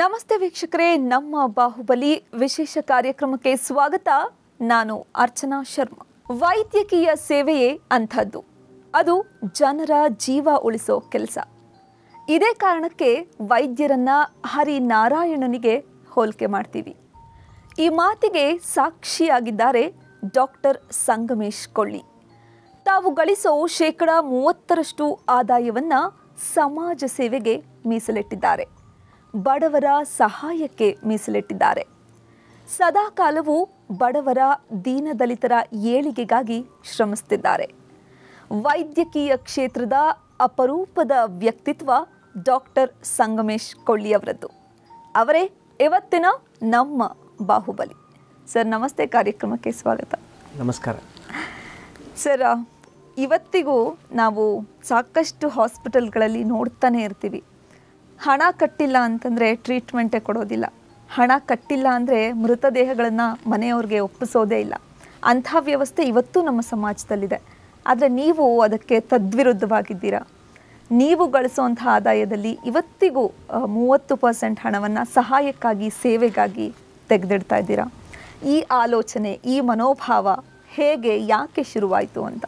ನಮಸ್ತೆ ವೀಕ್ಷಕರೇ ನಮ್ಮ ಬಾಹುಬಲಿ ವಿಶೇಷ ಕಾರ್ಯಕ್ರಮಕ್ಕೆ ಸ್ವಾಗತ ನಾನು ಅರ್ಚನಾ ಶರ್ಮಾ ವೈದ್ಯಕೀಯ ಸೇವೆಯೇ ಅಂಥದ್ದು ಅದು ಜನರ ಜೀವ ಉಳಿಸೋ ಕೆಲಸ ಇದೇ ಕಾರಣಕ್ಕೆ ವೈದ್ಯರನ್ನ ಹರಿನಾರಾಯಣನಿಗೆ ಹೋಲಿಕೆ ಮಾಡ್ತೀವಿ ಈ ಮಾತಿಗೆ ಸಾಕ್ಷಿಯಾಗಿದ್ದಾರೆ ಡಾಕ್ಟರ್ ಸಂಗಮೇಶ್ ಕೊಳ್ಳಿ ತಾವು ಗಳಿಸೋ ಶೇಕಡ ಮೂವತ್ತರಷ್ಟು ಆದಾಯವನ್ನ ಸಮಾಜ ಸೇವೆಗೆ ಮೀಸಲಿಟ್ಟಿದ್ದಾರೆ ಬಡವರ ಸಹಾಯಕ್ಕೆ ಮೀಸಲಿಟ್ಟಿದ್ದಾರೆ ಸದಾಕಾಲವೂ ಬಡವರ ದೀನದಲಿತರ ಏಳಿಗೆಗಾಗಿ ಶ್ರಮಿಸುತ್ತಿದ್ದಾರೆ ವೈದ್ಯಕೀಯ ಕ್ಷೇತ್ರದ ಅಪರೂಪದ ವ್ಯಕ್ತಿತ್ವ ಡಾಕ್ಟರ್ ಸಂಗಮೇಶ್ ಕೊಳ್ಳಿಯವರದ್ದು ಅವರೇ ಇವತ್ತಿನ ನಮ್ಮ ಬಾಹುಬಲಿ ಸರ್ ನಮಸ್ತೆ ಕಾರ್ಯಕ್ರಮಕ್ಕೆ ಸ್ವಾಗತ ನಮಸ್ಕಾರ ಸರ್ ಇವತ್ತಿಗೂ ನಾವು ಸಾಕಷ್ಟು ಹಾಸ್ಪಿಟಲ್ಗಳಲ್ಲಿ ನೋಡ್ತಾನೆ ಇರ್ತೀವಿ ಹಣ ಕಟ್ಟಿಲ್ಲ ಅಂತಂದರೆ ಟ್ರೀಟ್ಮೆಂಟೇ ಕೊಡೋದಿಲ್ಲ ಹಣ ಕಟ್ಟಿಲ್ಲ ಅಂದರೆ ಮೃತದೇಹಗಳನ್ನು ಮನೆಯವ್ರಿಗೆ ಒಪ್ಪಿಸೋದೇ ಇಲ್ಲ ಅಂಥ ವ್ಯವಸ್ಥೆ ಇವತ್ತು ನಮ್ಮ ಸಮಾಜದಲ್ಲಿದೆ ಆದರೆ ನೀವು ಅದಕ್ಕೆ ತದ್ವಿರುದ್ಧವಾಗಿದ್ದೀರಾ ನೀವು ಗಳಿಸುವಂಥ ಆದಾಯದಲ್ಲಿ ಇವತ್ತಿಗೂ ಆ, ಮೂವತ್ತು ಪರ್ಸೆಂಟ್ ಹಣವನ್ನು ಸಹಾಯಕ್ಕಾಗಿ ಸೇವೆಗಾಗಿ ತೆಗೆದಿಡ್ತಾ ಇದ್ದೀರಾ ಈ ಆಲೋಚನೆ ಈ ಮನೋಭಾವ ಹೇಗೆ ಯಾಕೆ ಶುರುವಾಯಿತು ಅಂತ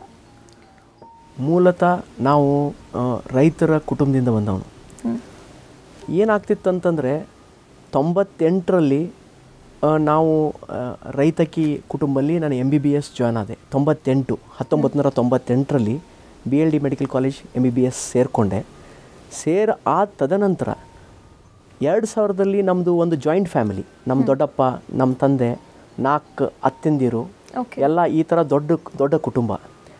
ಮೂಲತಃ ನಾವು ಆ, ರೈತರ ಕುಟುಂಬದಿಂದ ಬಂದವನು ಹ್ಮ್. ಏನಾಗ್ತಿತ್ತು ಅಂತಂದರೆ ತೊಂಬತ್ತೆಂಟರಲ್ಲಿ ಆ, ನಾವು ಆ, ರೈತಕಿ ಕುಟುಂಬಲ್ಲಿ ನಾನು M B B S join ಆದೆ ತೊಂಬತ್ತೆಂಟು ಹತ್ತೊಂಬತ್ತು ನೂರ ತೊಂಬತ್ತೆಂಟರಲ್ಲಿ B L D medical college M B B S ಸೇರಿಕೊಂಡೆ ಸೇರ್ ಆದ ತದನಂತರ ಎರಡು ಸಾವಿರದಲ್ಲಿ ನಮ್ಮದು ಒಂದು ಜಾಯಿಂಟ್ ಫ್ಯಾಮಿಲಿ ನಮ್ಮ ದೊಡ್ಡಪ್ಪ ನಮ್ಮ ತಂದೆ ನಾಲ್ಕು ಅತ್ತೆಂದಿರು ಓಕೆ ಎಲ್ಲ ಈ ಥರ ದೊಡ್ಡ ದೊಡ್ಡ ಕುಟುಂಬ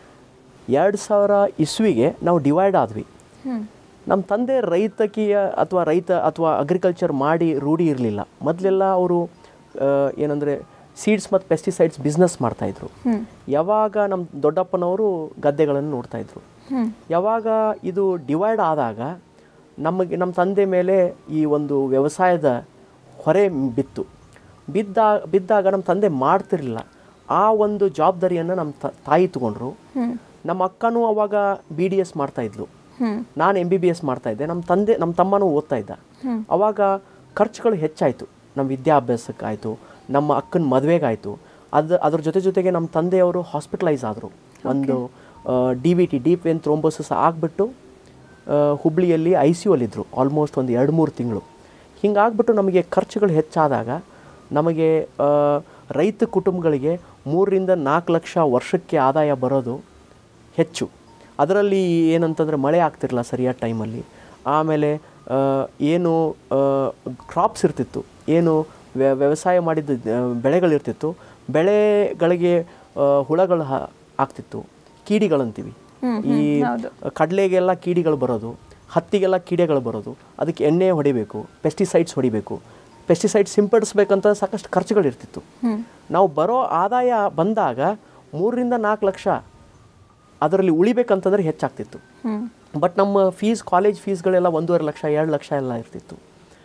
ಎರಡು ಸಾವಿರ ಇಸ್ವಿಗೆ ನಾವು ಡಿವೈಡ್ ಆದ್ವಿ ಹ್ಮ್ ನಮ್ಮ ತಂದೆ ರೈತಕೀಯ ಅಥವಾ ರೈತ ಅಥವಾ ಅಗ್ರಿಕಲ್ಚರ್ ಮಾಡಿ ರೂಢಿ ಇರಲಿಲ್ಲ ಮೊದಲೆಲ್ಲ ಅವರು ಏನಂದರೆ ಸೀಡ್ಸ್ ಮತ್ತು ಪೆಸ್ಟಿಸೈಡ್ಸ್ ಬಿಸ್ನೆಸ್ ಮಾಡ್ತಾಯಿದ್ರು ಹ್ಮ್ ಯಾವಾಗ ನಮ್ಮ ದೊಡ್ಡಪ್ಪನವರು ಗದ್ದೆಗಳನ್ನು ನೋಡ್ತಾಯಿದ್ರು ಹ್ಮ್ ಯಾವಾಗ ಇದು ಡಿವೈಡ್ ಆದಾಗ ನಮಗೆ ನಮ್ಮ ತಂದೆ ಮೇಲೆ ಈ ಒಂದು ವ್ಯವಸಾಯದ ಹೊರೆ ಬಿತ್ತು ಬಿದ್ದ ಬಿದ್ದಾಗ ನಮ್ಮ ತಂದೆ ಮಾಡ್ತಿರಲಿಲ್ಲ ಆ ಒಂದು ಜವಾಬ್ದಾರಿಯನ್ನು ನಮ್ಮ ತ- ತಾಯಿ ತಗೊಂಡ್ರು ಹ್ಮ್ ನಮ್ಮ ಅಕ್ಕನೂ ಅವಾಗ ಬಿ ಡಿ ಎಸ್ ಮಾಡ್ತಾಯಿದ್ಲು ಹ್ಮ್ ನಾನು ಎಮ್ ಬಿ ಬಿ ಎಸ್ ಮಾಡ್ತಾಯಿದ್ದೆ ನಮ್ಮ ತಂದೆ ನಮ್ಮ ತಮ್ಮನೂ ಓದ್ತಾ ಇದ್ದ ಹ್ಮ್. ಅವಾಗ ಖರ್ಚುಗಳು ಹೆಚ್ಚಾಯಿತು ನಮ್ಮ ವಿದ್ಯಾಭ್ಯಾಸಕ್ಕಾಯಿತು ನಮ್ಮ ಅಕ್ಕನ ಮದುವೆಗಾಯಿತು ಅದು ಅದ್ರ ಜೊತೆ ಜೊತೆಗೆ ನಮ್ಮ ತಂದೆಯವರು ಹಾಸ್ಪಿಟಲೈಸ್ ಆದರು ಒಂದು D V T deep vein thrombosis ಆಗಿಬಿಟ್ಟು ಹುಬ್ಳಿಯಲ್ಲಿ ಐ ಸಿ ಯು ಅಲ್ಲಿದ್ದರು ಆಲ್ಮೋಸ್ಟ್ ಒಂದು ಎರಡು ಮೂರು ತಿಂಗಳು ಹಿಂಗಾಗ್ಬಿಟ್ಟು ನಮಗೆ ಖರ್ಚುಗಳು ಹೆಚ್ಚಾದಾಗ ನಮಗೆ ಆ, ರೈತ ಕುಟುಂಬಗಳಿಗೆ ಮೂರರಿಂದ ನಾಲ್ಕು ಲಕ್ಷ ವರ್ಷಕ್ಕೆ ಆದಾಯ ಬರೋದು ಹೆಚ್ಚು ಅದರಲ್ಲಿ ಏನಂತಂದರೆ ಮಳೆ ಆಗ್ತಿರಲಿಲ್ಲ ಸರಿಯಾದ ಟೈಮಲ್ಲಿ ಆಮೇಲೆ ಆ, ಏನು ಕ್ರಾಪ್ಸ್ ಇರ್ತಿತ್ತು ಏನು ವ್ಯ- ವ್ಯವಸಾಯ ಮಾಡಿದ ಆ, ಬೆಳೆಗಳಿರ್ತಿತ್ತು ಬೆಳೆಗಳಿಗೆ ಆ, ಹುಳಗಳು ಹ- ಆಗ್ತಿತ್ತು ಕೀಡಿಗಳಂತೀವಿ ಹ್ಮ್, ಈ ಹೌದು. ಕಡಲೆಗೆಲ್ಲ ಕೀಡಿಗಳು ಬರೋದು ಹತ್ತಿಗೆಲ್ಲ ಕೀಡೆಗಳು ಬರೋದು ಅದಕ್ಕೆ ಎಣ್ಣೆ ಹೊಡಿಬೇಕು ಪೆಸ್ಟಿಸೈಡ್ಸ್ ಹೊಡಿಬೇಕು ಪೆಸ್ಟಿಸೈಡ್ಸ್ ಸಿಂಪಡಿಸ್ಬೇಕಂತ ಸಾಕಷ್ಟು ಖರ್ಚುಗಳಿರ್ತಿತ್ತು ಹ್ಮ್ ನಾವು ಬರೋ ಆದಾಯ ಬಂದಾಗ ಮೂರರಿಂದ ನಾಲ್ಕು ಲಕ್ಷ ಅದರಲ್ಲಿ ಉಳಿಬೇಕಂತಂದ್ರೆ ಹೆಚ್ಚಾಗ್ತಿತ್ತು ಹ್ಮ್ ಬಟ್ ನಮ್ಮ ಫೀಸ್ ಕಾಲೇಜ್ ಫೀಸ್ಗಳೆಲ್ಲ ಒಂದೂವರೆ ಲಕ್ಷ ಎರಡು ಲಕ್ಷ ಎಲ್ಲ ಇರ್ತಿತ್ತು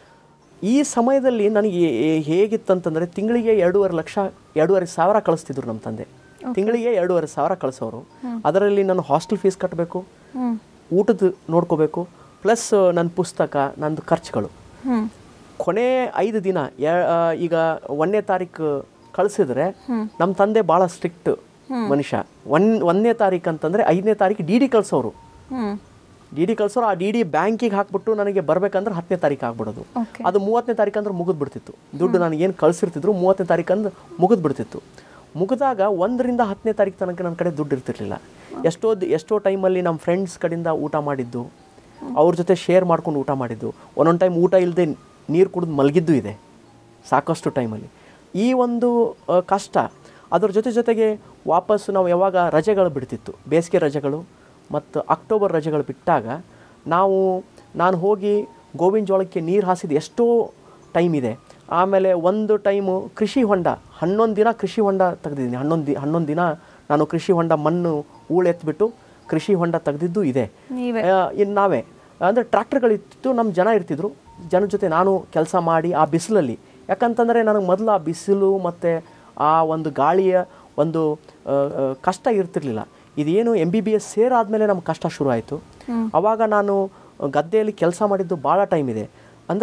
ಈ ಸಮಯದಲ್ಲಿ ನನಗೆ ಹೇ- ಹೇ- ಹೇಗಿತ್ತಂತಂದರೆ ತಿಂಗಳಿಗೆ ಎರಡೂವರೆ ಲಕ್ಷ ಎರಡೂವರೆ ಸಾವಿರ ಕಳಿಸ್ತಿದ್ರು ನಮ್ಮ ತಂದೆ ತಿಂಗಳಿಗೆ ಎರಡೂವರೆ ಸಾವಿರ ಕಳಿಸೋರು ಅದರಲ್ಲಿ ನಾನು ಹಾಸ್ಟೆಲ್ ಫೀಸ್ ಕಟ್ಟಬೇಕು ಹ್ಮ್ ಊಟದ ನೋಡ್ಕೋಬೇಕು ಪ್ಲಸ್ ನನ್ನ ಪುಸ್ತಕ ನಂದು ಖರ್ಚುಗಳು ಹ್ಮ್ ಕೊನೆ ಐದು ದಿನ ಯ- ಆ, ಈಗ ಒಂದನೇ ತಾರೀಕು ಕಳಿಸಿದ್ರೆ ನಮ್ಮ ತಂದೆ ಭಾಳ ಸ್ಟ್ರಿಕ್ಟ್ ಮನುಷ್ಯ ಒನ್ ಒಂದನೇ ತಾರೀಕು ಅಂತಂದರೆ ಐದನೇ ತಾರೀಕು ಡಿ ಡಿ ಕಳಿಸೋರು ಹ್ಮ್ ಡಿ ಡಿ ಕಳಿಸೋರು ಆ ಡಿ ಡಿ ಬ್ಯಾಂಕಿಗೆ ಹಾಕ್ಬಿಟ್ಟು ನನಗೆ ಬರಬೇಕಂದ್ರೆ ಹತ್ತನೇ ತಾರೀಕು ಆಗ್ಬಿಡೋದು ಓಕೆ ಅದು ಮೂವತ್ತನೇ ತಾರೀಕು ಅಂದ್ರೆ ಮುಗಿದು ಬಿಡ್ತಿತ್ತು ದುಡ್ಡು ನನಗೆ ಏನು ಕಳಿಸಿರ್ತಿದ್ರು ಮೂವತ್ತನೇ ತಾರೀಕು ಅಂದ್ರೆ ಮುಗಿದು ಬಿಡ್ತಿತ್ತು ಮುಗಿದಾಗ ಒಂದರಿಂದ ಹತ್ತನೇ ತಾರೀಕು ತನಕ ನನ್ನ ಕಡೆ ದುಡ್ಡು ಇರ್ತಿರ್ಲಿಲ್ಲ ಎಷ್ಟೋ ದ್- ಎಷ್ಟೋ ಟೈಮಲ್ಲಿ ನಮ್ಮ ಫ್ರೆಂಡ್ಸ್ ಕಡೆಯಿಂದ ಊಟ ಮಾಡಿದ್ದು ಅವ್ರ ಜೊತೆ ಶೇರ್ ಮಾಡ್ಕೊಂಡು ಊಟ ಮಾಡಿದ್ದು ಒಂದೊಂದು ಟೈಮ್ ಊಟ ಇಲ್ಲದೆ ನೀರು ಕುಡಿದು ಮಲಗಿದ್ದು ಇದೆ ಸಾಕಷ್ಟು ಟೈಮಲ್ಲಿ ಈ ಒಂದು ಆ, ಕಷ್ಟ ಅದ್ರ ಜೊತೆ ಜೊತೆಗೆ ವಾಪಸ್ಸು ನಾವು ಯಾವಾಗ ರಜೆಗಳು ಬಿಡ್ತಿತ್ತು ಬೇಸಿಗೆ ರಜೆಗಳು ಮತ್ತು ಅಕ್ಟೋಬರ್ ರಜೆಗಳು ಬಿಟ್ಟಾಗ ನಾವು ನಾನು ಹೋಗಿ ಗೋವಿನ ಜೋಳಕ್ಕೆ ನೀರು ಹಾಸಿದ ಎಷ್ಟೋ ಟೈಮ್ ಇದೆ ಆಮೇಲೆ ಒಂದು ಟೈಮು ಕೃಷಿ ಹೊಂಡ ಹನ್ನೊಂದು ದಿನ ಕೃಷಿ ಹೊಂಡ ತೆಗೆದಿದ್ದೀನಿ ಹನ್ನೊಂದು ದಿ ಹನ್ನೊಂದು ದಿನ ನಾನು ಕೃಷಿ ಹೊಂಡ ಮಣ್ಣು ಹೂಳೆತ್ಬಿಟ್ಟು ಕೃಷಿ ಹೊಂಡ ತೆಗೆದಿದ್ದು ಇದೆ ನೀವೇ ಇನ್ನು ನಾವೇ ಅಂದರೆ ಟ್ರ್ಯಾಕ್ಟರ್ಗಳಿತ್ತು ನಮ್ಮ ಜನ ಇರ್ತಿದ್ರು ಜನ ಜೊತೆ ನಾನು ಕೆಲಸ ಮಾಡಿ ಆ ಬಿಸಿಲಲ್ಲಿ ಯಾಕಂತಂದರೆ ನನಗೆ ಮೊದಲು ಆ ಬಿಸಿಲು ಮತ್ತು ಆ ಒಂದು ಗಾಳಿಯ ಒಂದು ಆ, ಆ, ಕಷ್ಟ ಇರ್ತಿರ್ಲಿಲ್ಲ ಇದೇನು ಎಮ್ ಬಿ ಬಿ ಎಸ್ ಸೇರಾದಮೇಲೆ ನಮ್ಗೆ ಕಷ್ಟ ಶುರು ಆಯಿತು ಆವಾಗ ನಾನು ಗದ್ದೆಯಲ್ಲಿ ಕೆಲಸ ಮಾಡಿದ್ದು ಭಾಳ ಟೈಮ್ ಇದೆ ಅಂದರೆ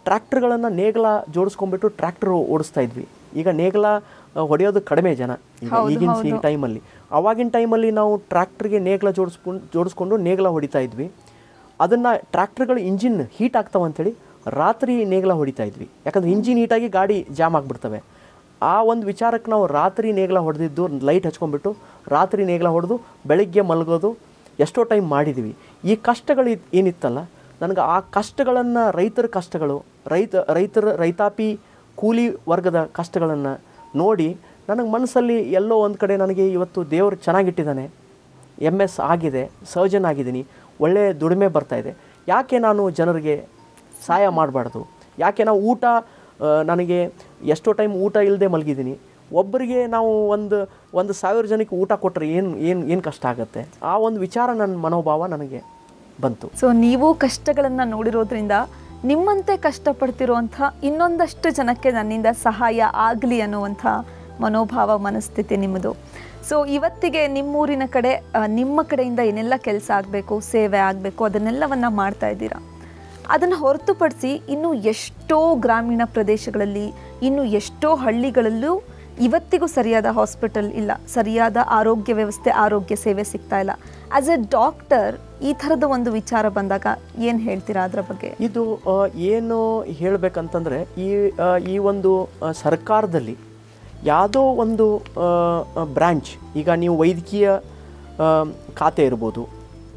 ಟ್ರ್ಯಾಕ್ಟರ್ಗಳನ್ನು ನೇಗಲ ಜೋಡಿಸ್ಕೊಂಡ್ಬಿಟ್ಟು ಟ್ರ್ಯಾಕ್ಟರ್ ಓಡಿಸ್ತಾ ಇದ್ವಿ ಈಗ ನೇಗಲ ಆ, ಹೊಡೆಯೋದು ಕಡಿಮೆ ಜನ ಈಗ ಈಗಿನ ಈ ಟೈಮಲ್ಲಿ ಅವಾಗಿನ ಟೈಮಲ್ಲಿ ನಾವು ಟ್ರ್ಯಾಕ್ಟರ್ಗೆ ನೇಗಲ ಜೋಡಿಸ್ಕೊಂಡು ಜೋಡಿಸ್ಕೊಂಡು ನೇಗಲ ಹೊಡಿತಾ ಇದ್ವಿ ಅದನ್ನು ಟ್ರ್ಯಾಕ್ಟರ್ಗಳು ಇಂಜಿನ್ ಹೀಟ್ ಆಗ್ತಾವೆ ಅಂತೇಳಿ ರಾತ್ರಿ ನೇಗಲ ಹೊಡಿತಾ ಇದ್ವಿ ಯಾಕಂದ್ರೆ ಇಂಜಿನ್ ಹೀಟಾಗಿ ಗಾಡಿ ಜಾಮ್ ಆಗಿಬಿಡ್ತವೆ ಆ ಒಂದು ವಿಚಾರಕ್ಕೆ ನಾವು ರಾತ್ರಿ ನೇಗಲ ಹೊಡೆದಿದ್ದು ಲೈಟ್ ಹಚ್ಕೊಂಡ್ಬಿಟ್ಟು ರಾತ್ರಿ ನೇಗಲ ಹೊಡೆದು ಬೆಳಿಗ್ಗೆ ಮಲಗೋದು ಎಷ್ಟೋ ಟೈಮ್ ಮಾಡಿದ್ದೀವಿ ಈ ಕಷ್ಟಗಳು ಇದ್- ಏನಿತ್ತಲ್ಲ ನನಗೆ ಆ ಕಷ್ಟಗಳನ್ನು ರೈತರ ಕಷ್ಟಗಳು ರೈತ ರೈತರ ರೈತಾಪಿ ಕೂಲಿ ವರ್ಗದ ಕಷ್ಟಗಳನ್ನು ನೋಡಿ ನನಗೆ ಮನಸ್ಸಲ್ಲಿ ಎಲ್ಲೋ ಒಂದು ಕಡೆ ನನಗೆ ಇವತ್ತು ದೇವರು ಚೆನ್ನಾಗಿಟ್ಟಿದ್ದಾನೆ ಎಮ್ ಎಸ್ ಆಗಿದೆ ಸರ್ಜನ್ ಆಗಿದ್ದೀನಿ ಒಳ್ಳೆಯ ದುಡಿಮೆ ಬರ್ತಾ ಇದೆ ಯಾಕೆ ನಾನು ಜನರಿಗೆ ಸಹಾಯ ಮಾಡಬಾರ್ದು ಯಾಕೆ ನಾವು ಊಟ ಆ, ನನಗೆ ಎಷ್ಟೋ ಟೈಮ್ ಊಟ ಇಲ್ಲದೆ ಮಲಗಿದ್ದೀನಿ ಒಬ್ಬರಿಗೆ ನಾವು ಒಂದು ಒಂದು ಸಾವಿರ ಜನಕ್ಕೆ ಊಟ ಕೊಟ್ಟರೆ ಏನು ಏನು ಏನು ಕಷ್ಟ ಆಗುತ್ತೆ ಆ ಒಂದು ವಿಚಾರ ನನ್ನ ಮನೋಭಾವ ನನಗೆ ಬಂತು ಸೊ ನೀವು ಕಷ್ಟಗಳನ್ನು ನೋಡಿರೋದ್ರಿಂದ ನಿಮ್ಮಂತೆ ಕಷ್ಟಪಡ್ತಿರುವಂಥ ಇನ್ನೊಂದಷ್ಟು ಜನಕ್ಕೆ ನನ್ನಿಂದ ಸಹಾಯ ಆಗಲಿ ಅನ್ನುವಂಥ ಮನೋಭಾವ ಮನಸ್ಥಿತಿ ನಿಮ್ಮದು ಸೊ ಇವತ್ತಿಗೆ ನಿಮ್ಮೂರಿನ ಕಡೆ ಆ, ನಿಮ್ಮ ಕಡೆಯಿಂದ ಏನೆಲ್ಲ ಕೆಲಸ ಆಗಬೇಕು ಸೇವೆ ಆಗಬೇಕು ಅದನ್ನೆಲ್ಲವನ್ನ ಮಾಡ್ತಾ ಇದ್ದೀರಾ ಅದನ್ನು ಹೊರತುಪಡಿಸಿ ಇನ್ನು ಎಷ್ಟೋ ಗ್ರಾಮೀಣ ಪ್ರದೇಶಗಳಲ್ಲಿ ಇನ್ನು ಎಷ್ಟೋ ಹಳ್ಳಿಗಳಲ್ಲೂ ಇವತ್ತಿಗೂ ಸರಿಯಾದ ಹಾಸ್ಪಿಟಲ್ ಇಲ್ಲ ಸರಿಯಾದ ಆರೋಗ್ಯ ವ್ಯವಸ್ಥೆ ಆರೋಗ್ಯ ಸೇವೆ ಸಿಗ್ತಾ ಇಲ್ಲ ಆಸ್ ಎ ಡಾಕ್ಟರ್ ಈ ಥರದ ಒಂದು ವಿಚಾರ ಬಂದಾಗ ಏನು ಹೇಳ್ತೀರಾ ಅದರ ಬಗ್ಗೆ ಇದು ಆ, ಏನು ಹೇಳಬೇಕಂತಂದರೆ ಈ ಆ, ಈ ಒಂದು ಆ, ಸರ್ಕಾರದಲ್ಲಿ ಯಾವುದೋ ಒಂದು ಬ್ರ್ಯಾಂಚ್ ಈಗ ನೀವು ವೈದ್ಯಕೀಯ ಆ, ಖಾತೆ ಇರ್ಬೋದು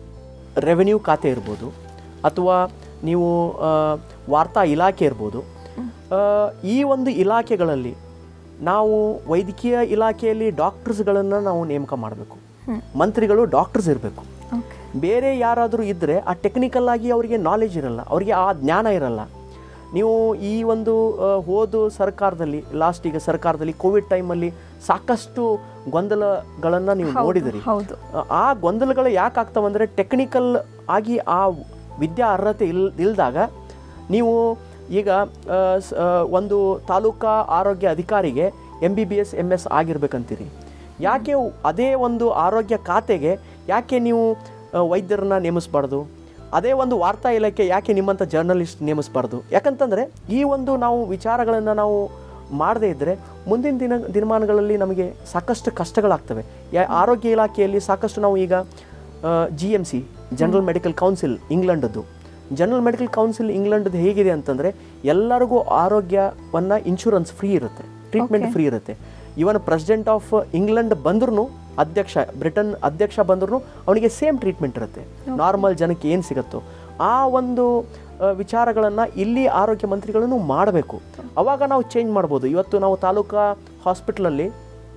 ರೆವೆನ್ಯೂ ಖಾತೆ ಇರ್ಬೋದು ಅಥವಾ ನೀವು ಆ, ವಾರ್ತಾ ಇಲಾಖೆ ಇರ್ಬೋದು ಆ, ಈ ಒಂದು ಇಲಾಖೆಗಳಲ್ಲಿ ನಾವು ವೈದ್ಯಕೀಯ ಇಲಾಖೆಯಲ್ಲಿ ಡಾಕ್ಟರ್ಸ್ಗಳನ್ನು ನಾವು ನೇಮಕ ಮಾಡಬೇಕು ಮಂತ್ರಿಗಳು ಡಾಕ್ಟರ್ಸ್ ಇರಬೇಕು ಓಕೆ ಬೇರೆ ಯಾರಾದರೂ ಇದ್ದರೆ ಆ ಟೆಕ್ನಿಕಲ್ ಆಗಿ ಅವರಿಗೆ ನಾಲೆಜ್ ಇರಲ್ಲ ಅವರಿಗೆ ಆ ಜ್ಞಾನ ಇರಲ್ಲ ನೀವು ಈ ಒಂದು ಆ, ಹೋದ ಸರ್ಕಾರದಲ್ಲಿ ಲಾಸ್ಟ್ ಈಗ ಸರ್ಕಾರದಲ್ಲಿ ಕೋವಿಡ್ ಟೈಮಲ್ಲಿ ಸಾಕಷ್ಟು ಗೊಂದಲಗಳನ್ನು ನೀವು ನೋಡಿದಿರಿ ಹೌದು ಆ ಗೊಂದಲಗಳು ಯಾಕೆ ಆಗ್ತಾವಂದರೆ ಟೆಕ್ನಿಕಲ್ ಆಗಿ ಆ ವಿದ್ಯಾ ಅರ್ಹತೆ ಇಲ್ ಇಲ್ದಾಗ ನೀವು ಈಗ ಆ, ಸ್- ಆ, ಒಂದು ತಾಲೂಕಾ ಆರೋಗ್ಯ ಅಧಿಕಾರಿಗೆ M B B S M S ಆಗಿರ್ಬೇಕಂತೀರಿ ಯಾಕೆ ಅದೇ ಒಂದು ಆರೋಗ್ಯ ಖಾತೆಗೆ ಯಾಕೆ ನೀವು ಆ, ವೈದ್ಯರನ್ನ ನೇಮಿಸಬಾರ್ದು ಅದೇ ಒಂದು ವಾರ್ತಾ ಇಲಾಖೆ ಯಾಕೆ ನಿಮ್ಮಂಥ ಜರ್ನಲಿಸ್ಟ್ ನೇಮಿಸಬಾರ್ದು ಯಾಕಂತಂದರೆ ಈ ಒಂದು ನಾವು ವಿಚಾರಗಳನ್ನು ನಾವು ಮಾಡದೇ ಇದ್ದರೆ ಮುಂದಿನ ದಿನ ದಿನಮಾನಗಳಲ್ಲಿ ನಮಗೆ ಸಾಕಷ್ಟು ಕಷ್ಟಗಳಾಗ್ತವೆ ಯಾ ಆರೋಗ್ಯ ಇಲಾಖೆಯಲ್ಲಿ ಸಾಕಷ್ಟು ನಾವು ಈಗ G M C general medical council ಇಂಗ್ಲೆಂಡದ್ದು ಜನರಲ್ ಮೆಡಿಕಲ್ ಕೌನ್ಸಿಲ್ ಇಂಗ್ಲೆಂಡದ್ದು ಹೇಗಿದೆ ಅಂತಂದರೆ ಎಲ್ಲರಿಗೂ ಆರೋಗ್ಯವನ್ನು ಇನ್ಶೂರೆನ್ಸ್ ಫ್ರೀ ಇರುತ್ತೆ ಟ್ರೀಟ್ಮೆಂಟ್ ಫ್ರೀ ಇರುತ್ತೆ ಇವನ್ ಪ್ರೆಸಿಡೆಂಟ್ ಆಫ್ ಇಂಗ್ಲೆಂಡ್ ಬಂದ್ರೂ ಅಧ್ಯಕ್ಷ ಬ್ರಿಟನ್ ಅಧ್ಯಕ್ಷ ಬಂದ್ರೂ ಅವನಿಗೆ ಸೇಮ್ ಟ್ರೀಟ್ಮೆಂಟ್ ಇರುತ್ತೆ ನಾರ್ಮಲ್ ಜನಕ್ಕೆ ಏನು ಸಿಗುತ್ತೋ ಆ ಒಂದು ವಿಚಾರಗಳನ್ನು ಇಲ್ಲಿ ಆರೋಗ್ಯ ಮಂತ್ರಿಗಳನ್ನು ಮಾಡಬೇಕು ಅವಾಗ ನಾವು ಚೇಂಜ್ ಮಾಡ್ಬೋದು ಇವತ್ತು ನಾವು ತಾಲೂಕಾ ಹಾಸ್ಪಿಟ್ಲಲ್ಲಿ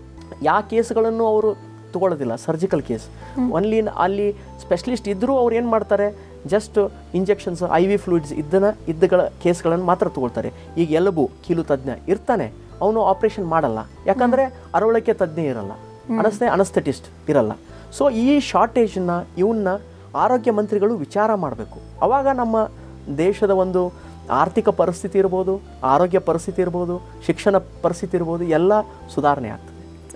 ಯಾವ ಕೇಸ್ಗಳನ್ನು ಅವರು ತಗೊಳ್ಳೋದಿಲ್ಲ ಸರ್ಜಿಕಲ್ ಕೇಸ್ ಒನ್ಲಿ ಅಲ್ಲಿ ಸ್ಪೆಷಲಿಸ್ಟ್ ಇದ್ದರೂ ಅವ್ರು ಏನು ಮಾಡ್ತಾರೆ just injections I V fluids ಇದ್ದನ ಇದ್ದಗಳ ಕೇಸ್ಗಳನ್ನು ಮಾತ್ರ ತಗೊಳ್ತಾರೆ ಈಗ ಎಲುಬು ಕೀಲು ತಜ್ಞ ಇರ್ತಾನೆ ಅವನು ಆಪರೇಷನ್ ಮಾಡಲ್ಲ ಯಾಕಂದರೆ ಅರವಳಿಕೆ ತಜ್ಞ ಇರಲ್ಲ ಅನಸ್ತೆ ಅನಸ್ಥೆಟಿಸ್ಟ್ ಇರಲ್ಲ ಸೊ ಈ ಶಾರ್ಟೇಜನ್ನ ಇವನ್ನ ಆರೋಗ್ಯ ಮಂತ್ರಿಗಳು ವಿಚಾರ ಮಾಡಬೇಕು ಅವಾಗ ನಮ್ಮ ದೇಶದ ಒಂದು ಆರ್ಥಿಕ ಪರಿಸ್ಥಿತಿ ಇರ್ಬೋದು ಆರೋಗ್ಯ ಪರಿಸ್ಥಿತಿ ಇರ್ಬೋದು ಶಿಕ್ಷಣ ಪರಿಸ್ಥಿತಿ ಇರ್ಬೋದು ಎಲ್ಲ ಸುಧಾರಣೆ ಆಗ್ತದೆ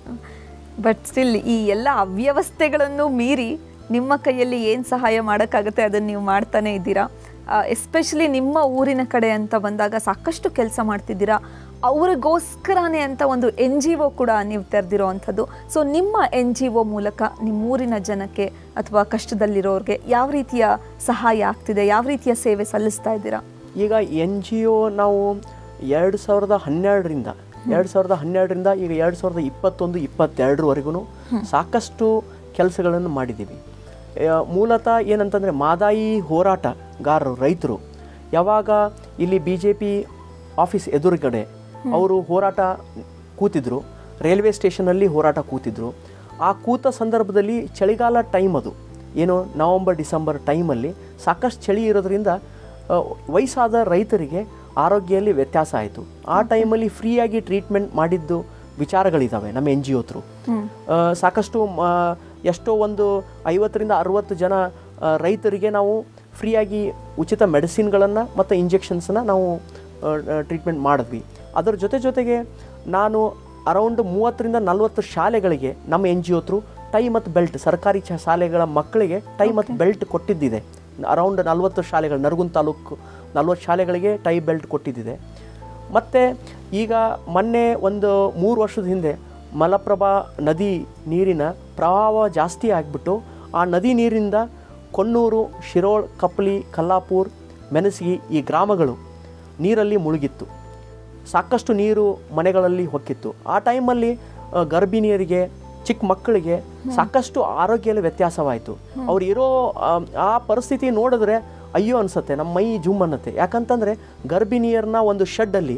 ಬಟ್ ಸ್ಟಿಲ್ ಈ ಎಲ್ಲ ಅವ್ಯವಸ್ಥೆಗಳನ್ನು ಮೀರಿ ನಿಮ್ಮ ಕೈಯಲ್ಲಿ ಏನು ಸಹಾಯ ಮಾಡೋಕ್ಕಾಗುತ್ತೆ ಅದನ್ನು ನೀವು ಮಾಡ್ತಾನೆ ಇದ್ದೀರಾ ಎಸ್ಪೆಷಲಿ ನಿಮ್ಮ ಊರಿನ ಕಡೆ ಅಂತ ಬಂದಾಗ ಸಾಕಷ್ಟು ಕೆಲಸ ಮಾಡ್ತಿದ್ದೀರಾ ಅವ್ರಿಗೋಸ್ಕರನೇ ಅಂತ ಒಂದು ಎನ್ ಜಿ ಒ ಕೂಡ ನೀವು ತೆರೆದಿರೋ ಅಂಥದ್ದು ಸೊ ನಿಮ್ಮ ಎನ್ ಜಿ ಒ ಮೂಲಕ ನಿಮ್ಮೂರಿನ ಜನಕ್ಕೆ ಅಥವಾ ಕಷ್ಟದಲ್ಲಿರೋರಿಗೆ ಯಾವ ರೀತಿಯ ಸಹಾಯ ಆಗ್ತಿದೆ ಯಾವ ರೀತಿಯ ಸೇವೆ ಸಲ್ಲಿಸ್ತಾ ಇದ್ದೀರಾ ಈಗ ಎನ್ ಜಿ ಒ ನಾವು ಎರಡು ಸಾವಿರದ ಹನ್ನೆರಡರಿಂದ ಎರಡು ಸಾವಿರದ ಹನ್ನೆರಡರಿಂದ ಈಗ ಎರಡು ಸಾವಿರದ ಇಪ್ಪತ್ತೊಂದು ಇಪ್ಪತ್ತೆರಡರವರೆಗೂ ಸಾಕಷ್ಟು ಕೆಲಸಗಳನ್ನು ಮಾಡಿದ್ದೀವಿ ಆ, ಮೂಲತಃ ಏನಂತಂದರೆ ಮಾದಾಯಿ ಹೋರಾಟಗಾರರು ರೈತರು ಯಾವಾಗ ಇಲ್ಲಿ ಬಿ ಜೆ ಪಿ ಆಫೀಸ್ ಎದುರುಗಡೆ ಅವರು ಹೋರಾಟ ಕೂತಿದ್ರು ರೈಲ್ವೆ ಸ್ಟೇಷನಲ್ಲಿ ಹೋರಾಟ ಕೂತಿದ್ರು ಆ ಕೂತ ಸಂದರ್ಭದಲ್ಲಿ ಚಳಿಗಾಲ ಟೈಮ್ ಅದು ಏನು ನವಂಬರ್ ಡಿಸೆಂಬರ್ ಟೈಮಲ್ಲಿ ಸಾಕಷ್ಟು ಚಳಿ ಇರೋದ್ರಿಂದ ಆ, ವಯಸ್ಸಾದ ರೈತರಿಗೆ ಆರೋಗ್ಯದಲ್ಲಿ ವ್ಯತ್ಯಾಸ ಆಯಿತು ಆ ಟೈಮಲ್ಲಿ ಫ್ರೀಯಾಗಿ ಟ್ರೀಟ್ಮೆಂಟ್ ಮಾಡಿದ್ದು ವಿಚಾರಗಳಿದ್ದಾವೆ ನಮ್ಮ ಎನ್ ಜಿ ಒತ್ರು ಸಾಕಷ್ಟು ಮ, ಎಷ್ಟೋ ಒಂದು ಐವತ್ತರಿಂದ ಅರುವತ್ತು ಜನ ಆ, ರೈತರಿಗೆ ನಾವು ಫ್ರೀಯಾಗಿ ಉಚಿತ ಮೆಡಿಸಿನ್ಗಳನ್ನು ಮತ್ತು ಇಂಜೆಕ್ಷನ್ಸನ್ನ ನಾವು ಟ್ರೀಟ್ಮೆಂಟ್ ಮಾಡಿದ್ವಿ ಅದರ ಜೊತೆ ಜೊತೆಗೆ ನಾನು ಅರೌಂಡ್ ಮೂವತ್ತರಿಂದ ನಲವತ್ತು ಶಾಲೆಗಳಿಗೆ ನಮ್ಮ ಎನ್ ಜಿ ಒತ್ರು ಟೈ ಮತ್ತು ಬೆಲ್ಟ್ ಸರ್ಕಾರಿ ಚ ಶಾಲೆಗಳ ಮಕ್ಕಳಿಗೆ ಟೈ ಮತ್ತು ಬೆಲ್ಟ್ ಕೊಟ್ಟಿದ್ದಿದೆ ಅರೌಂಡ್ ನಲವತ್ತು ಶಾಲೆಗಳು ನರಗುಂದ ತಾಲೂಕು ನಲ್ವತ್ತು ಶಾಲೆಗಳಿಗೆ ಟೈ ಬೆಲ್ಟ್ ಕೊಟ್ಟಿದ್ದಿದೆ ಮತ್ತು ಈಗ ಮೊನ್ನೆ ಒಂದು ಮೂರು ವರ್ಷದ ಹಿಂದೆ ಮಲಪ್ರಭಾ ನದಿ ನೀರಿನ ಪ್ರವಾಹ ಜಾಸ್ತಿ ಆಗಿಬಿಟ್ಟು ಆ ನದಿ ನೀರಿಂದ ಕೊಣ್ಣೂರು ಶಿರೋಳ್ ಕಪ್ಪಲಿ ಕಲ್ಲಾಪುರ್ ಮೆಣಸಿಗಿ ಈ ಗ್ರಾಮಗಳು ನೀರಲ್ಲಿ ಮುಳುಗಿತ್ತು ಸಾಕಷ್ಟು ನೀರು ಮನೆಗಳಲ್ಲಿ ಹೊಕ್ಕಿತ್ತು ಆ ಟೈಮಲ್ಲಿ ಆ, ಗರ್ಭಿಣಿಯರಿಗೆ ಚಿಕ್ಕ ಮಕ್ಕಳಿಗೆ ಸಾಕಷ್ಟು ಆರೋಗ್ಯದಲ್ಲಿ ವ್ಯತ್ಯಾಸವಾಯಿತು ಅವ್ರು ಇರೋ ಆ, ಆ ಪರಿಸ್ಥಿತಿ ನೋಡಿದ್ರೆ ಅಯ್ಯೋ ಅನಿಸುತ್ತೆ ನಮ್ಮ ಮೈ ಜುಮ್ ಅನ್ನತ್ತೆ ಯಾಕಂತಂದರೆ ಗರ್ಭಿಣಿಯರನ್ನ ಒಂದು ಶೆಡ್ಡಲ್ಲಿ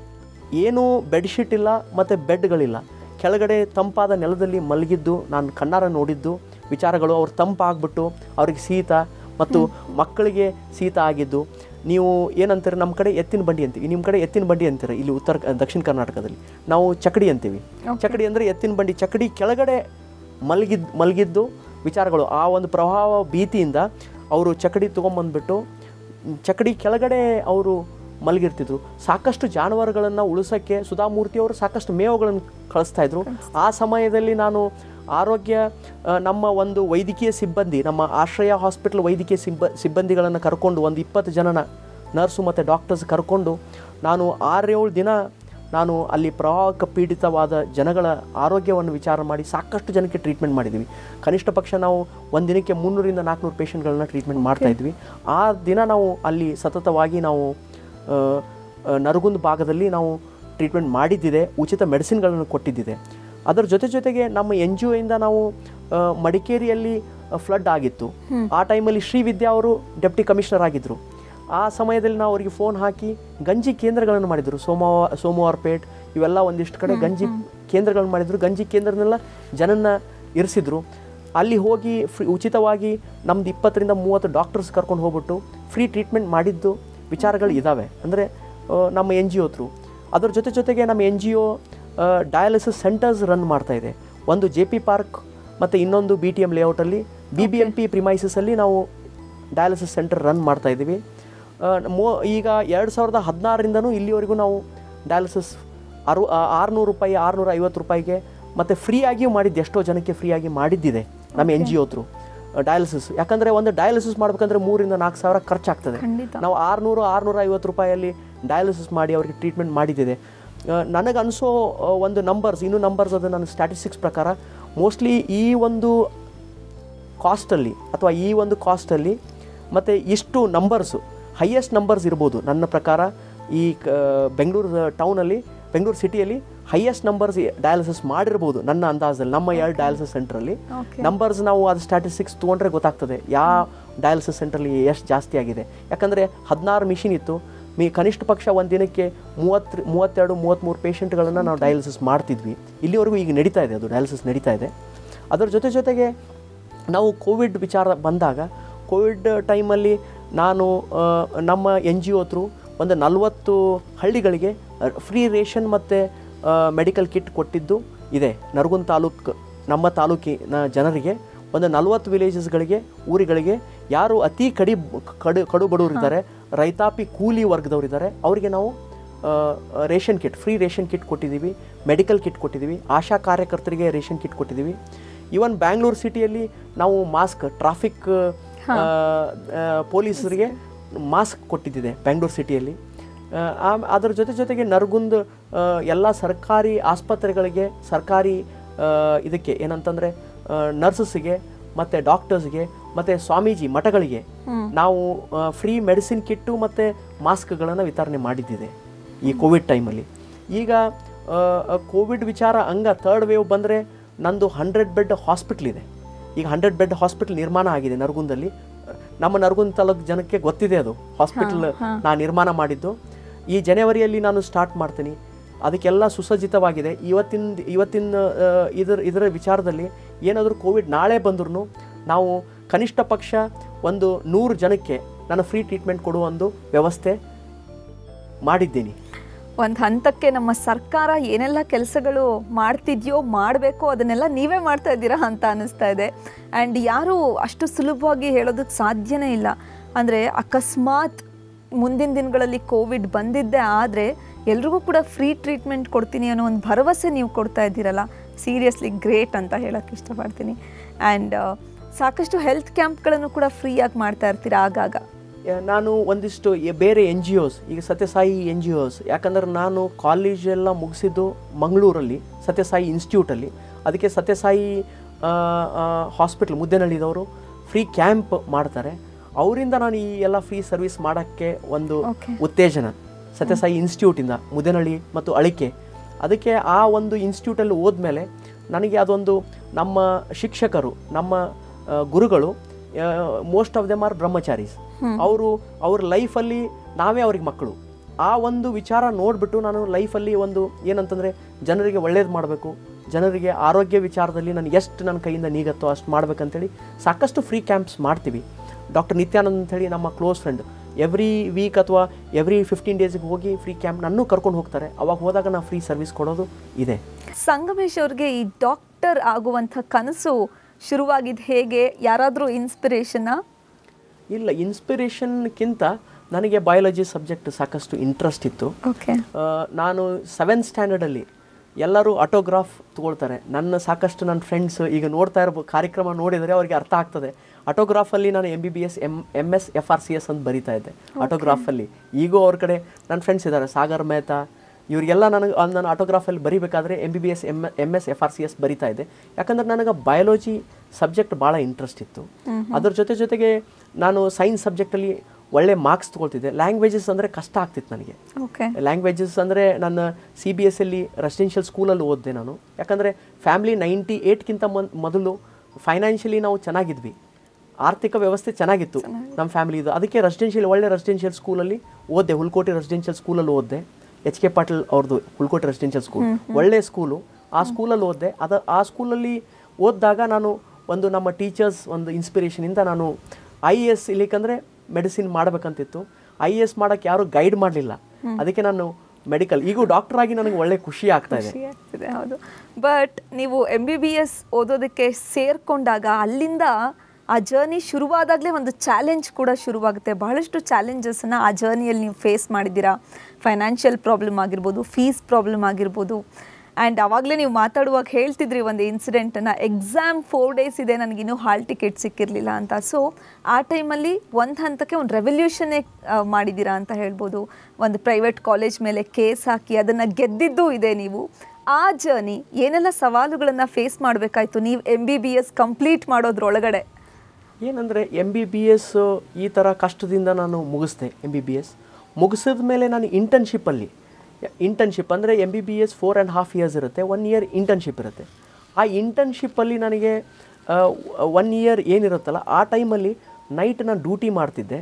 ಏನೂ ಬೆಡ್ಶೀಟ್ ಇಲ್ಲ ಮತ್ತು ಬೆಡ್ಗಳಿಲ್ಲ ಕೆಳಗಡೆ ತಂಪಾದ ನೆಲದಲ್ಲಿ ಮಲಗಿದ್ದು ನಾನು ಕಣ್ಣಾರ ನೋಡಿದ್ದು ವಿಚಾರಗಳು ಅವ್ರು ತಂಪಾಗ್ಬಿಟ್ಟು ಅವ್ರಿಗೆ ಶೀತ ಮತ್ತು ಮಕ್ಕಳಿಗೆ ಶೀತ ಆಗಿದ್ದು ನೀವು ಏನಂತೀರಿ ನಮ್ಮ ಕಡೆ ಎತ್ತಿನ ಬಂಡಿ ಅಂತೀವಿ ನಿಮ್ಮ ಕಡೆ ಎತ್ತಿನ ಬಂಡಿ ಅಂತೀರ ಇಲ್ಲಿ ಉತ್ತರ ದಕ್ಷಿಣ ಕರ್ನಾಟಕದಲ್ಲಿ ನಾವು ಚಕಡಿ ಅಂತೀವಿ ಚಕಡಿ ಅಂದರೆ ಎತ್ತಿನ ಬಂಡಿ ಚಕಡಿ ಕೆಳಗಡೆ ಮಲಗಿದ್ ಮಲಗಿದ್ದು ವಿಚಾರಗಳು ಆ ಒಂದು ಪ್ರಭಾವ ಭೀತಿಯಿಂದ ಅವರು ಚಕಡಿ ತೊಗೊಂಬಂದ್ಬಿಟ್ಟು ಚಕಡಿ ಕೆಳಗಡೆ ಅವರು ಮಲಗಿರ್ತಿದ್ರು ಸಾಕಷ್ಟು ಜಾನುವಾರುಗಳನ್ನು ಉಳಿಸೋಕ್ಕೆ ಸುಧಾಮೂರ್ತಿ ಅವರು ಸಾಕಷ್ಟು ಮೇವುಗಳನ್ನು ಕಳಿಸ್ತಾ ಇದ್ರು ಆ ಸಮಯದಲ್ಲಿ ನಾನು ಆರೋಗ್ಯ ಆ, ನಮ್ಮ ಒಂದು ವೈದ್ಯಕೀಯ ಸಿಬ್ಬಂದಿ ನಮ್ಮ ಆಶ್ರಯ ಹಾಸ್ಪಿಟಲ್ ವೈದ್ಯಕೀಯ ಸಿಬ್ಬ ಸಿಬ್ಬಂದಿಗಳನ್ನು ಕರ್ಕೊಂಡು ಒಂದು ಇಪ್ಪತ್ತು ಜನನ ನರ್ಸು ಮತ್ತು ಡಾಕ್ಟರ್ಸ್ ಕರ್ಕೊಂಡು ನಾನು ಆರೇಳು ದಿನ ನಾನು ಅಲ್ಲಿ ಪ್ರವಾಹಕ್ಕೆ ಪೀಡಿತವಾದ ಜನಗಳ ಆರೋಗ್ಯವನ್ನು ವಿಚಾರ ಮಾಡಿ ಸಾಕಷ್ಟು ಜನಕ್ಕೆ ಟ್ರೀಟ್ಮೆಂಟ್ ಮಾಡಿದ್ವಿ ಕನಿಷ್ಠ ಪಕ್ಷ ನಾವು ಒಂದು ದಿನಕ್ಕೆ ಮುನ್ನೂರಿಂದ ನಾಲ್ಕುನೂರು ಪೇಷಂಟ್ಗಳನ್ನ ಟ್ರೀಟ್ಮೆಂಟ್ ಮಾಡ್ತಾ ಇದ್ವಿ ಆ ದಿನ ನಾವು ಅಲ್ಲಿ ಸತತವಾಗಿ ನಾವು ಆ, ಆ, ನರಗುಂದ್ ಭಾಗದಲ್ಲಿ ನಾವು ಟ್ರೀಟ್ಮೆಂಟ್ ಮಾಡಿದ್ದಿದೆ ಉಚಿತ ಮೆಡಿಸಿನ್ಗಳನ್ನು ಕೊಟ್ಟಿದ್ದಿದೆ ಅದರ ಜೊತೆ ಜೊತೆಗೆ ನಮ್ಮ ಎನ್ ಜಿ ಒಯಿಂದ ನಾವು ಆ, ಮಡಿಕೇರಿಯಲ್ಲಿ ಫ್ಲಡ್ ಆಗಿತ್ತು ಆ ಟೈಮಲ್ಲಿ ಶ್ರೀವಿದ್ಯಾ ಅವರು ಡೆಪ್ಟಿ ಕಮಿಷನರ್ ಆಗಿದ್ದರು ಆ ಸಮಯದಲ್ಲಿ ನಾವು ಅವರಿಗೆ ಫೋನ್ ಹಾಕಿ ಗಂಜಿ ಕೇಂದ್ರಗಳನ್ನು ಮಾಡಿದರು ಸೋಮವಾರ ಸೋಮವಾರಪೇಟ್ ಇವೆಲ್ಲ ಒಂದಿಷ್ಟು ಕಡೆ ಗಂಜಿ ಕೇಂದ್ರಗಳನ್ನು ಮಾಡಿದರು ಗಂಜಿ ಕೇಂದ್ರನೆಲ್ಲ ಜನನ ಇರಿಸಿದ್ರು ಅಲ್ಲಿ ಹೋಗಿ ಫ್ರೀ ಉಚಿತವಾಗಿ ನಮ್ದು ಇಪ್ಪತ್ತರಿಂದ ಮೂವತ್ತು ಡಾಕ್ಟರ್ಸ್ ಕರ್ಕೊಂಡು ಹೋಗ್ಬಿಟ್ಟು ಫ್ರೀ ಟ್ರೀಟ್ಮೆಂಟ್ ಮಾಡಿದ್ದು ವಿಚಾರಗಳು ಇದ್ದಾವೆ ಅಂದರೆ ನಮ್ಮ ಎನ್ ಜಿ ಒ ಥ್ರೂ ಅದ್ರ ಜೊತೆ ಜೊತೆಗೆ ನಮ್ಮ N G O dialysis centres run ಮಾಡ್ತಾ ಇದೆ ಒಂದು ಜೆ ಪಿ ಪಾರ್ಕ್ ಮತ್ತು ಇನ್ನೊಂದು ಬಿ ಟಿ ಎಮ್ ಲೇಔಟಲ್ಲಿ ಬಿ ಬಿ ಎಮ್ ಪಿ ಪ್ರಿಮೈಸಸಲ್ಲಿ ನಾವು ಡಯಾಲಿಸಿಸ್ ಸೆಂಟರ್ ರನ್ ಮಾಡ್ತಾ ಇದ್ದೀವಿ ಆ, ಮೋ ಈಗ ಎರಡು ಸಾವಿರದ ಹದಿನಾರರಿಂದನೂ ಇಲ್ಲಿವರೆಗೂ ನಾವು ಡಯಾಲಿಸಿಸ್ ಅರು ಆರುನೂರು ರೂಪಾಯಿ ಆರುನೂರ ಐವತ್ತು ರೂಪಾಯಿಗೆ ಮತ್ತು ಫ್ರೀಯಾಗಿಯೂ ಮಾಡಿದ್ದು ಎಷ್ಟೋ ಜನಕ್ಕೆ ಫ್ರೀಯಾಗಿ ಮಾಡಿದ್ದಿದೆ ನಮ್ಮ N G O through dialysis ಯಾಕಂದರೆ ಒಂದು ಡಯಾಲಿಸಿಸ್ ಮಾಡ್ಬೇಕಂದ್ರೆ ಮೂರಿಂದ ನಾಲ್ಕು ಸಾವಿರ ಖರ್ಚಾಗ್ತದೆ ಖಂಡಿತ. ನಾವು ಆರುನೂರು ಆರುನೂರ ಐವತ್ತು ರೂಪಾಯಲ್ಲಿ ಡಯಾಲಿಸಿಸ್ ಮಾಡಿ ಅವರಿಗೆ ಟ್ರೀಟ್ಮೆಂಟ್ ಮಾಡಿದ್ದಿದೆ ನನಗೆ ಅನಿಸೋ ಒಂದು ನಂಬರ್ಸ್ ಇನ್ನೂ ನಂಬರ್ಸ್ ಅದು ನನ್ನ ಸ್ಟ್ಯಾಟಿಸ್ಟಿಕ್ಸ್ ಪ್ರಕಾರ ಮೋಸ್ಟ್ಲಿ ಈ ಒಂದು ಕಾಸ್ಟಲ್ಲಿ ಅಥವಾ ಈ ಒಂದು ಕಾಸ್ಟಲ್ಲಿ ಮತ್ತು ಇಷ್ಟು ನಂಬರ್ಸು ಹೈಯೆಸ್ಟ್ ನಂಬರ್ಸ್ ಇರ್ಬೋದು ನನ್ನ ಪ್ರಕಾರ ಈ ಕ ಬೆಂಗಳೂರು ಟೌನಲ್ಲಿ ಬೆಂಗಳೂರು ಸಿಟಿಯಲ್ಲಿ ಹೈಯೆಸ್ಟ್ ನಂಬರ್ಸ್ ಡಯಾಲಿಸಿಸ್ ಮಾಡಿರ್ಬೋದು ನನ್ನ ಅಂದಾಜಲ್ಲಿ ನಮ್ಮ ಎರಡು ಡಯಾಲಿಸಿಸ್ ಸೆಂಟ್ರಲ್ಲಿ Okay. ನಂಬರ್ಸ್ ನಾವು ಅದು ಸ್ಟ್ಯಾಟಿಸ್ಟಿಕ್ಸ್ ತೊಗೊಂಡ್ರೆ ಗೊತ್ತಾಗ್ತದೆ ಯಾವ ಡಯಾಲಿಸಿಸ್ ಸೆಂಟ್ರಲ್ಲಿ ಎಷ್ಟು ಜಾಸ್ತಿ ಆಗಿದೆ ಯಾಕಂದರೆ ಹದಿನಾರು ಮಿಷಿನ್ ಇತ್ತು ಮೀ ಕನಿಷ್ಠ ಪಕ್ಷ ಒಂದು ದಿನಕ್ಕೆ ಮೂವತ್ತು ಮೂವತ್ತೆರಡು ಮೂವತ್ತ್ಮೂರು ಪೇಷಂಟ್ಗಳನ್ನು ನಾವು ಡಯಾಲಿಸಿಸ್ ಮಾಡ್ತಿದ್ವಿ ಇಲ್ಲಿವರೆಗೂ ಈಗ ನಡೀತಾ ಇದೆ ಅದು ಡಯಾಲಿಸಿಸ್ ನಡೀತಾ ಇದೆ ಅದರ ಜೊತೆ ಜೊತೆಗೆ ನಾವು ಕೋವಿಡ್ ವಿಚಾರ ಬಂದಾಗ ಕೋವಿಡ್ ಟೈಮಲ್ಲಿ ನಾನು ಆ, ನಮ್ಮ ಎನ್ ಜಿ ಒ ಥ್ರೂ ಒಂದು ನಲವತ್ತು ಹಳ್ಳಿಗಳಿಗೆ ಫ್ರೀ ರೇಷನ್ ಮತ್ತು ಮೆಡಿಕಲ್ ಕಿಟ್ ಕೊಟ್ಟಿದ್ದು ಇದೆ ನರಗುಂದ ತಾಲೂಕು ನಮ್ಮ ತಾಲೂಕಿನ ಜನರಿಗೆ ಒಂದು ನಲವತ್ತು ವಿಲೇಜಸ್ಗಳಿಗೆ ಊರುಗಳಿಗೆ ಯಾರು ಅತಿ ಕಡಿ ಕಡು ಕಡು ಬಡವರಿದ್ದಾರೆ ರೈತಾಪಿ ಕೂಲಿ ವರ್ಗದವರಿದ್ದಾರೆ ಅವರಿಗೆ ನಾವು ಆ, ration kit free ration kit ಕೊಟ್ಟಿದ್ದೀವಿ ಮೆಡಿಕಲ್ ಕಿಟ್ ಕೊಟ್ಟಿದ್ದೀವಿ ಆಶಾ ಕಾರ್ಯಕರ್ತರಿಗೆ ರೇಷನ್ ಕಿಟ್ ಕೊಟ್ಟಿದ್ದೀವಿ ಇವನ್ ಬ್ಯಾಂಗ್ಳೂರು ಸಿಟಿಯಲ್ಲಿ ನಾವು ಮಾಸ್ಕ್ ಟ್ರಾಫಿಕ್ ಪೊಲೀಸರಿಗೆ ಮಾಸ್ಕ್ ಕೊಟ್ಟಿದ್ದಿದೆ ಬ್ಯಾಂಗ್ಳೂರು ಸಿಟಿಯಲ್ಲಿ ಆ, ಆಮ್- ಅದರ ಜೊತೆ ಜೊತೆಗೆ ನರಗುಂದ್ ಎಲ್ಲ ಸರ್ಕಾರಿ ಆಸ್ಪತ್ರೆಗಳಿಗೆ ಸರ್ಕಾರಿ ಆ, ಇದಕ್ಕೆ ಏನಂತಂದರೆ ನರ್ಸಸ್ಸಿಗೆ ಮತ್ತು ಡಾಕ್ಟರ್ಸ್ಗೆ ಮತ್ತು ಸ್ವಾಮೀಜಿ ಮಠಗಳಿಗೆ ನಾವು ಫ್ರೀ ಮೆಡಿಸಿನ್ ಕಿಟ್ಟು ಮತ್ತು ಮಾಸ್ಕ್ಗಳನ್ನು ವಿತರಣೆ ಮಾಡಿದ್ದಿದೆ ಈ ಕೋವಿಡ್ ಟೈಮಲ್ಲಿ ಈಗ ಕೋವಿಡ್ ವಿಚಾರ ಹಂಗ ಥರ್ಡ್ ವೇವ್ ಬಂದರೆ ನಂದು ಹಂಡ್ರೆಡ್ ಬೆಡ್ ಹಾಸ್ಪಿಟ್ಲ್ ಇದೆ ಈಗ ಹಂಡ್ರೆಡ್ ಬೆಡ್ ಹಾಸ್ಪಿಟಲ್ ನಿರ್ಮಾಣ ಆಗಿದೆ ನರಗುಂದಲ್ಲಿ ನಮ್ಮ ನರಗುಂದ ತಾಲೂಕು ಜನಕ್ಕೆ ಗೊತ್ತಿದೆ ಅದು ಹಾಸ್ಪಿಟಲ್ ನಾನು ನಿರ್ಮಾಣ ಮಾಡಿದ್ದು ಈ ಜನವರಿಯಲ್ಲಿ ನಾನು ಸ್ಟಾರ್ಟ್ ಮಾಡ್ತೀನಿ ಅದಕ್ಕೆಲ್ಲ ಸುಸಜ್ಜಿತವಾಗಿದೆ ಇವತ್ತಿನ ಇವತ್ತಿನ ಆ, ಇದರ ಇದರ ವಿಚಾರದಲ್ಲಿ ಏನಾದರೂ ಕೋವಿಡ್ ನಾಳೆ ಬಂದ್ರೂ ನಾವು ಕನಿಷ್ಠ ಪಕ್ಷ ಒಂದು ನೂರು ಜನಕ್ಕೆ ನಾನು ಫ್ರೀ ಟ್ರೀಟ್ಮೆಂಟ್ ಕೊಡುವ ಒಂದು ವ್ಯವಸ್ಥೆ ಮಾಡಿದ್ದೀನಿ ಒಂದು ಹಂತಕ್ಕೆ ನಮ್ಮ ಸರ್ಕಾರ ಏನೆಲ್ಲ ಕೆಲಸಗಳು ಮಾಡ್ತಿದ್ಯೋ ಮಾಡಬೇಕು ಅದನ್ನೆಲ್ಲ ನೀವೇ ಮಾಡ್ತಾ ಇದ್ದೀರಾ ಅಂತ ಅನ್ನಿಸ್ತಾ ಇದೆ ಆ್ಯಂಡ್ ಯಾರೂ ಅಷ್ಟು ಸುಲಭವಾಗಿ ಹೇಳೋದಕ್ಕೆ ಸಾಧ್ಯನೇ ಇಲ್ಲ ಅಂದರೆ ಅಕಸ್ಮಾತ್ ಮುಂದಿನ ದಿನಗಳಲ್ಲಿ ಕೋವಿಡ್ ಬಂದಿದ್ದೇ ಆದರೆ ಎಲ್ರಿಗೂ ಕೂಡ ಫ್ರೀ ಟ್ರೀಟ್ಮೆಂಟ್ ಕೊಡ್ತೀನಿ ಅನ್ನೋ ಒಂದು ಭರವಸೆ ನೀವು ಕೊಡ್ತಾ ಇದ್ದೀರಲ್ಲ ಸೀರಿಯಸ್ಲಿ ಗ್ರೇಟ್ ಅಂತ ಹೇಳೋಕ್ಕೆ ಇಷ್ಟಪಡ್ತೀನಿ ಆ್ಯಂಡ್ ಸಾಕಷ್ಟು ಹೆಲ್ತ್ ಕ್ಯಾಂಪ್ಗಳನ್ನು ಕೂಡ ಫ್ರೀಯಾಗಿ ಮಾಡ್ತಾ ಇರ್ತೀರಾ ಆಗಾಗ ಯಾ- ನಾನು ಒಂದಿಷ್ಟು ಎ- ಬೇರೆ ಎನ್ ಜಿ ಒಸ್ ಈಗ ಸತ್ಯಸಾಯಿ ಎನ್ ಜಿ ಒಸ್ ಯಾಕಂದ್ರೆ ನಾನು ಕಾಲೇಜೆಲ್ಲ ಮುಗಿಸಿದ್ದು ಮಂಗಳೂರಲ್ಲಿ ಸತ್ಯಸಾಯಿ ಇನ್ಸ್ಟಿಟ್ಯೂಟಲ್ಲಿ ಅದಕ್ಕೆ ಸತ್ಯಸಾಯಿ ಹಾಸ್ಪಿಟ್ಲ್ ಮುದ್ದೆನಳ್ಳಿದವರು ಫ್ರೀ ಕ್ಯಾಂಪ್ ಮಾಡ್ತಾರೆ ಅವರಿಂದ ನಾನು ಈ ಎಲ್ಲ ಫ್ರೀ ಸರ್ವಿಸ್ ಮಾಡೋಕ್ಕೆ ಒಂದು Okay. ಉತ್ತೇಜನ ಸತ್ಯಸಾಯಿ ಇನ್ಸ್ಟಿಟ್ಯೂಟಿಂದ ಮುದೇನಹಳ್ಳಿ ಮತ್ತು ಅಳಿಕೆ ಅದಕ್ಕೆ ಆ ಒಂದು ಇನ್ಸ್ಟಿಟ್ಯೂಟಲ್ಲಿ ಹೋದ್ಮೇಲೆ ನನಗೆ ಅದೊಂದು ನಮ್ಮ ಶಿಕ್ಷಕರು ನಮ್ಮ ಆ, ಗುರುಗಳು most of them are brahmacharis ಅವರು ಅವ್ರ ಲೈಫಲ್ಲಿ ನಾವೇ ಅವ್ರಿಗೆ ಮಕ್ಕಳು ಆ ಒಂದು ವಿಚಾರ ನೋಡಿಬಿಟ್ಟು ನಾನು ಲೈಫಲ್ಲಿ ಒಂದು ಏನಂತಂದರೆ ಜನರಿಗೆ ಒಳ್ಳೇದು ಮಾಡಬೇಕು ಜನರಿಗೆ ಆರೋಗ್ಯ ವಿಚಾರದಲ್ಲಿ ನನಗೆ ಎಷ್ಟು ನನ್ನ ಕೈಯಿಂದ ನೀಗತ್ತೋ ಅಷ್ಟು ಮಾಡ್ಬೇಕಂತೇಳಿ ಸಾಕಷ್ಟು ಫ್ರೀ ಕ್ಯಾಂಪ್ಸ್ ಮಾಡ್ತೀವಿ ಡಾಕ್ಟರ್ ನಿತ್ಯಾನಂದ್ ಅಂತೇಳಿ ನಮ್ಮ ಕ್ಲೋಸ್ ಫ್ರೆಂಡ್ ಎವ್ರಿ ವೀಕ್ ಅಥವಾ ಎವ್ರಿ ಫಿಫ್ಟೀನ್ ಡೇಸ್ಗೆ ಹೋಗಿ ಫ್ರೀ ಕ್ಯಾಂಪ್ ನನ್ನೂ ಕರ್ಕೊಂಡು ಹೋಗ್ತಾರೆ ಅವಾಗ ಹೋದಾಗ ನಾನು ಫ್ರೀ ಸರ್ವಿಸ್ ಕೊಡೋದು ಇದೆ ಸಂಗಮೇಶ್ ಅವ್ರಿಗೆ ಈ ಡಾಕ್ಟರ್ ಆಗುವಂಥ ಕನಸು ಶುರುವಾಗಿದ್ದು ಹೇಗೆ ಯಾರಾದರೂ ಇನ್ಸ್ಪಿರೇಷನಾ ಇಲ್ಲ ಇನ್ಸ್ಪಿರೇಷನ್ಕ್ಕಿಂತ ನನಗೆ ಬಯಾಲಜಿ ಸಬ್ಜೆಕ್ಟ್ ಸಾಕಷ್ಟು ಇಂಟ್ರೆಸ್ಟ್ ಇತ್ತು ಓಕೆ ಆ, ನಾನು ಸೆವೆಂತ್ ಸ್ಟ್ಯಾಂಡರ್ಡಲ್ಲಿ ಎಲ್ಲರೂ ಆಟೋಗ್ರಾಫ್ ತಗೊಳ್ತಾರೆ ನನ್ನ ಸಾಕಷ್ಟು ನನ್ನ ಫ್ರೆಂಡ್ಸ್ ಈಗ ನೋಡ್ತಾ ಇರೋ ಕಾರ್ಯಕ್ರಮ ನೋಡಿದರೆ ಅವರಿಗೆ ಅರ್ಥ ಆಗ್ತದೆ ಆಟೋಗ್ರಾಫಲ್ಲಿ ನಾನು M B B S M M S F R C S ಅಂತ ಬರಿತಾ ಇದ್ದೆ ಆಟೋಗ್ರಾಫಲ್ಲಿ ಈಗೂ ಅವ್ರ ಕಡೆ ನನ್ನ ಫ್ರೆಂಡ್ಸ್ ಇದ್ದಾರೆ ಸಾಗರ್ ಮೆಹ್ತಾ ಇವರಿಗೆಲ್ಲ ನನಗೆ ನಾನು ಆಟೋಗ್ರಾಫಲ್ಲಿ ಬರಿಬೇಕಾದ್ರೆ M B B S M M S F R C S ಬರಿತಾ ಇದ್ದೆ ಯಾಕಂದ್ರೆ ನನಗೆ ಬಯಾಲಜಿ ಸಬ್ಜೆಕ್ಟ್ ಭಾಳ ಇಂಟ್ರೆಸ್ಟ್ ಇತ್ತು ಅದ್ರ ಜೊತೆ ಜೊತೆಗೆ ನಾನು ಸೈನ್ಸ್ ಸಬ್ಜೆಕ್ಟಲ್ಲಿ ಒಳ್ಳೆ ಮಾರ್ಕ್ಸ್ ತೊಗೊಳ್ತಿದ್ದೆ ಲ್ಯಾಂಗ್ವೇಜಸ್ ಅಂದರೆ ಕಷ್ಟ ಆಗ್ತಿತ್ತು ನನಗೆ ಓಕೆ ಲ್ಯಾಂಗ್ವೇಜಸ್ ಅಂದರೆ ನನ್ನ ಸಿ ಬಿ ಎಸ್ ಅಲ್ಲಿ ರೆಸಿಡೆನ್ಷಿಯಲ್ ಸ್ಕೂಲಲ್ಲಿ ಓದಿದೆ ನಾನು ಯಾಕಂದರೆ ಫ್ಯಾಮ್ಲಿ ನೈಂಟಿ ಏಯ್ಟ್ಗಿಂತ ಮೊದಲು ಫೈನಾನ್ಷಿಯಲಿ ನಾವು ಚೆನ್ನಾಗಿದ್ವಿ ಆರ್ಥಿಕ ವ್ಯವಸ್ಥೆ ಚೆನ್ನಾಗಿತ್ತು ನಮ್ಮ ಫ್ಯಾಮಿಲಿದು ಅದಕ್ಕೆ ರೆಸಿಡೆನ್ಷಿಯಲ್ ಒಳ್ಳೆ ರೆಸಿಡೆನ್ಷಿಯಲ್ ಸ್ಕೂಲಲ್ಲಿ ಓದಿದೆ ಹುಲ್ಕೋಟೆ ರೆಸಿಡೆನ್ಷಿಯಲ್ ಸ್ಕೂಲಲ್ಲಿ ಓದಿದೆ ಎಚ್ ಕೆ ಪಾಟೀಲ್ ಅವ್ರದ್ದು ಹುಲ್ಕೋಟೆ ರೆಸಿಡೆನ್ಷಿಯಲ್ ಸ್ಕೂಲ್ ಒಳ್ಳೆ ಸ್ಕೂಲು ಆ ಸ್ಕೂಲಲ್ಲಿ ಓದಿದೆ ಅದ ಆ ಸ್ಕೂಲಲ್ಲಿ ಓದಿದಾಗ ನಾನು ಒಂದು ನಮ್ಮ ಟೀಚರ್ಸ್ ಒಂದು ಇನ್ಸ್ಪಿರೇಷನಿಂದ ನಾನು ಐ ಎ ಎಸ್ ಇಲ್ಲಿಕಂದರೆ ಮೆಡಿಸಿನ್ ಮಾಡಬೇಕಂತಿತ್ತು ಐ ಎ ಎಸ್ ಮಾಡೋಕ್ಕೆ ಯಾರು ಗೈಡ್ ಮಾಡಲಿಲ್ಲ ಅದಕ್ಕೆ ನಾನು ಮೆಡಿಕಲ್ ಈಗೂ ಡಾಕ್ಟರ್ ಆಗಿ ನನಗೆ ಒಳ್ಳೆ ಖುಷಿ ಆಗ್ತಾ ಇದೆ ಖುಷಿ ಆಗ್ತಿದೆ ಹೌದು ಬಟ್ ನೀವು ಎಮ್ ಬಿ ಬಿ ಎಸ್ ಓದೋದಕ್ಕೆ ಸೇರ್ಕೊಂಡಾಗ ಅಲ್ಲಿಂದ ಆ ಜರ್ನಿ ಶುರುವಾದಾಗಲೇ ಒಂದು ಚಾಲೆಂಜ್ ಕೂಡ ಶುರುವಾಗುತ್ತೆ ಬಹಳಷ್ಟು ಚಾಲೆಂಜಸ್ನ ಆ ಜರ್ನಿಯಲ್ಲಿ ನೀವು ಫೇಸ್ ಮಾಡಿದ್ದೀರಾ ಫೈನಾನ್ಷಿಯಲ್ ಪ್ರಾಬ್ಲಮ್ ಆಗಿರ್ಬೋದು ಫೀಸ್ ಪ್ರಾಬ್ಲಮ್ ಆಗಿರ್ಬೋದು ಆ್ಯಂಡ್ ಅವಾಗಲೇ ನೀವು ಮಾತಾಡುವಾಗ ಹೇಳ್ತಿದ್ರಿ ಒಂದು ಇನ್ಸಿಡೆಂಟನ್ನು ಎಕ್ಸಾಮ್ ಫೋರ್ ಡೇಸ್ ಇದೆ ನನಗಿನ್ನೂ ಹಾಲ್ ಟಿಕೆಟ್ ಸಿಕ್ಕಿರಲಿಲ್ಲ ಅಂತ ಸೊ ಆ ಟೈಮಲ್ಲಿ ಒಂದು ಹಂತಕ್ಕೆ ಒಂದು ರೆವಲ್ಯೂಷನ್ನೇ ಮಾಡಿದ್ದೀರಾ ಅಂತ ಹೇಳ್ಬೋದು ಒಂದು ಪ್ರೈವೇಟ್ ಕಾಲೇಜ್ ಮೇಲೆ ಕೇಸ್ ಹಾಕಿ ಅದನ್ನು ಗೆದ್ದಿದ್ದೂ ಇದೆ ನೀವು ಆ ಜರ್ನಿ ಏನೆಲ್ಲ ಸವಾಲುಗಳನ್ನು ಫೇಸ್ ಮಾಡಬೇಕಾಯ್ತು ನೀವು M B B S complete ಮಾಡೋದ್ರೊಳಗಡೆ ಏನಂದರೆ ಎಮ್ ಬಿ ಬಿ ಎಸ್ ಈ ಥರ ಕಷ್ಟದಿಂದ ನಾನು ಮುಗಿಸ್ದೆ ಎಮ್ ಬಿ ಬಿ ಎಸ್ ಮುಗಿಸಿದ ಮೇಲೆ ನಾನು ಇಂಟರ್ನ್ಶಿಪ್ಪಲ್ಲಿ ಇಂಟರ್ನ್ಶಿಪ್ ಅಂದರೆ M B B S four and half years ಇರುತ್ತೆ ಒನ್ ಇಯರ್ ಇಂಟರ್ನ್ಶಿಪ್ ಇರುತ್ತೆ ಆ ಇಂಟರ್ನ್ಶಿಪ್ಪಲ್ಲಿ ನನಗೆ ಒನ್ ಇಯರ್ ಏನಿರುತ್ತಲ್ಲ ಆ ಟೈಮಲ್ಲಿ ನೈಟ್ ನಾನು ಡ್ಯೂಟಿ ಮಾಡ್ತಿದ್ದೆ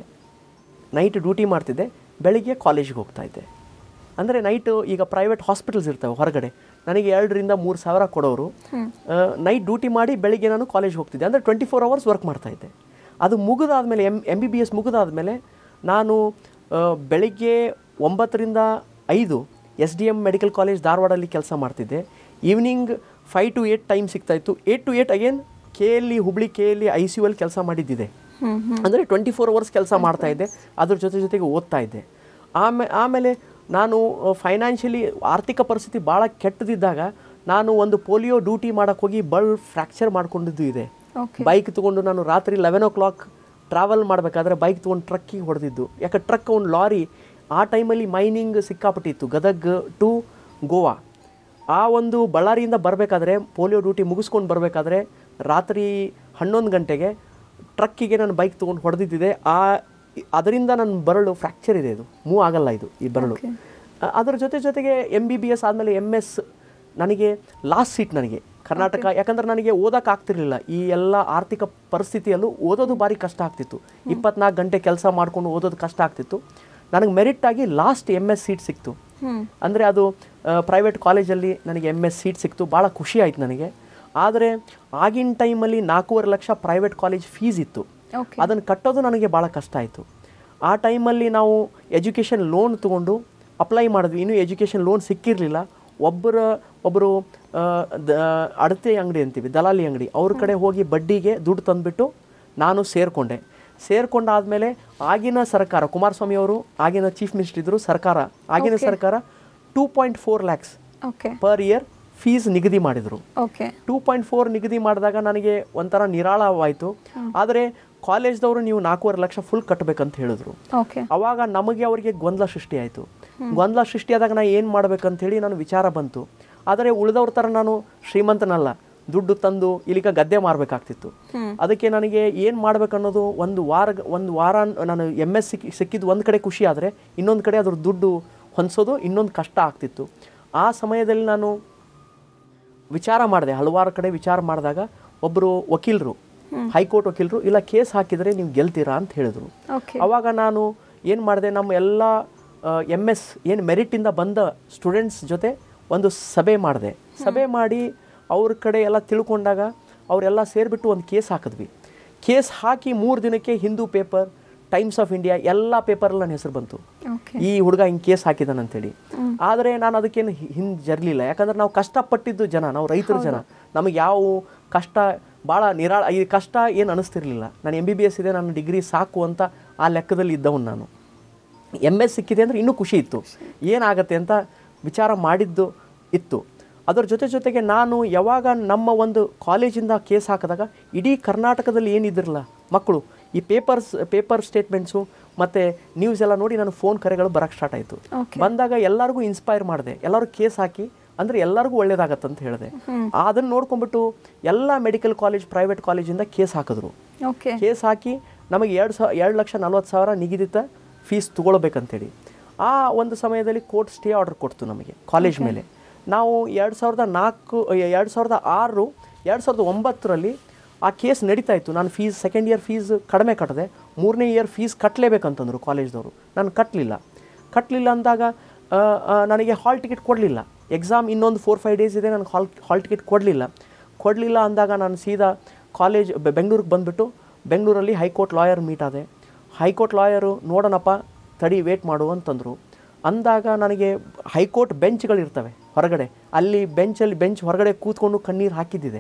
ನೈಟ್ ಡ್ಯೂಟಿ ಮಾಡ್ತಿದ್ದೆ ಬೆಳಿಗ್ಗೆ ಕಾಲೇಜಿಗೆ ಹೋಗ್ತಾ ಇದ್ದೆ ಅಂದರೆ ನೈಟು ಈಗ ಪ್ರೈವೇಟ್ ಹಾಸ್ಪಿಟಲ್ಸ್ ಇರ್ತವೆ ಹೊರಗಡೆ ನನಗೆ ಎರಡರಿಂದ ಮೂರು ಸಾವಿರ ಕೊಡೋರು ನೈಟ್ ಡ್ಯೂಟಿ ಮಾಡಿ ಬೆಳಿಗ್ಗೆ ನಾನು ಕಾಲೇಜ್ ಹೋಗ್ತಿದ್ದೆ ಅಂದರೆ ಟ್ವೆಂಟಿ ಫೋರ್ ಅವರ್ಸ್ ವರ್ಕ್ ಮಾಡ್ತಾ ಇದ್ದೆ ಅದು ಮುಗಿದಾದ್ಮೇಲೆ M M B B S ಮುಗಿದಾದ್ಮೇಲೆ ನಾನು ಆ, ಬೆಳಿಗ್ಗೆ ಒಂಬತ್ತರಿಂದ ಐದು S D M medical college ಧಾರವಾಡಲ್ಲಿ ಕೆಲಸ ಮಾಡ್ತಿದ್ದೆ evening five to eight time ಸಿಗ್ತಾಯಿತ್ತು eight to eight again K L E Hubli K L E I C U ಅಲ್ಲಿ ಕೆಲಸ ಮಾಡಿದ್ದಿದೆ ಅಂದರೆ ಟ್ವೆಂಟಿ ಫೋರ್ ಅವರ್ಸ್ ಕೆಲಸ ಮಾಡ್ತಾ ಇದ್ದೆ ಅದ್ರ ಜೊತೆ ಜೊತೆಗೆ ಓದ್ತಾ ಇದ್ದೆ ಆಮೇ ಆಮೇಲೆ ನಾನು ಫೈನಾನ್ಷಿಯಲಿ ಆರ್ಥಿಕ ಪರಿಸ್ಥಿತಿ ಭಾಳ ಕೆಟ್ಟದಿದ್ದಾಗ ನಾನು ಒಂದು ಪೋಲಿಯೋ ಡ್ಯೂಟಿ ಮಾಡೋಕ್ಕೆ ಹೋಗಿ ಬಲ್ ಫ್ರ್ಯಾಕ್ಚರ್ ಮಾಡ್ಕೊಂಡಿದ್ದು ಇದೆ ಓಕೆ ಬೈಕ್ ತೊಗೊಂಡು ನಾನು ರಾತ್ರಿ ಲೆವೆನ್ ಓ ಕ್ಲಾಕ್ ಟ್ರಾವೆಲ್ ಮಾಡಬೇಕಾದ್ರೆ ಬೈಕ್ ತೊಗೊಂಡು ಟ್ರಕ್ಕಿಗೆ ಹೊಡೆದಿದ್ದು ಯಾಕೆ ಟ್ರಕ್ ಒಂದು ಲಾರಿ ಆ ಟೈಮಲ್ಲಿ ಮೈನಿಂಗ್ ಸಿಕ್ಕಾಪಟ್ಟಿತ್ತು ಗದಗ್ ಟು ಗೋವಾ ಆ ಒಂದು ಬಳ್ಳಾರಿಯಿಂದ ಬರಬೇಕಾದ್ರೆ ಪೋಲಿಯೋ ಡ್ಯೂಟಿ ಮುಗಿಸ್ಕೊಂಡು ಬರಬೇಕಾದ್ರೆ ರಾತ್ರಿ ಹನ್ನೊಂದು ಗಂಟೆಗೆ ಟ್ರಕ್ಕಿಗೆ ನಾನು ಬೈಕ್ ತೊಗೊಂಡು ಹೊಡೆದಿದ್ದಿದೆ ಆ ಅದರಿಂದ ನನ್ನ ಬರಳು ಫ್ರ್ಯಾಕ್ಚರ್ ಇದೆ ಇದು ಮೂವ್ ಆಗಲ್ಲ ಇದು ಈ ಬರಳು Okay. ಅ- ಅದರ ಜೊತೆ ಜೊತೆಗೆ ಎಮ್ ಬಿ ಬಿ ಎಸ್ ಆದಮೇಲೆ ಎಮ್ ಎಸ್ ನನಗೆ ಲಾಸ್ಟ್ ಸೀಟ್ ನನಗೆ ಕರ್ನಾಟಕ ಯಾಕಂದ್ರೆ ನನಗೆ ಓದೋಕೆ ಆಗ್ತಿರ್ಲಿಲ್ಲ ಈ ಎಲ್ಲ ಆರ್ಥಿಕ ಪರಿಸ್ಥಿತಿಯಲ್ಲೂ ಓದೋದು ಭಾರಿ ಕಷ್ಟ ಆಗ್ತಿತ್ತು ಇಪ್ಪತ್ನಾಲ್ಕು ಗಂಟೆ ಕೆಲಸ ಮಾಡ್ಕೊಂಡು ಓದೋದು ಕಷ್ಟ ಆಗ್ತಿತ್ತು ನನಗೆ ಮೆರಿಟ್ ಆಗಿ ಲಾಸ್ಟ್ ಎಮ್ ಎಸ್ ಸೀಟ್ ಸಿಕ್ತು ಅಂದರೆ ಅದು ಪ್ರೈವೇಟ್ ಕಾಲೇಜಲ್ಲಿ ನನಗೆ ಎಮ್ ಎಸ್ ಸೀಟ್ ಸಿಕ್ತು ಭಾಳ ಖುಷಿ ಆಯ್ತು ನನಗೆ ಆದರೆ ಆಗಿನ ಟೈಮಲ್ಲಿ ನಾಲ್ಕೂವರೆ ಲಕ್ಷ ಪ್ರೈವೇಟ್ ಕಾಲೇಜ್ ಫೀಸ್ ಇತ್ತು ಓಕೆ ಅದನ್ನು ಕಟ್ಟೋದು ನನಗೆ ಭಾಳ ಕಷ್ಟ ಆಯಿತು ಆ ಟೈಮಲ್ಲಿ ನಾವು ಎಜುಕೇಷನ್ ಲೋನ್ ತೊಗೊಂಡು ಅಪ್ಲೈ ಮಾಡಿದ್ವಿ ಇನ್ನೂ ಎಜುಕೇಷನ್ ಲೋನ್ ಸಿಕ್ಕಿರಲಿಲ್ಲ ಒಬ್ಬರ ಒಬ್ಬರು ಆ, ದ ಅಡತೆ ಅಂಗಡಿ ಅಂತೀವಿ ದಲಾಲಿ ಅಂಗಡಿ ಅವ್ರ ಕಡೆ ಹೋಗಿ ಬಡ್ಡಿಗೆ ದುಡ್ಡು ತಂದುಬಿಟ್ಟು ನಾನು ಸೇರಿಕೊಂಡೆ ಸೇರ್ಕೊಂಡಾದ್ಮೇಲೆ ಆಗಿನ ಸರ್ಕಾರ ಕುಮಾರಸ್ವಾಮಿ ಅವರು ಆಗಿನ ಚೀಫ್ ಮಿನಿಸ್ಟರ್ ಇದ್ದರು ಸರ್ಕಾರ ಆಗಿನ ಸರ್ಕಾರ two point four lakhs okay per year fees ನಿಗದಿ ಮಾಡಿದರು ಓಕೆ ಟೂ ಪಾಯಿಂಟ್ ಫೋರ್ ನಿಗದಿ ಮಾಡಿದಾಗ ನನಗೆ ಒಂಥರ ನಿರಾಳವಾಯಿತು ಆದರೆ ಕಾಲೇಜ್ದವರು ನೀವು ನಾಲ್ಕೂವರೆ ಲಕ್ಷ ಫುಲ್ ಕಟ್ಟಬೇಕಂತ ಹೇಳಿದ್ರು ಓಕೆ ಅವಾಗ ನಮಗೆ ಅವರಿಗೆ ಗೊಂದಲ ಸೃಷ್ಟಿ ಆಯಿತು ಗೊಂದಲ ಸೃಷ್ಟಿಯಾದಾಗ ನಾನು ಏನು ಮಾಡ್ಬೇಕಂತೇಳಿ ನಾನು ವಿಚಾರ ಬಂತು ಆದರೆ ಉಳಿದವ್ರ ಥರ ನಾನು ಶ್ರೀಮಂತನಲ್ಲ ದುಡ್ಡು ತಂದು ಇಲ್ಲಿಗ ಗದ್ದೆ ಮಾರಬೇಕಾಗ್ತಿತ್ತು ಅದಕ್ಕೆ ನನಗೆ ಏನು ಮಾಡ್ಬೇಕನ್ನೋದು ಒಂದು ವಾರ ಒಂದು ವಾರ ನಾನು ಎಮ್ ಎಸ್ ಸಿಕ್ಕಿ ಸಿಕ್ಕಿದ್ದು ಒಂದು ಕಡೆ ಖುಷಿ ಆದರೆ ಇನ್ನೊಂದು ಕಡೆ ಅದ್ರ ದುಡ್ಡು ಹೊಂದಿಸೋದು ಇನ್ನೊಂದು ಕಷ್ಟ ಆಗ್ತಿತ್ತು ಆ ಸಮಯದಲ್ಲಿ ನಾನು ವಿಚಾರ ಮಾಡಿದೆ ಹಲವಾರು ಕಡೆ ವಿಚಾರ ಮಾಡಿದಾಗ ಒಬ್ಬರು ವಕೀಲರು ಹೈಕೋರ್ಟ್ ವಕೀಲರು ಇಲ್ಲ ಕೇಸ್ ಹಾಕಿದರೆ ನೀವು ಗೆಲ್ತೀರಾ ಅಂತ ಹೇಳಿದರು ಓಕೆ ಅವಾಗ ನಾನು ಏನು ಮಾಡಿದೆ ನಮ್ಮ ಎಲ್ಲ ಎಮ್ ಎಸ್ ಏನು ಮೆರಿಟಿಂದ ಬಂದ ಸ್ಟೂಡೆಂಟ್ಸ್ ಜೊತೆ ಒಂದು ಸಭೆ ಮಾಡಿದೆ ಸಭೆ ಮಾಡಿ ಅವ್ರ ಕಡೆ ಎಲ್ಲ ತಿಳ್ಕೊಂಡಾಗ ಅವರೆಲ್ಲ ಸೇರಿಬಿಟ್ಟು ಒಂದು ಕೇಸ್ ಹಾಕಿದ್ವಿ ಕೇಸ್ ಹಾಕಿ ಮೂರು ದಿನಕ್ಕೆ Hindu paper Times of India ಎಲ್ಲ ಪೇಪರಲ್ಲಿ ನನ್ನ ಹೆಸರು ಬಂತು ಓಕೆ ಈ ಹುಡುಗ ಹಿಂಗೆ ಕೇಸ್ ಹಾಕಿದಾನಂತೇಳಿ ಆದರೆ ನಾನು ಅದಕ್ಕೇನು ಹಿಂದೆ ಜರಲಿಲ್ಲ ಯಾಕಂದ್ರೆ ನಾವು ಕಷ್ಟಪಟ್ಟಿದ್ದು ಜನ ನಾವು ರೈತರ ಜನ ನಮಗೆ ಯಾವ ಕಷ್ಟ ಭಾಳ ನಿರಾಳ ಈ ಕಷ್ಟ ಏನು ಅನಿಸ್ತಿರ್ಲಿಲ್ಲ ನಾನು ಎಮ್ ಬಿ ಬಿ ಎಸ್ ಇದೆ ನನ್ನ ಡಿಗ್ರಿ ಸಾಕು ಅಂತ ಆ ಲೆಕ್ಕದಲ್ಲಿ ಇದ್ದವನು ನಾನು ಎಮ್ ಎಸ್ ಸಿಕ್ಕಿದೆ ಅಂದರೆ ಇನ್ನೂ ಖುಷಿ ಇತ್ತು ಏನಾಗತ್ತೆ ಅಂತ ವಿಚಾರ ಮಾಡಿದ್ದು ಇತ್ತು ಅದರ ಜೊತೆ ಜೊತೆಗೆ ನಾನು ಯಾವಾಗ ನಮ್ಮ ಒಂದು ಕಾಲೇಜಿಂದ ಕೇಸ್ ಹಾಕಿದಾಗ ಇಡೀ ಕರ್ನಾಟಕದಲ್ಲಿ ಏನಿದ್ರಲ್ಲ ಮಕ್ಕಳು ಈ ಪೇಪರ್ಸ್ ಪೇಪರ್ ಸ್ಟೇಟ್ಮೆಂಟ್ಸು ಮತ್ತು ನ್ಯೂಸ್ ಎಲ್ಲ ನೋಡಿ ನಾನು ಫೋನ್ ಕರೆಗಳು ಬರೋಕ್ಕೆ ಸ್ಟಾರ್ಟ್ ಆಯಿತು Okay. ಬಂದಾಗ ಎಲ್ಲರಿಗೂ ಇನ್ಸ್ಪೈರ್ ಮಾಡಿದೆ ಎಲ್ಲರೂ ಕೇಸ್ ಹಾಕಿ ಅಂದರೆ ಎಲ್ಲರಿಗೂ ಒಳ್ಳೇದಾಗತ್ತಂತ ಹೇಳಿದೆ ಅದನ್ನು ನೋಡ್ಕೊಂಡ್ಬಿಟ್ಟು ಎಲ್ಲ ಮೆಡಿಕಲ್ ಕಾಲೇಜ್ ಪ್ರೈವೇಟ್ ಕಾಲೇಜಿಂದ ಕೇಸ್ ಹಾಕಿದ್ರು ಓಕೆ ಕೇಸ್ ಹಾಕಿ ನಮಗೆ ಎರಡು ಸಾವಿರ ಎರಡು ಲಕ್ಷ ನಲ್ವತ್ತು ಸಾವಿರ ನಿಗದಿತ ಫೀಸ್ ತೊಗೊಳ್ಬೇಕಂತೇಳಿ ಆ ಒಂದು ಸಮಯದಲ್ಲಿ ಕೋರ್ಟ್ ಸ್ಟೇ ಆರ್ಡರ್ ಕೊಡ್ತು ನಮಗೆ ಕಾಲೇಜ್ ಮೇಲೆ ನಾವು ಎರಡು ಸಾವಿರದ ನಾಲ್ಕು ಎರಡು ಸಾವಿರದ ಆರು ಎರಡು ಸಾವಿರದ ಒಂಬತ್ತರಲ್ಲಿ ಆ ಕೇಸ್ ನಡೀತಾ ಇತ್ತು ನಾನು ಫೀಸ್ ಸೆಕೆಂಡ್ ಇಯರ್ ಫೀಸ್ ಕಡಿಮೆ ಕಟ್ಟಿದೆ ಮೂರನೇ ಇಯರ್ ಫೀಸ್ ಕಟ್ಟಲೇಬೇಕಂತಂದರು ಕಾಲೇಜ್ದವರು ನಾನು ಕಟ್ಟಲಿಲ್ಲ ಕಟ್ಟಲಿಲ್ಲ ಅಂದಾಗ ಆ, ಆ, ನನಗೆ ಹಾಲ್ ಟಿಕೆಟ್ ಕೊಡಲಿಲ್ಲ ಎಕ್ಸಾಮ್ ಇನ್ನೊಂದು ಫೋರ್ ಫೈವ್ ಡೇಸ್ ಇದೆ ನನಗೆ ಹಾಲ್ ಹಾಲ್ ಟಿಕೆಟ್ ಕೊಡಲಿಲ್ಲ ಕೊಡಲಿಲ್ಲ ಅಂದಾಗ ನಾನು ಸೀದಾ ಕಾಲೇಜ್ ಬೆ- ಬೆಂಗಳೂರಿಗೆ ಬಂದುಬಿಟ್ಟು ಬೆಂಗಳೂರಲ್ಲಿ ಹೈಕೋರ್ಟ್ ಲಾಯರ್ ಮೀಟ್ ಆದೆ ಹೈಕೋರ್ಟ್ ಲಾಯರು ನೋಡೋಣಪ್ಪ ತಡಿ ವೇಟ್ ಮಾಡು ಅಂತಂದರು ಅಂದಾಗ ನನಗೆ ಹೈಕೋರ್ಟ್ ಬೆಂಚ್ಗಳಿರ್ತವೆ ಹೊರಗಡೆ ಅಲ್ಲಿ ಬೆಂಚಲ್ಲಿ ಬೆಂಚ್ ಹೊರಗಡೆ ಕೂತ್ಕೊಂಡು ಕಣ್ಣೀರು ಹಾಕಿದ್ದಿದೆ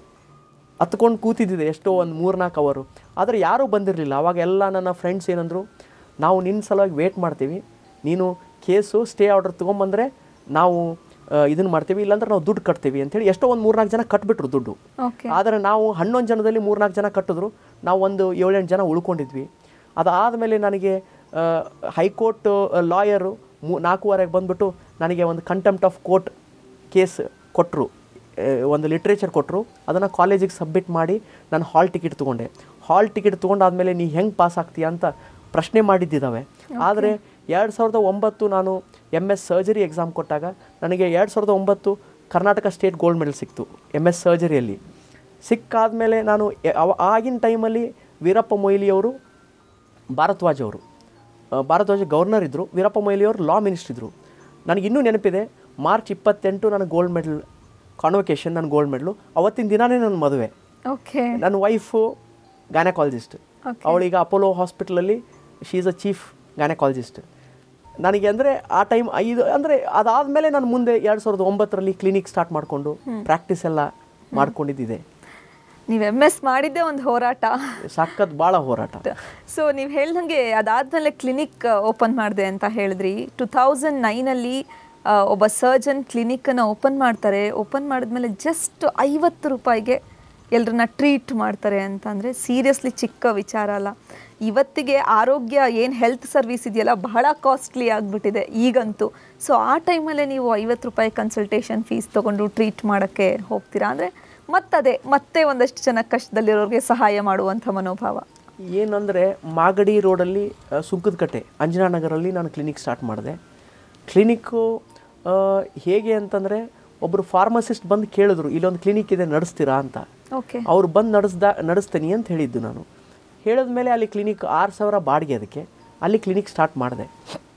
ಹತ್ಕೊಂಡು ಕೂತಿದ್ದಿದೆ ಎಷ್ಟೋ ಒಂದು ಮೂರ್ನಾಲ್ಕು ಅವರು ಆದರೆ ಯಾರೂ ಬಂದಿರಲಿಲ್ಲ ಅವಾಗ ಎಲ್ಲ ನನ್ನ ಫ್ರೆಂಡ್ಸ್ ಏನಂದರು ನಾವು ನಿನ್ನ ಸಲುವಾಗಿ ವೇಟ್ ಮಾಡ್ತೀವಿ ನೀನು ಕೇಸು ಸ್ಟೇ ಆರ್ಡರ್ ತೊಗೊಂಬಂದರೆ ನಾವು ಇದನ್ನು ಮಾಡ್ತೀವಿ ಇಲ್ಲಾಂದ್ರೆ ನಾವು ದುಡ್ಡು ಕಟ್ತೀವಿ ಅಂತೇಳಿ ಎಷ್ಟೋ ಒಂದು ಮೂರ್ನಾಲ್ಕು ಜನ ಕಟ್ಬಿಟ್ರು ದುಡ್ಡು ಓಕೆ ಆದರೆ ನಾವು ಹನ್ನೊಂದು ಜನದಲ್ಲಿ ಮೂರ್ನಾಲ್ಕು ಜನ ಕಟ್ಟಿದ್ರು ನಾವು ಒಂದು ಏಳೆಂಟು ಜನ ಉಳ್ಕೊಂಡಿದ್ವಿ ಅದಾದಮೇಲೆ ನನಗೆ ಆ, ಹೈಕೋರ್ಟ್ ಲಾಯರು ಮೂ ನಾಲ್ಕೂವರೆಗೆ ಬಂದ್ಬಿಟ್ಟು ನನಗೆ ಒಂದು ಕಂಟೆಂಪ್ಟ್ ಆಫ್ ಕೋರ್ಟ್ ಕೇಸ್ ಕೊಟ್ಟರು ಒಂದು ಲಿಟ್ರೇಚರ್ ಕೊಟ್ಟರು ಅದನ್ನು ಕಾಲೇಜಿಗೆ ಸಬ್ಮಿಟ್ ಮಾಡಿ ನಾನು ಹಾಲ್ ಟಿಕೆಟ್ ತೊಗೊಂಡೆ ಹಾಲ್ ಟಿಕೆಟ್ ತೊಗೊಂಡಾದ್ಮೇಲೆ ನೀ ಹೆಂಗೆ ಪಾಸ್ ಆಗ್ತೀಯ ಅಂತ ಪ್ರಶ್ನೆ ಮಾಡಿದ್ದಿದ್ದಾವೆ ಆದರೆ ಎರಡು ಸಾವಿರದ ಒಂಬತ್ತು ನಾನು ಎಮ್ ಎಸ್ ಸರ್ಜರಿ ಎಕ್ಸಾಮ್ ಕೊಟ್ಟಾಗ ನನಗೆ ಎರಡು ಸಾವಿರದ ಒಂಬತ್ತು ಕರ್ನಾಟಕ ಸ್ಟೇಟ್ ಗೋಲ್ಡ್ ಮೆಡಲ್ ಸಿಕ್ತು ಎಮ್ ಎಸ್ ಸರ್ಜರಿಯಲ್ಲಿ ಸಿಕ್ಕಾದ್ಮೇಲೆ ನಾನು ಎ- ಅವ ಆಗಿನ ಟೈಮಲ್ಲಿ ವೀರಪ್ಪ ಮೊಯ್ಲಿಯವರು ಭಾರದ್ವಾಜ್ ಅವರು ಆ, ಭಾರದ್ವಾಜ್ ಗವರ್ನರ್ ಇದ್ದರು ವೀರಪ್ಪ ಮೊಯ್ಲಿ ಅವರು ಲಾ ಮಿನಿಸ್ಟರ್ ಇದ್ದರು ನನಗೆ ಇನ್ನೂ ನೆನಪಿದೆ ಮಾರ್ಚ್ ಇಪ್ಪತ್ತೆಂಟು ನನಗೆ ಗೋಲ್ಡ್ ಮೆಡಲ್ ಕಾನ್ವೊಕೇಶನ್ ನನ್ನ ಗೋಲ್ಡ್ ಮೆಡಲು ಅವತ್ತಿನ ದಿನಾನೇ ನನ್ನ ಮದುವೆ ಓಕೆ ನನ್ನ ವೈಫು ಗ್ಯಾನಕಾಲಜಿಸ್ಟ್ Okay. ಅವಳೀಗ ಅಪೋಲೋ ಹಾಸ್ಪಿಟಲಲ್ಲಿ ಶೀ ಈಸ್ ಅ ಚೀಫ್ ಗ್ಯಾನಕಾಲಜಿಸ್ಟ್ ನನಗೆ ಅಂದರೆ ಆ ಟೈಮ್ ಐದು ಅಂದರೆ ಅದಾದಮೇಲೆ ನಾನು ಮುಂದೆ ಎರಡು ಸಾವಿರದ ಒಂಬತ್ತರಲ್ಲಿ ಕ್ಲಿನಿಕ್ ಸ್ಟಾರ್ಟ್ ಮಾಡಿಕೊಂಡು ಪ್ರಾಕ್ಟೀಸ್ ಎಲ್ಲ ಮಾಡ್ಕೊಂಡಿದ್ದಿದೆ ನೀವು ಎಮ್ ಎಸ್ ಮಾಡಿದ್ದೇ ಒಂದು ಹೋರಾಟ ಸಖತ್ ಭಾಳ ಹೋರಾಟ ಸೊ ನೀವು ಹೇಳ್ದಂಗೆ ಅದಾದಮೇಲೆ ಕ್ಲಿನಿಕ್ ಓಪನ್ ಮಾಡಿದೆ ಅಂತ ಹೇಳಿದ್ರಿ ಟು ತೌಸಂಡ್ ನೈನಲ್ಲಿ ಒಬ್ಬ ಸರ್ಜನ್ ಕ್ಲಿನಿಕ್ಕನ್ನು ಓಪನ್ ಮಾಡ್ತಾರೆ ಓಪನ್ ಮಾಡಿದ್ಮೇಲೆ ಜಸ್ಟ್ ಐವತ್ತು ರೂಪಾಯಿಗೆ ಎಲ್ಲರನ್ನ ಟ್ರೀಟ್ ಮಾಡ್ತಾರೆ ಅಂತಂದರೆ ಸೀರಿಯಸ್ಲಿ ಚಿಕ್ಕ ವಿಚಾರ ಅಲ್ಲ ಇವತ್ತಿಗೆ ಆರೋಗ್ಯ ಏನು ಹೆಲ್ತ್ ಸರ್ವಿಸ್ ಇದೆಯಲ್ಲ ಬಹಳ ಕಾಸ್ಟ್ಲಿ ಆಗಿಬಿಟ್ಟಿದೆ ಈಗಂತೂ ಸೊ ಆ ಟೈಮಲ್ಲೇ ನೀವು ಐವತ್ತು ರೂಪಾಯಿ ಕನ್ಸಲ್ಟೇಷನ್ ಫೀಸ್ ತೊಗೊಂಡು ಟ್ರೀಟ್ ಮಾಡೋಕ್ಕೆ ಹೋಗ್ತೀರಾ ಅಂದರೆ ಮತ್ತದೇ ಮತ್ತೆ ಒಂದಷ್ಟು ಜನ ಕಷ್ಟದಲ್ಲಿರೋರಿಗೆ ಸಹಾಯ ಮಾಡುವಂಥ ಮನೋಭಾವ ಏನಂದರೆ ಮಾಗಡಿ ರೋಡಲ್ಲಿ ಆ, ಸುಂಕದಕಟ್ಟೆ ಅಂಜನಾನಗರಲ್ಲಿ ನಾನು ಕ್ಲಿನಿಕ್ ಸ್ಟಾರ್ಟ್ ಮಾಡಿದೆ ಕ್ಲಿನಿಕ್ಕು ಆ, ಹೇಗೆ ಅಂತಂದರೆ ಒಬ್ಬರು ಫಾರ್ಮಸಿಸ್ಟ್ ಬಂದು ಕೇಳಿದ್ರು ಇಲ್ಲೊಂದು ಕ್ಲಿನಿಕ್ ಇದೆ ನಡೆಸ್ತೀರಾ ಅಂತ ಓಕೆ ಅವ್ರು ಬಂದು ನಡೆಸ್ದ ನಡೆಸ್ತೀನಿ ಅಂತ ಹೇಳಿದ್ದು ನಾನು ಹೇಳಿದ ಮೇಲೆ ಅಲ್ಲಿ ಕ್ಲಿನಿಕ್ ಆರು ಸಾವಿರ ಬಾಡಿಗೆ ಅದಕ್ಕೆ ಅಲ್ಲಿ ಕ್ಲಿನಿಕ್ ಸ್ಟಾರ್ಟ್ ಮಾಡಿದೆ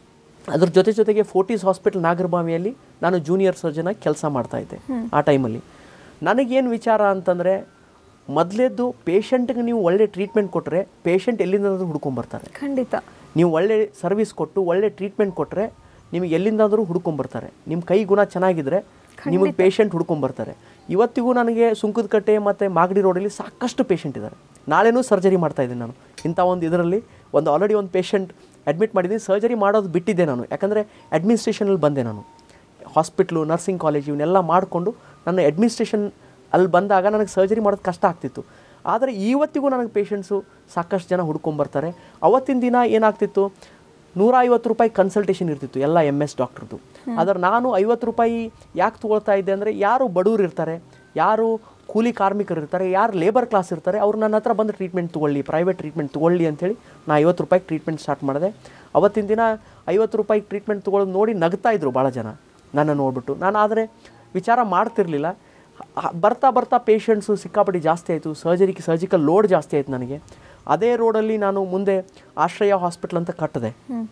ಅದ್ರ ಜೊತೆ ಜೊತೆಗೆ ಫೋರ್ಟೀಸ್ ಹಾಸ್ಪಿಟಲ್ ನಾಗರಬಾವಿಯಲ್ಲಿ ನಾನು ಜೂನಿಯರ್ ಸರ್ಜನಾಗಿ ಕೆಲಸ ಮಾಡ್ತಾಯಿದ್ದೆ ಆ ಟೈಮಲ್ಲಿ ನನಗೇನು ವಿಚಾರ ಅಂತಂದರೆ ಮೊದಲೇದ್ದು ಪೇಷಂಟ್ಗೆ ನೀವು ಒಳ್ಳೆ ಟ್ರೀಟ್ಮೆಂಟ್ ಕೊಟ್ಟರೆ ಪೇಷಂಟ್ ಎಲ್ಲಿಂದಾದ್ರೂ ಹುಡ್ಕೊಂಬರ್ತಾರೆ ಖಂಡಿತ ನೀವು ಒಳ್ಳೆ ಸರ್ವಿಸ್ ಕೊಟ್ಟು ಒಳ್ಳೆ ಟ್ರೀಟ್ಮೆಂಟ್ ಕೊಟ್ಟರೆ ನಿಮಗೆ ಎಲ್ಲಿಂದಾದರೂ ಹುಡ್ಕೊಂಬರ್ತಾರೆ ನಿಮ್ಮ ಕೈ ಗುಣ ಚೆನ್ನಾಗಿದ್ರೆ ನಿಮಗೆ ಪೇಷಂಟ್ ಹುಡ್ಕೊಂಬರ್ತಾರೆ ಇವತ್ತಿಗೂ ನನಗೆ ಸುಂಕದಕಟ್ಟೆ ಮತ್ತು ಮಾಗಡಿ ರೋಡಲ್ಲಿ ಸಾಕಷ್ಟು ಪೇಷಂಟ್ ಇದ್ದಾರೆ ನಾಳೆನೂ ಸರ್ಜರಿ ಮಾಡ್ತಾ ಇದ್ದೀನಿ ನಾನು ಇಂಥ ಒಂದು ಇದರಲ್ಲಿ ಒಂದು ಆಲ್ರೆಡಿ ಒಂದು ಪೇಷಂಟ್ ಅಡ್ಮಿಟ್ ಮಾಡಿದ್ದೀನಿ ಸರ್ಜರಿ ಮಾಡೋದು ಬಿಟ್ಟಿದ್ದೆ ನಾನು ಯಾಕಂದರೆ ಅಡ್ಮಿನಿಸ್ಟ್ರೇಷನಲ್ಲಿ ಬಂದೆ ನಾನು ಹಾಸ್ಪಿಟ್ಲು ನರ್ಸಿಂಗ್ ಕಾಲೇಜ್ ಇವನ್ನೆಲ್ಲ ಮಾಡಿಕೊಂಡು ನನ್ನ ಅಡ್ಮಿನಿಸ್ಟ್ರೇಷನ್ ಅಲ್ಲಿ ಬಂದಾಗ ನನಗೆ ಸರ್ಜರಿ ಮಾಡೋದು ಕಷ್ಟ ಆಗ್ತಿತ್ತು ಆದರೆ ಇವತ್ತಿಗೂ ನನಗೆ ಪೇಷಂಟ್ಸು ಸಾಕಷ್ಟು ಜನ ಹುಡ್ಕೊಂಬರ್ತಾರೆ ಅವತ್ತಿನ ದಿನ ಏನಾಗ್ತಿತ್ತು ನೂರ ಐವತ್ತು ರೂಪಾಯಿ ಕನ್ಸಲ್ಟೇಷನ್ ಇರ್ತಿತ್ತು ಎಲ್ಲ ಎಮ್ ಎಸ್ ಡಾಕ್ಟ್ರದ್ದು ಆದರೆ ನಾನು ಐವತ್ತು ರೂಪಾಯಿ ಯಾಕೆ ತೊಗೊಳ್ತಾ ಇದ್ದೆ ಅಂದರೆ ಯಾರು ಬಡವ್ರು ಇರ್ತಾರೆ ಯಾರು ಕೂಲಿ ಕಾರ್ಮಿಕರು ಇರ್ತಾರೆ ಯಾರು ಲೇಬರ್ ಕ್ಲಾಸ್ ಇರ್ತಾರೆ ಅವ್ರು ನನ್ನ ಹತ್ರ ಬಂದು ಟ್ರೀಟ್ಮೆಂಟ್ ತೊಗೊಳ್ಳಿ ಪ್ರೈವೇಟ್ ಟ್ರೀಟ್ಮೆಂಟ್ ತೊಗೊಳ್ಳಿ ಅಂತೇಳಿ ನಾ ಐವತ್ತು ರೂಪಾಯಿಗೆ ಟ್ರೀಟ್ಮೆಂಟ್ ಸ್ಟಾರ್ಟ್ ಮಾಡಿದೆ ಅವತ್ತಿನ ದಿನ ಐವತ್ತು ರೂಪಾಯಿಗೆ ಟ್ರೀಟ್ಮೆಂಟ್ ತೊಗೊಳ್ಳೋದು ನೋಡಿ ನಗ್ತಾ ಇದ್ರು ಭಾಳ ಜನ ನನ್ನ ನೋಡ್ಬಿಟ್ಟು ನಾನು ಆದರೆ ವಿಚಾರ ಮಾಡ್ತಿರ್ಲಿಲ್ಲ ಹ- ಬರ್ತಾ ಬರ್ತಾ ಪೇಷಂಟ್ಸು ಸಿಕ್ಕಾಪಟ್ಟಿ ಜಾಸ್ತಿ ಆಯಿತು ಸರ್ಜರಿಗೆ ಸರ್ಜಿಕಲ್ ಲೋಡ್ ಜಾಸ್ತಿ ಆಯಿತು ನನಗೆ ಅದೇ ರೋಡಲ್ಲಿ ನಾನು ಮುಂದೆ ಆಶ್ರಯ ಹಾಸ್ಪಿಟ್ಲ್ ಅಂತ ಕಟ್ಟಿದೆ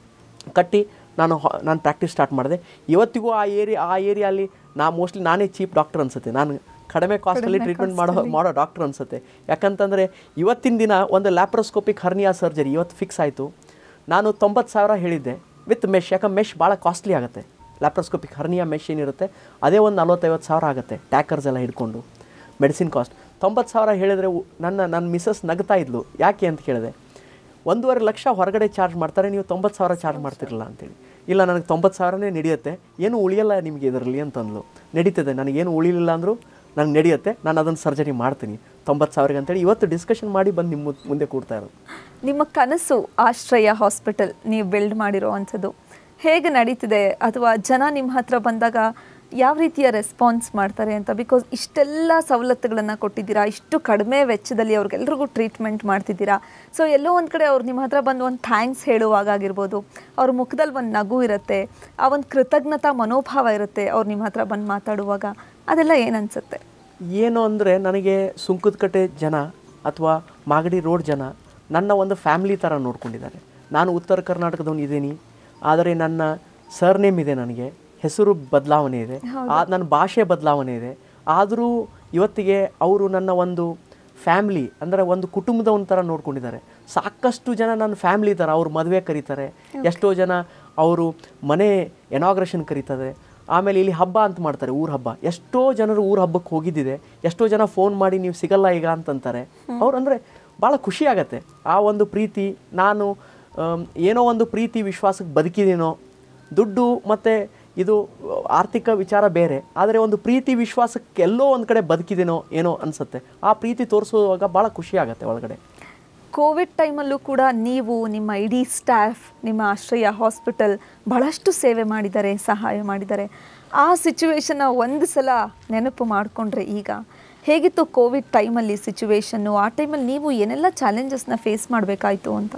ಕಟ್ಟಿ ನಾನು ಹಾ- ನಾನು ಪ್ರಾಕ್ಟೀಸ್ ಸ್ಟಾರ್ಟ್ ಮಾಡಿದೆ ಇವತ್ತಿಗೂ ಆ ಏರಿಯಾ ಆ ಏರಿಯಲ್ಲಿ ನಾ ಮೋಸ್ಟ್ಲಿ ನಾನೇ ಚೀಪ್ ಡಾಕ್ಟರ್ ಅನ್ಸುತ್ತೆ ನಾನು ಕಡಿಮೆ ಕಾಸ್ಟಲ್ಲಿ ಟ್ರೀಟ್ಮೆಂಟ್ ಮಾಡೋ ಮಾಡೋ ಡಾಕ್ಟರ್ ಅನ್ಸುತ್ತೆ ಯಾಕಂತಂದರೆ ಇವತ್ತಿನ ದಿನ ಒಂದು ಲ್ಯಾಪ್ರೋಸ್ಕೋಪಿಕ್ ಹರ್ನಿಯಾ ಸರ್ಜರಿ ಇವತ್ತು ಫಿಕ್ಸ್ ಆಯಿತು ನಾನು ತೊಂಬತ್ತು ಸಾವಿರ ಹೇಳಿದ್ದೆ ವಿತ್ ಮೆಶ್ ಯಾಕಂದ್ರೆ ಮೆಶ್ ಭಾಳ ಕಾಸ್ಟ್ಲಿ ಆಗುತ್ತೆ ಲ್ಯಾಪ್ರೋಸ್ಕೋಪಿಕ್ ಹರ್ನಿಯಾ ಮೆಶ್ ಏನಿರುತ್ತೆ ಅದೇ ಒಂದು ನಲ್ವತ್ತೈವತ್ತು ಸಾವಿರ ಆಗುತ್ತೆ ಟ್ಯಾಕರ್ಸ್ ಎಲ್ಲ ಹಿಡ್ಕೊಂಡು ಮೆಡಿಸಿನ್ ಕಾಸ್ಟ್ ತೊಂಬತ್ತು ಸಾವಿರ ಹೇಳಿದರೆ ಉ- ನನ್ನ ನನ್ನ ಮಿಸ್ಸಸ್ ನಗ್ತಾ ಇದ್ಲು ಯಾಕೆ ಅಂತ ಕೇಳಿದೆ ಒಂದೂವರೆ ಲಕ್ಷ ಹೊರಗಡೆ ಚಾರ್ಜ್ ಮಾಡ್ತಾರೆ ನೀವು ತೊಂಬತ್ತು ಸಾವಿರ ಚಾರ್ಜ್ ಮಾಡ್ತಿರಲ್ಲ ಅಂತೇಳಿ ಇಲ್ಲ ನನಗೆ ತೊಂಬತ್ತು ಸಾವಿರನೇ ನಡೆಯುತ್ತೆ ಏನು ಉಳಿಯಲ್ಲ ನಿಮಗೆ ಇದರಲ್ಲಿ ಅಂತಂದ್ಲು ನಡೀತದೆ ನನಗೇನು ಉಳಿಲಿಲ್ಲ ಅಂದರೂ ನಂಗೆ ನಡೆಯುತ್ತೆ ನಾನು ಅದನ್ನು ಸರ್ಜರಿ ಮಾಡ್ತೀನಿ ತೊಂಬತ್ತು ಸಾವಿರಕ್ಕೆ ಅಂತೇಳಿ ಇವತ್ತು ಡಿಸ್ಕಷನ್ ಮಾಡಿ ಬಂದು ನಿಮ್ಮ ಮುದ್- ಮುಂದೆ ಕೂಡ್ತಾ ಇರೋದು ನಿಮ್ಮ ಕನಸು ಆಶ್ರಯ ಹಾಸ್ಪಿಟಲ್ ನೀವು ಬಿಲ್ಡ್ ಮಾಡಿರೋ ಅಂಥದ್ದು ಹೇಗೆ ನಡೀತಿದೆ ಅಥವಾ ಜನ ನಿಮ್ಮ ಹತ್ರ ಬಂದಾಗ ಯಾವ ರೀತಿಯ ರೆಸ್ಪಾನ್ಸ್ ಮಾಡ್ತಾರೆ ಅಂತ ಬಿಕಾಸ್ ಇಷ್ಟೆಲ್ಲ ಸವಲತ್ತುಗಳನ್ನು ಕೊಟ್ಟಿದ್ದೀರಾ ಇಷ್ಟು ಕಡಿಮೆ ವೆಚ್ಚದಲ್ಲಿ ಅವ್ರಿಗೆಲ್ರಿಗೂ ಟ್ರೀಟ್ಮೆಂಟ್ ಮಾಡ್ತಿದ್ದೀರಾ ಸೊ ಎಲ್ಲೋ ಒಂದು ಕಡೆ ಅವ್ರು ನಿಮ್ಮ ಹತ್ರ ಬಂದು ಒಂದು ಥ್ಯಾಂಕ್ಸ್ ಹೇಳುವಾಗ ಆಗಿರ್ಬೋದು ಅವ್ರ ಮುಖದಲ್ಲಿ ಒಂದು ನಗು ಇರುತ್ತೆ ಆ ಒಂದು ಕೃತಜ್ಞತಾ ಮನೋಭಾವ ಇರುತ್ತೆ ಅವ್ರು ನಿಮ್ಮ ಹತ್ರ ಬಂದು ಮಾತಾಡುವಾಗ ಅದೆಲ್ಲ ಏನನ್ಸುತ್ತೆ ಏನು ಅಂದರೆ ನನಗೆ ಸುಂಕದಕಟ್ಟೆ ಜನ ಅಥವಾ ಮಾಗಡಿ ರೋಡ್ ಜನ ನನ್ನ ಒಂದು ಫ್ಯಾಮಿಲಿ ಥರ ನೋಡ್ಕೊಂಡಿದ್ದಾರೆ ನಾನು ಉತ್ತರ ಕರ್ನಾಟಕದವನು ಇದ್ದೀನಿ ಆದರೆ ನನ್ನ ಸರ್ನೇಮ್ ಇದೆ ನನಗೆ ಹೆಸರು ಬದಲಾವಣೆ ಇದೆ ಆ ನನ್ನ ಭಾಷೆ ಬದಲಾವಣೆ ಇದೆ ಆದರೂ ಇವತ್ತಿಗೆ ಅವರು ನನ್ನ ಒಂದು ಫ್ಯಾಮ್ಲಿ ಅಂದರೆ ಒಂದು ಕುಟುಂಬದವನ ಥರ ನೋಡ್ಕೊಂಡಿದ್ದಾರೆ ಸಾಕಷ್ಟು ಜನ ನನ್ನ ಫ್ಯಾಮ್ಲಿ ಥರ ಅವ್ರು ಮದುವೆ ಕರೀತಾರೆ ಎಷ್ಟೋ ಜನ ಅವರು ಮನೆ ಎನಾಗ್ರೇಷನ್ ಕರೀತಾರೆ ಆಮೇಲೆ ಇಲ್ಲಿ ಹಬ್ಬ ಅಂತ ಮಾಡ್ತಾರೆ ಊರ ಹಬ್ಬ ಎಷ್ಟೋ ಜನರು ಊರ ಹಬ್ಬಕ್ಕೆ ಹೋಗಿದ್ದಿದೆ ಎಷ್ಟೋ ಜನ ಫೋನ್ ಮಾಡಿ ನೀವು ಸಿಗಲ್ಲ ಈಗ ಅಂತಂತಾರೆ ಅವ್ರು ಅಂದರೆ ಭಾಳ ಖುಷಿ ಆಗತ್ತೆ ಆ ಒಂದು ಪ್ರೀತಿ ನಾನು ಆಮ್, ಏನೋ ಒಂದು ಪ್ರೀತಿ ವಿಶ್ವಾಸಕ್ಕೆ ಬದುಕಿದ್ದೀನೋ ದುಡ್ಡು ಮತ್ತು ಇದು ಆರ್ಥಿಕ ವಿಚಾರ ಬೇರೆ ಆದರೆ ಒಂದು ಪ್ರೀತಿ ವಿಶ್ವಾಸಕ್ಕೆ ಎಲ್ಲೋ ಒಂದು ಕಡೆ ಬದುಕಿದೇನೋ ಏನೋ ಅನಿಸುತ್ತೆ ಆ ಪ್ರೀತಿ ತೋರಿಸುವಾಗ ಭಾಳ ಖುಷಿ ಆಗುತ್ತೆ ಒಳಗಡೆ ಕೋವಿಡ್ ಟೈಮಲ್ಲೂ ಕೂಡ ನೀವು ನಿಮ್ಮ ಇಡೀ ಸ್ಟಾಫ್ ನಿಮ್ಮ ಆಶ್ರಯ ಹಾಸ್ಪಿಟಲ್ ಬಹಳಷ್ಟು ಸೇವೆ ಮಾಡಿದ್ದಾರೆ ಸಹಾಯ ಮಾಡಿದ್ದಾರೆ ಆ ಸಿಚುವೇಶನ್ನ ಒಂದು ಸಲ ನೆನಪು ಮಾಡಿಕೊಂಡ್ರೆ ಈಗ ಹೇಗಿತ್ತು ಕೋವಿಡ್ ಟೈಮಲ್ಲಿ ಸಿಚುವೇಶನ್ನು ಆ ಟೈಮಲ್ಲಿ ನೀವು ಏನೆಲ್ಲ ಚಾಲೆಂಜಸ್ನ ಫೇಸ್ ಮಾಡಬೇಕಾಯಿತು ಅಂತ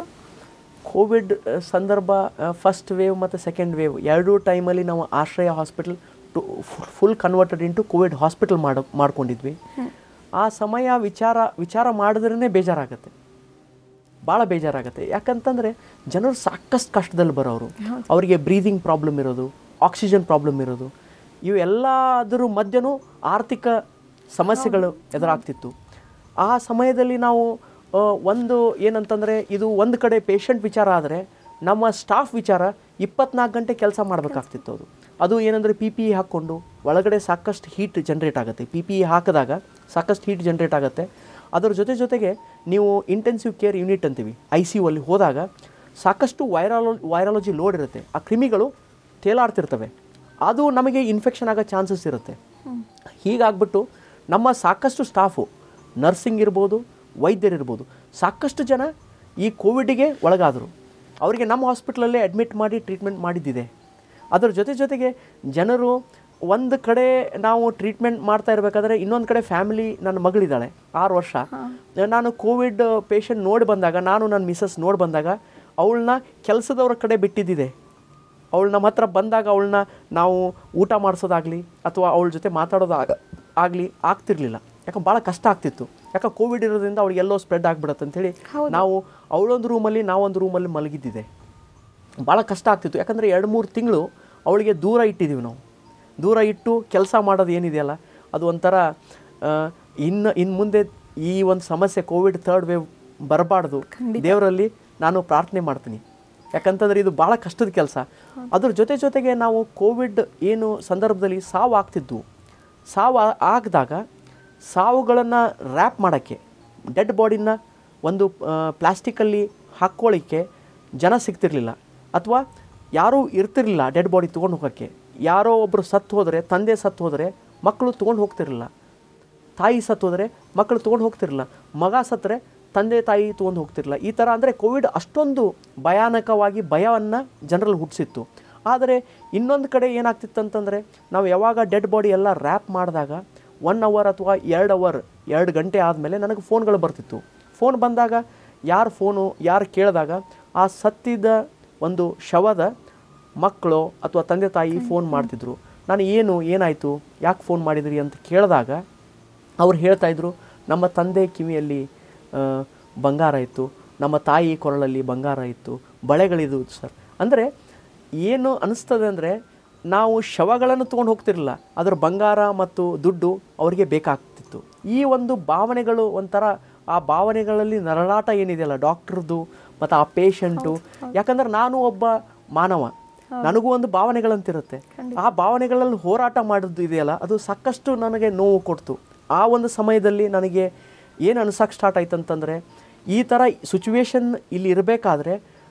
ಕೋವಿಡ್ ಆ, ಸಂದರ್ಭ ಫಸ್ಟ್ ವೇವ್ ಮತ್ತು ಸೆಕೆಂಡ್ ವೇವ್ ಎರಡೂ ಟೈಮಲ್ಲಿ ನಾವು Ashraya hospital to full converted into COVID hospital ಮಾಡ ಮಾಡ್ಕೊಂಡಿದ್ವಿ ಆ ಸಮಯ ವಿಚಾರ ವಿಚಾರ ಮಾಡಿದ್ರೇ ಬೇಜಾರಾಗುತ್ತೆ ಭಾಳ ಬೇಜಾರಾಗುತ್ತೆ ಯಾಕಂತಂದರೆ ಜನರು ಸಾಕಷ್ಟು ಕಷ್ಟದಲ್ಲಿ ಬರೋರು ಅವರಿಗೆ ಬ್ರೀದಿಂಗ್ ಪ್ರಾಬ್ಲಮ್ ಇರೋದು ಆಕ್ಸಿಜನ್ ಪ್ರಾಬ್ಲಮ್ ಇರೋದು ಇವೆಲ್ಲದರ ಮಧ್ಯನೂ ಆರ್ಥಿಕ ಸಮಸ್ಯೆಗಳು ಎದುರಾಗ್ತಿತ್ತು ಆ ಸಮಯದಲ್ಲಿ ನಾವು ಆ, ಒಂದು ಏನಂತಂದರೆ ಇದು ಒಂದು ಕಡೆ ಪೇಷಂಟ್ ವಿಚಾರ ಆದರೆ ನಮ್ಮ ಸ್ಟಾಫ್ ವಿಚಾರ ಇಪ್ಪತ್ನಾಲ್ಕು ಗಂಟೆ ಕೆಲಸ ಮಾಡಬೇಕಾಗ್ತಿತ್ತು ಅದು ಅದು ಏನಂದರೆ ಪಿ ಪಿ ಇ ಹಾಕ್ಕೊಂಡು ಒಳಗಡೆ ಸಾಕಷ್ಟು ಹೀಟ್ ಜನ್ರೇಟ್ ಆಗುತ್ತೆ ಪಿ ಪಿ ಇ ಹಾಕಿದಾಗ ಸಾಕಷ್ಟು ಹೀಟ್ ಜನ್ರೇಟ್ ಆಗುತ್ತೆ ಅದರ ಜೊತೆ ಜೊತೆಗೆ ನೀವು ಇಂಟೆನ್ಸಿವ್ ಕೇರ್ ಯೂನಿಟ್ ಅಂತೀವಿ ಐ ಸಿ ಯು ಅಲ್ಲಿ ಹೋದಾಗ ಸಾಕಷ್ಟು ವೈರಾಲೋ ವೈರಾಲಜಿ ಲೋಡ್ ಇರುತ್ತೆ ಆ ಕ್ರಿಮಿಗಳು ತೇಲಾಡ್ತಿರ್ತವೆ ಅದು ನಮಗೆ ಇನ್ಫೆಕ್ಷನ್ ಆಗೋ ಚಾನ್ಸಸ್ ಇರುತ್ತೆ ಹೀಗಾಗ್ಬಿಟ್ಟು ನಮ್ಮ ಸಾಕಷ್ಟು ಸ್ಟಾಫು ನರ್ಸಿಂಗ್ ಇರ್ಬೋದು ವೈದ್ಯರಿರ್ಬೋದು ಸಾಕಷ್ಟು ಜನ ಈ ಕೋವಿಡ್ಗೆ ಒಳಗಾದರು ಅವರಿಗೆ ನಮ್ಮ ಹಾಸ್ಪಿಟ್ಲಲ್ಲೇ ಅಡ್ಮಿಟ್ ಮಾಡಿ ಟ್ರೀಟ್ಮೆಂಟ್ ಮಾಡಿದ್ದಿದೆ ಅದರ ಜೊತೆ ಜೊತೆಗೆ ಜನರು ಒಂದು ಕಡೆ ನಾವು ಟ್ರೀಟ್ಮೆಂಟ್ ಮಾಡ್ತಾ ಇರಬೇಕಾದ್ರೆ ಇನ್ನೊಂದು ಕಡೆ ಫ್ಯಾಮಿಲಿ ನನ್ನ ಮಗಳಿದ್ದಾಳೆ ಆರು ವರ್ಷ ನಾನು ಕೋವಿಡ್ ಪೇಷಂಟ್ ನೋಡಿ ಬಂದಾಗ ನಾನು ನನ್ನ ಮಿಸಸ್ ನೋಡಿ ಬಂದಾಗ ಅವಳನ್ನ ಕೆಲಸದವ್ರ ಕಡೆ ಬಿಟ್ಟಿದ್ದಿದೆ ಅವಳು ನಮ್ಮ ಹತ್ರ ಬಂದಾಗ ಅವಳನ್ನ ನಾವು ಊಟ ಮಾಡಿಸೋದಾಗಲಿ ಅಥವಾ ಅವಳ ಜೊತೆ ಮಾತಾಡೋದು ಆಗಲಿ ಆಗ್ತಿರ್ಲಿಲ್ಲ ಯಾಕಂದ್ರೆ ಭಾಳ ಕಷ್ಟ ಆಗ್ತಿತ್ತು ಯಾಕೆ ಕೋವಿಡ್ ಇರೋದ್ರಿಂದ ಅವ್ಳಿಗೆ ಎಲ್ಲೋ ಸ್ಪ್ರೆಡ್ ಆಗಿಬಿಡತ್ತೆ ಅಂತೇಳಿ ನಾವು ಅವಳೊಂದು ರೂಮಲ್ಲಿ ನಾವೊಂದು ರೂಮಲ್ಲಿ ಮಲಗಿದ್ದಿದೆ ಭಾಳ ಕಷ್ಟ ಆಗ್ತಿತ್ತು ಯಾಕಂದರೆ ಎರಡು ಮೂರು ತಿಂಗಳು ಅವಳಿಗೆ ದೂರ ಇಟ್ಟಿದ್ದೀವಿ ನಾವು ದೂರ ಇಟ್ಟು ಕೆಲಸ ಮಾಡೋದು ಏನಿದೆಯಲ್ಲ ಅದು ಒಂಥರ ಆ, ಇನ್ನು ಇನ್ನು ಮುಂದೆ ಈ ಒಂದು ಸಮಸ್ಯೆ ಕೋವಿಡ್ ಥರ್ಡ್ ವೇವ್ ಬರಬಾರ್ದು ದೇವರಲ್ಲಿ ನಾನು ಪ್ರಾರ್ಥನೆ ಮಾಡ್ತೀನಿ ಯಾಕಂತಂದ್ರೆ ಇದು ಭಾಳ ಕಷ್ಟದ ಕೆಲಸ ಅದ್ರ ಜೊತೆ ಜೊತೆಗೆ ನಾವು ಕೋವಿಡ್ ಏನು ಸಂದರ್ಭದಲ್ಲಿ ಸಾವು ಆಗ್ತಿದ್ವು ಸಾವು ಆ- ಆಗದಾಗ ಸಾವುಗಳನ್ನು ರ್ಯಾಪ್ ಮಾಡೋಕ್ಕೆ ಡೆಡ್ ಬಾಡಿನ ಒಂದು ಪ್ಲಾಸ್ಟಿಕಲ್ಲಿ ಹಾಕ್ಕೊಳ್ಳಿಕ್ಕೆ ಜನ ಸಿಗ್ತಿರ್ಲಿಲ್ಲ ಅಥವಾ ಯಾರೂ ಇರ್ತಿರ್ಲಿಲ್ಲ ಡೆಡ್ ಬಾಡಿ ತೊಗೊಂಡು ಹೋಗೋಕ್ಕೆ ಯಾರೋ ಒಬ್ಬರು ಸತ್ತು ಹೋದರೆ ತಂದೆ ಸತ್ತು ಹೋದರೆ ಮಕ್ಕಳು ತೊಗೊಂಡು ಹೋಗ್ತಿರಲಿಲ್ಲ ತಾಯಿ ಸತ್ತೋದ್ರೆ ಮಕ್ಕಳು ತೊಗೊಂಡು ಹೋಗ್ತಿರಲಿಲ್ಲ ಮಗ ಸತ್ತರೆ ತಂದೆ ತಾಯಿ ತೊಗೊಂಡು ಹೋಗ್ತಿರಲಿಲ್ಲ ಈ ಥರ ಅಂದರೆ ಕೋವಿಡ್ ಅಷ್ಟೊಂದು ಭಯಾನಕವಾಗಿ ಭಯವನ್ನು ಜನರಲ್ಲಿ ಹುಟ್ಟಿಸಿತ್ತು ಆದರೆ ಇನ್ನೊಂದು ಕಡೆ ಏನಾಗ್ತಿತ್ತು ಅಂತಂದರೆ ನಾವು ಯಾವಾಗ ಡೆಡ್ ಬಾಡಿ ಎಲ್ಲ ರ್ಯಾಪ್ ಮಾಡಿದಾಗ ಒನ್ ಅವರ್ ಅಥವಾ ಎರಡು ಅವರ್ ಎರಡು ಗಂಟೆ ಆದಮೇಲೆ ನನಗೆ ಫೋನ್ಗಳು ಬರ್ತಿತ್ತು ಫೋನ್ ಬಂದಾಗ ಯಾರು ಫೋನು ಯಾರು ಕೇಳಿದಾಗ ಆ ಸತ್ತಿದ ಒಂದು ಶವದ ಮಕ್ಕಳು ಅಥವಾ ತಂದೆ ತಾಯಿ ಫೋನ್ ಮಾಡ್ತಿದ್ರು ನಾನು ಏನು ಏನಾಯಿತು ಯಾಕೆ ಫೋನ್ ಮಾಡಿದ್ರಿ ಅಂತ ಕೇಳಿದಾಗ ಅವ್ರು ಹೇಳ್ತಾಯಿದ್ರು ನಮ್ಮ ತಂದೆ ಕಿವಿಯಲ್ಲಿ ಆ, ಬಂಗಾರ ಇತ್ತು ನಮ್ಮ ತಾಯಿ ಕೊರಳಲ್ಲಿ ಬಂಗಾರ ಇತ್ತು ಬಳೆಗಳಿದ್ವು ಸರ್ ಅಂದರೆ ಏನು ಅನಿಸ್ತದೆ ಅಂದರೆ ನಾವು ಶವಗಳನ್ನು ತೊಗೊಂಡು ಹೋಗ್ತಿರಲಿಲ್ಲ ಅದರ ಬಂಗಾರ ಮತ್ತು ದುಡ್ಡು ಅವರಿಗೆ ಬೇಕಾಗ್ತಿತ್ತು ಈ ಒಂದು ಭಾವನೆಗಳು ಒಂಥರ ಆ ಭಾವನೆಗಳಲ್ಲಿ ನರಳಾಟ ಏನಿದೆಯಲ್ಲ ಡಾಕ್ಟ್ರದ್ದು ಮತ್ತು ಆ ಪೇಷಂಟು ಯಾಕಂದ್ರೆ ನಾನು ಒಬ್ಬ ಮಾನವ ನನಗೂ ಒಂದು ಭಾವನೆಗಳಂತಿರುತ್ತೆ ಆ ಭಾವನೆಗಳಲ್ಲಿ ಹೋರಾಟ ಮಾಡೋದು ಇದೆಯಲ್ಲ ಅದು ಸಾಕಷ್ಟು ನನಗೆ ನೋವು ಕೊಡ್ತು ಆ ಒಂದು ಸಮಯದಲ್ಲಿ ನನಗೆ ಏನು ಅನ್ಸಕ್ಕೆ ಸ್ಟಾರ್ಟ್ ಆಯ್ತು ಅಂತಂದರೆ ಈ ಥರ ಸಿಚುವೇಶನ್ ಇಲ್ಲಿ ಇರಬೇಕಾದ್ರೆ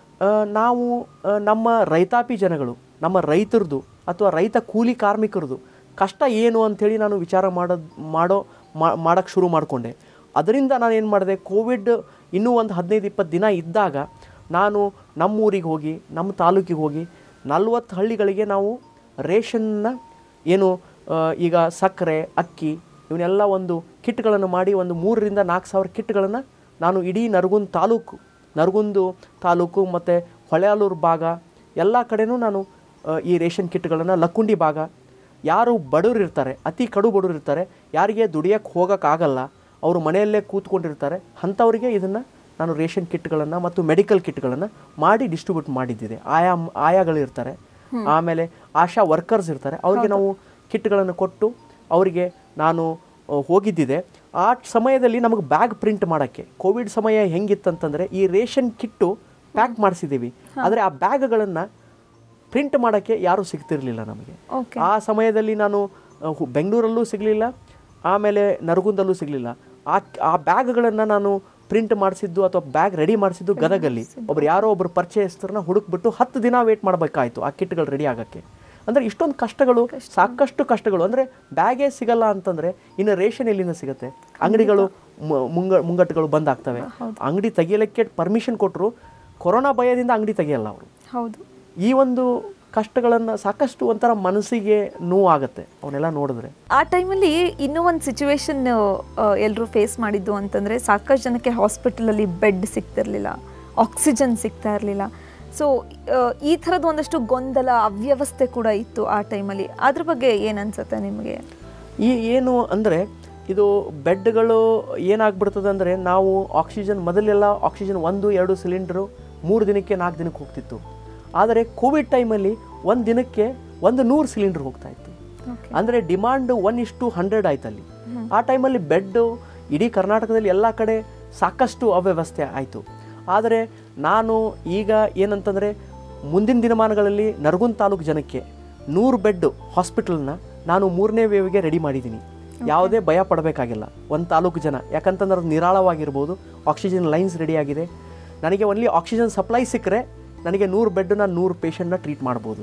ನಾವು ಆ, ನಮ್ಮ ರೈತಾಪಿ ಜನಗಳು ನಮ್ಮ ರೈತರದು ಅಥವಾ ರೈತ ಕೂಲಿ ಕಾರ್ಮಿಕರದು ಕಷ್ಟ ಏನು ಅಂಥೇಳಿ ನಾನು ವಿಚಾರ ಮಾಡೋದು ಮಾಡೋ ಮಾಡೋಕ್ಕೆ ಶುರು ಮಾಡಿಕೊಂಡೆ ಅದರಿಂದ ನಾನು ಏನು ಮಾಡಿದೆ ಕೋವಿಡ್ ಇನ್ನೂ ಒಂದು ಹದಿನೈದು ಇಪ್ಪತ್ತು ದಿನ ಇದ್ದಾಗ ನಾನು ನಮ್ಮೂರಿಗೆ ಹೋಗಿ ನಮ್ಮ ತಾಲೂಕಿಗೆ ಹೋಗಿ ನಲ್ವತ್ತು ಹಳ್ಳಿಗಳಿಗೆ ನಾವು ರೇಷನ್ನ ಏನು ಆ, ಈಗ ಸಕ್ಕರೆ ಅಕ್ಕಿ ಇವನ್ನೆಲ್ಲ ಒಂದು ಕಿಟ್ಗಳನ್ನು ಮಾಡಿ ಒಂದು ಮೂರರಿಂದ ನಾಲ್ಕು ಸಾವಿರ ಕಿಟ್ಗಳನ್ನು ನಾನು ಇಡೀ ನರಗುಂದ ತಾಲೂಕು ನರಗುಂದು ತಾಲೂಕು ಮತ್ತು ಹೊಳೆಯಾಲೂರು ಭಾಗ ಎಲ್ಲ ಕಡೆನೂ ನಾನು ಆ, ಈ ರೇಷನ್ ಕಿಟ್ಗಳನ್ನು ಲಕ್ಕುಂಡಿ ಭಾಗ ಯಾರು ಬಡವ್ರು ಇರ್ತಾರೆ ಅತಿ ಕಡು ಬಡವ್ರು ಇರ್ತಾರೆ ಯಾರಿಗೆ ದುಡಿಯೋಕ್ಕೆ ಹೋಗೋಕ್ಕಾಗಲ್ಲ ಅವರು ಮನೆಯಲ್ಲೇ ಕೂತ್ಕೊಂಡಿರ್ತಾರೆ ಅಂಥವ್ರಿಗೆ ಇದನ್ನು ನಾನು ರೇಷನ್ ಕಿಟ್ಗಳನ್ನು ಮತ್ತು ಮೆಡಿಕಲ್ ಕಿಟ್ಗಳನ್ನು ಮಾಡಿ ಡಿಸ್ಟ್ರಿಬ್ಯೂಟ್ ಮಾಡಿದ್ದಿದೆ ಆಯಾ ಆಯಾಗಳಿರ್ತಾರೆ ಆಮೇಲೆ ಆಶಾ ವರ್ಕರ್ಸ್ ಇರ್ತಾರೆ ಅವ್ರಿಗೆ ನಾವು ಕಿಟ್ಗಳನ್ನು ಕೊಟ್ಟು ಅವರಿಗೆ ನಾನು ಆ, ಹೋಗಿದ್ದಿದೆ ಆ ಸಮಯದಲ್ಲಿ ನಮಗೆ ಬ್ಯಾಗ್ ಪ್ರಿಂಟ್ ಮಾಡೋಕ್ಕೆ ಕೋವಿಡ್ ಸಮಯ ಹೆಂಗಿತ್ತಂತಂದರೆ ಈ ರೇಷನ್ ಕಿಟ್ಟು ಪ್ಯಾಕ್ ಮಾಡಿಸಿದ್ದೀವಿ ಆದರೆ ಆ ಬ್ಯಾಗ್ಗಳನ್ನು ಪ್ರಿಂಟ್ ಮಾಡೋಕ್ಕೆ ಯಾರೂ ಸಿಗ್ತಿರ್ಲಿಲ್ಲ ನಮಗೆ ಓಕೆ ಆ ಸಮಯದಲ್ಲಿ ನಾನು ಆ, ಹು- ಬೆಂಗಳೂರಲ್ಲೂ ಸಿಗಲಿಲ್ಲ ಆಮೇಲೆ ನರಗುಂದಲ್ಲೂ ಸಿಗಲಿಲ್ಲ ಆ ಆ ಬ್ಯಾಗ್ಗಳನ್ನು ನಾನು ಪ್ರಿಂಟ್ ಮಾಡಿಸಿದ್ದು ಅಥವಾ ಬ್ಯಾಗ್ ರೆಡಿ ಮಾಡಿಸಿದ್ದು ಗದಗಲ್ಲಿ ಒಬ್ರು ಯಾರೋ ಒಬ್ರು ಪರಿಚಯಸ್ಥರನ್ನ ಹುಡುಕ್ಬಿಟ್ಟು ಹತ್ತು ದಿನ ವೇಟ್ ಮಾಡಬೇಕಾಯ್ತು ಆ ಕಿಟ್ಗಳು ರೆಡಿ ಆಗೋಕ್ಕೆ ಅಂದರೆ ಇಷ್ಟೊಂದು ಕಷ್ಟಗಳು ಸಾಕಷ್ಟು ಕಷ್ಟಗಳು ಅಂದರೆ ಬ್ಯಾಗೇ ಸಿಗಲ್ಲ ಅಂತಂದರೆ ಇನ್ನು ರೇಷನ್ ಎಲ್ಲಿಂದ ಸಿಗುತ್ತೆ ಅಂಗಡಿಗಳು ಮು- ಮುಂಗ ಮುಂಗಟ್ಟುಗಳು ಬಂದಾಗ್ತವೆ ಅಂಗಡಿ ತೆಗಿಯಲಿಕ್ಕೆ ಪರ್ಮಿಷನ್ ಕೊಟ್ಟರು ಕೊರೋನಾ ಭಯದಿಂದ ಅಂಗಡಿ ತೆಗಿಯಲ್ಲ ಅವರು ಹೌದು ಈ ಒಂದು ಕಷ್ಟಗಳನ್ನು ಸಾಕಷ್ಟು ಒಂಥರ ಮನಸ್ಸಿಗೆ ನೋವಾಗುತ್ತೆ ಅವನ್ನೆಲ್ಲ ನೋಡಿದ್ರೆ ಆ ಟೈಮಲ್ಲಿ ಇನ್ನೂ ಒಂದು ಸಿಚುವೇಶನ್ ಎಲ್ಲರೂ ಫೇಸ್ ಮಾಡಿದ್ದು ಅಂತಂದರೆ ಸಾಕಷ್ಟು ಜನಕ್ಕೆ ಹಾಸ್ಪಿಟಲಲ್ಲಿ ಬೆಡ್ ಸಿಗ್ತಿರ್ಲಿಲ್ಲ ಆಕ್ಸಿಜನ್ ಸಿಗ್ತಾ ಇರಲಿಲ್ಲ ಸೊ ಈ ಥರದ ಒಂದಷ್ಟು ಗೊಂದಲ ಅವ್ಯವಸ್ಥೆ ಕೂಡ ಇತ್ತು ಆ ಟೈಮಲ್ಲಿ ಅದ್ರ ಬಗ್ಗೆ ಏನು ಅನ್ಸುತ್ತೆ ನಿಮಗೆ ಈ ಏನು ಅಂದರೆ ಇದು ಬೆಡ್ಗಳು ಏನಾಗ್ಬಿಡ್ತದೆ ಅಂದರೆ ನಾವು ಆಕ್ಸಿಜನ್ ಮೊದಲೆಲ್ಲ ಆಕ್ಸಿಜನ್ ಒಂದು ಎರಡು ಸಿಲಿಂಡ್ರು ಮೂರು ದಿನಕ್ಕೆ ನಾಲ್ಕು ದಿನಕ್ಕೆ ಹೋಗ್ತಿತ್ತು ಆದರೆ ಕೋವಿಡ್ ಟೈಮಲ್ಲಿ ಒಂದು ದಿನಕ್ಕೆ ಒಂದು ನೂರು ಸಿಲಿಂಡರ್ ಹೋಗ್ತಾ ಇತ್ತು ಓಕೆ ಅಂದರೆ ಡಿಮಾಂಡ್ ಒನ್ ಇಷ್ಟು ಹಂಡ್ರೆಡ್ ಆಯ್ತು ಅಲ್ಲಿ ಆ ಟೈಮಲ್ಲಿ ಬೆಡ್ಡು ಇಡೀ ಕರ್ನಾಟಕದಲ್ಲಿ ಎಲ್ಲ ಕಡೆ ಸಾಕಷ್ಟು ಅವ್ಯವಸ್ಥೆ ಆಯಿತು ಆದರೆ ನಾನು ಈಗ ಏನಂತಂದರೆ ಮುಂದಿನ ದಿನಮಾನಗಳಲ್ಲಿ ನರಗುಂದ ತಾಲೂಕು ಜನಕ್ಕೆ ನೂರು ಬೆಡ್ ಹಾಸ್ಪಿಟಲ್ನ ನಾನು ಮೂರನೇ ವೇವ್ಗೆ ರೆಡಿ ಮಾಡಿದ್ದೀನಿ ಯಾವುದೇ ಭಯ ಪಡಬೇಕಾಗಿಲ್ಲ ಒಂದು ತಾಲೂಕು ಜನ ಯಾಕಂತಂದ್ರೆ ಅದು ನಿರಾಳವಾಗಿರ್ಬೋದು ಆಕ್ಸಿಜನ್ ಲೈನ್ಸ್ ರೆಡಿ ಆಗಿದೆ ನನಗೆ ಒನ್ಲಿ ಆಕ್ಸಿಜನ್ ಸಪ್ಲೈ ಸಿಕ್ಕರೆ ನನಗೆ ನೂರು ಬೆಡ್ನ ನೂರು ಪೇಷಂಟ್ನ ಟ್ರೀಟ್ ಮಾಡ್ಬೋದು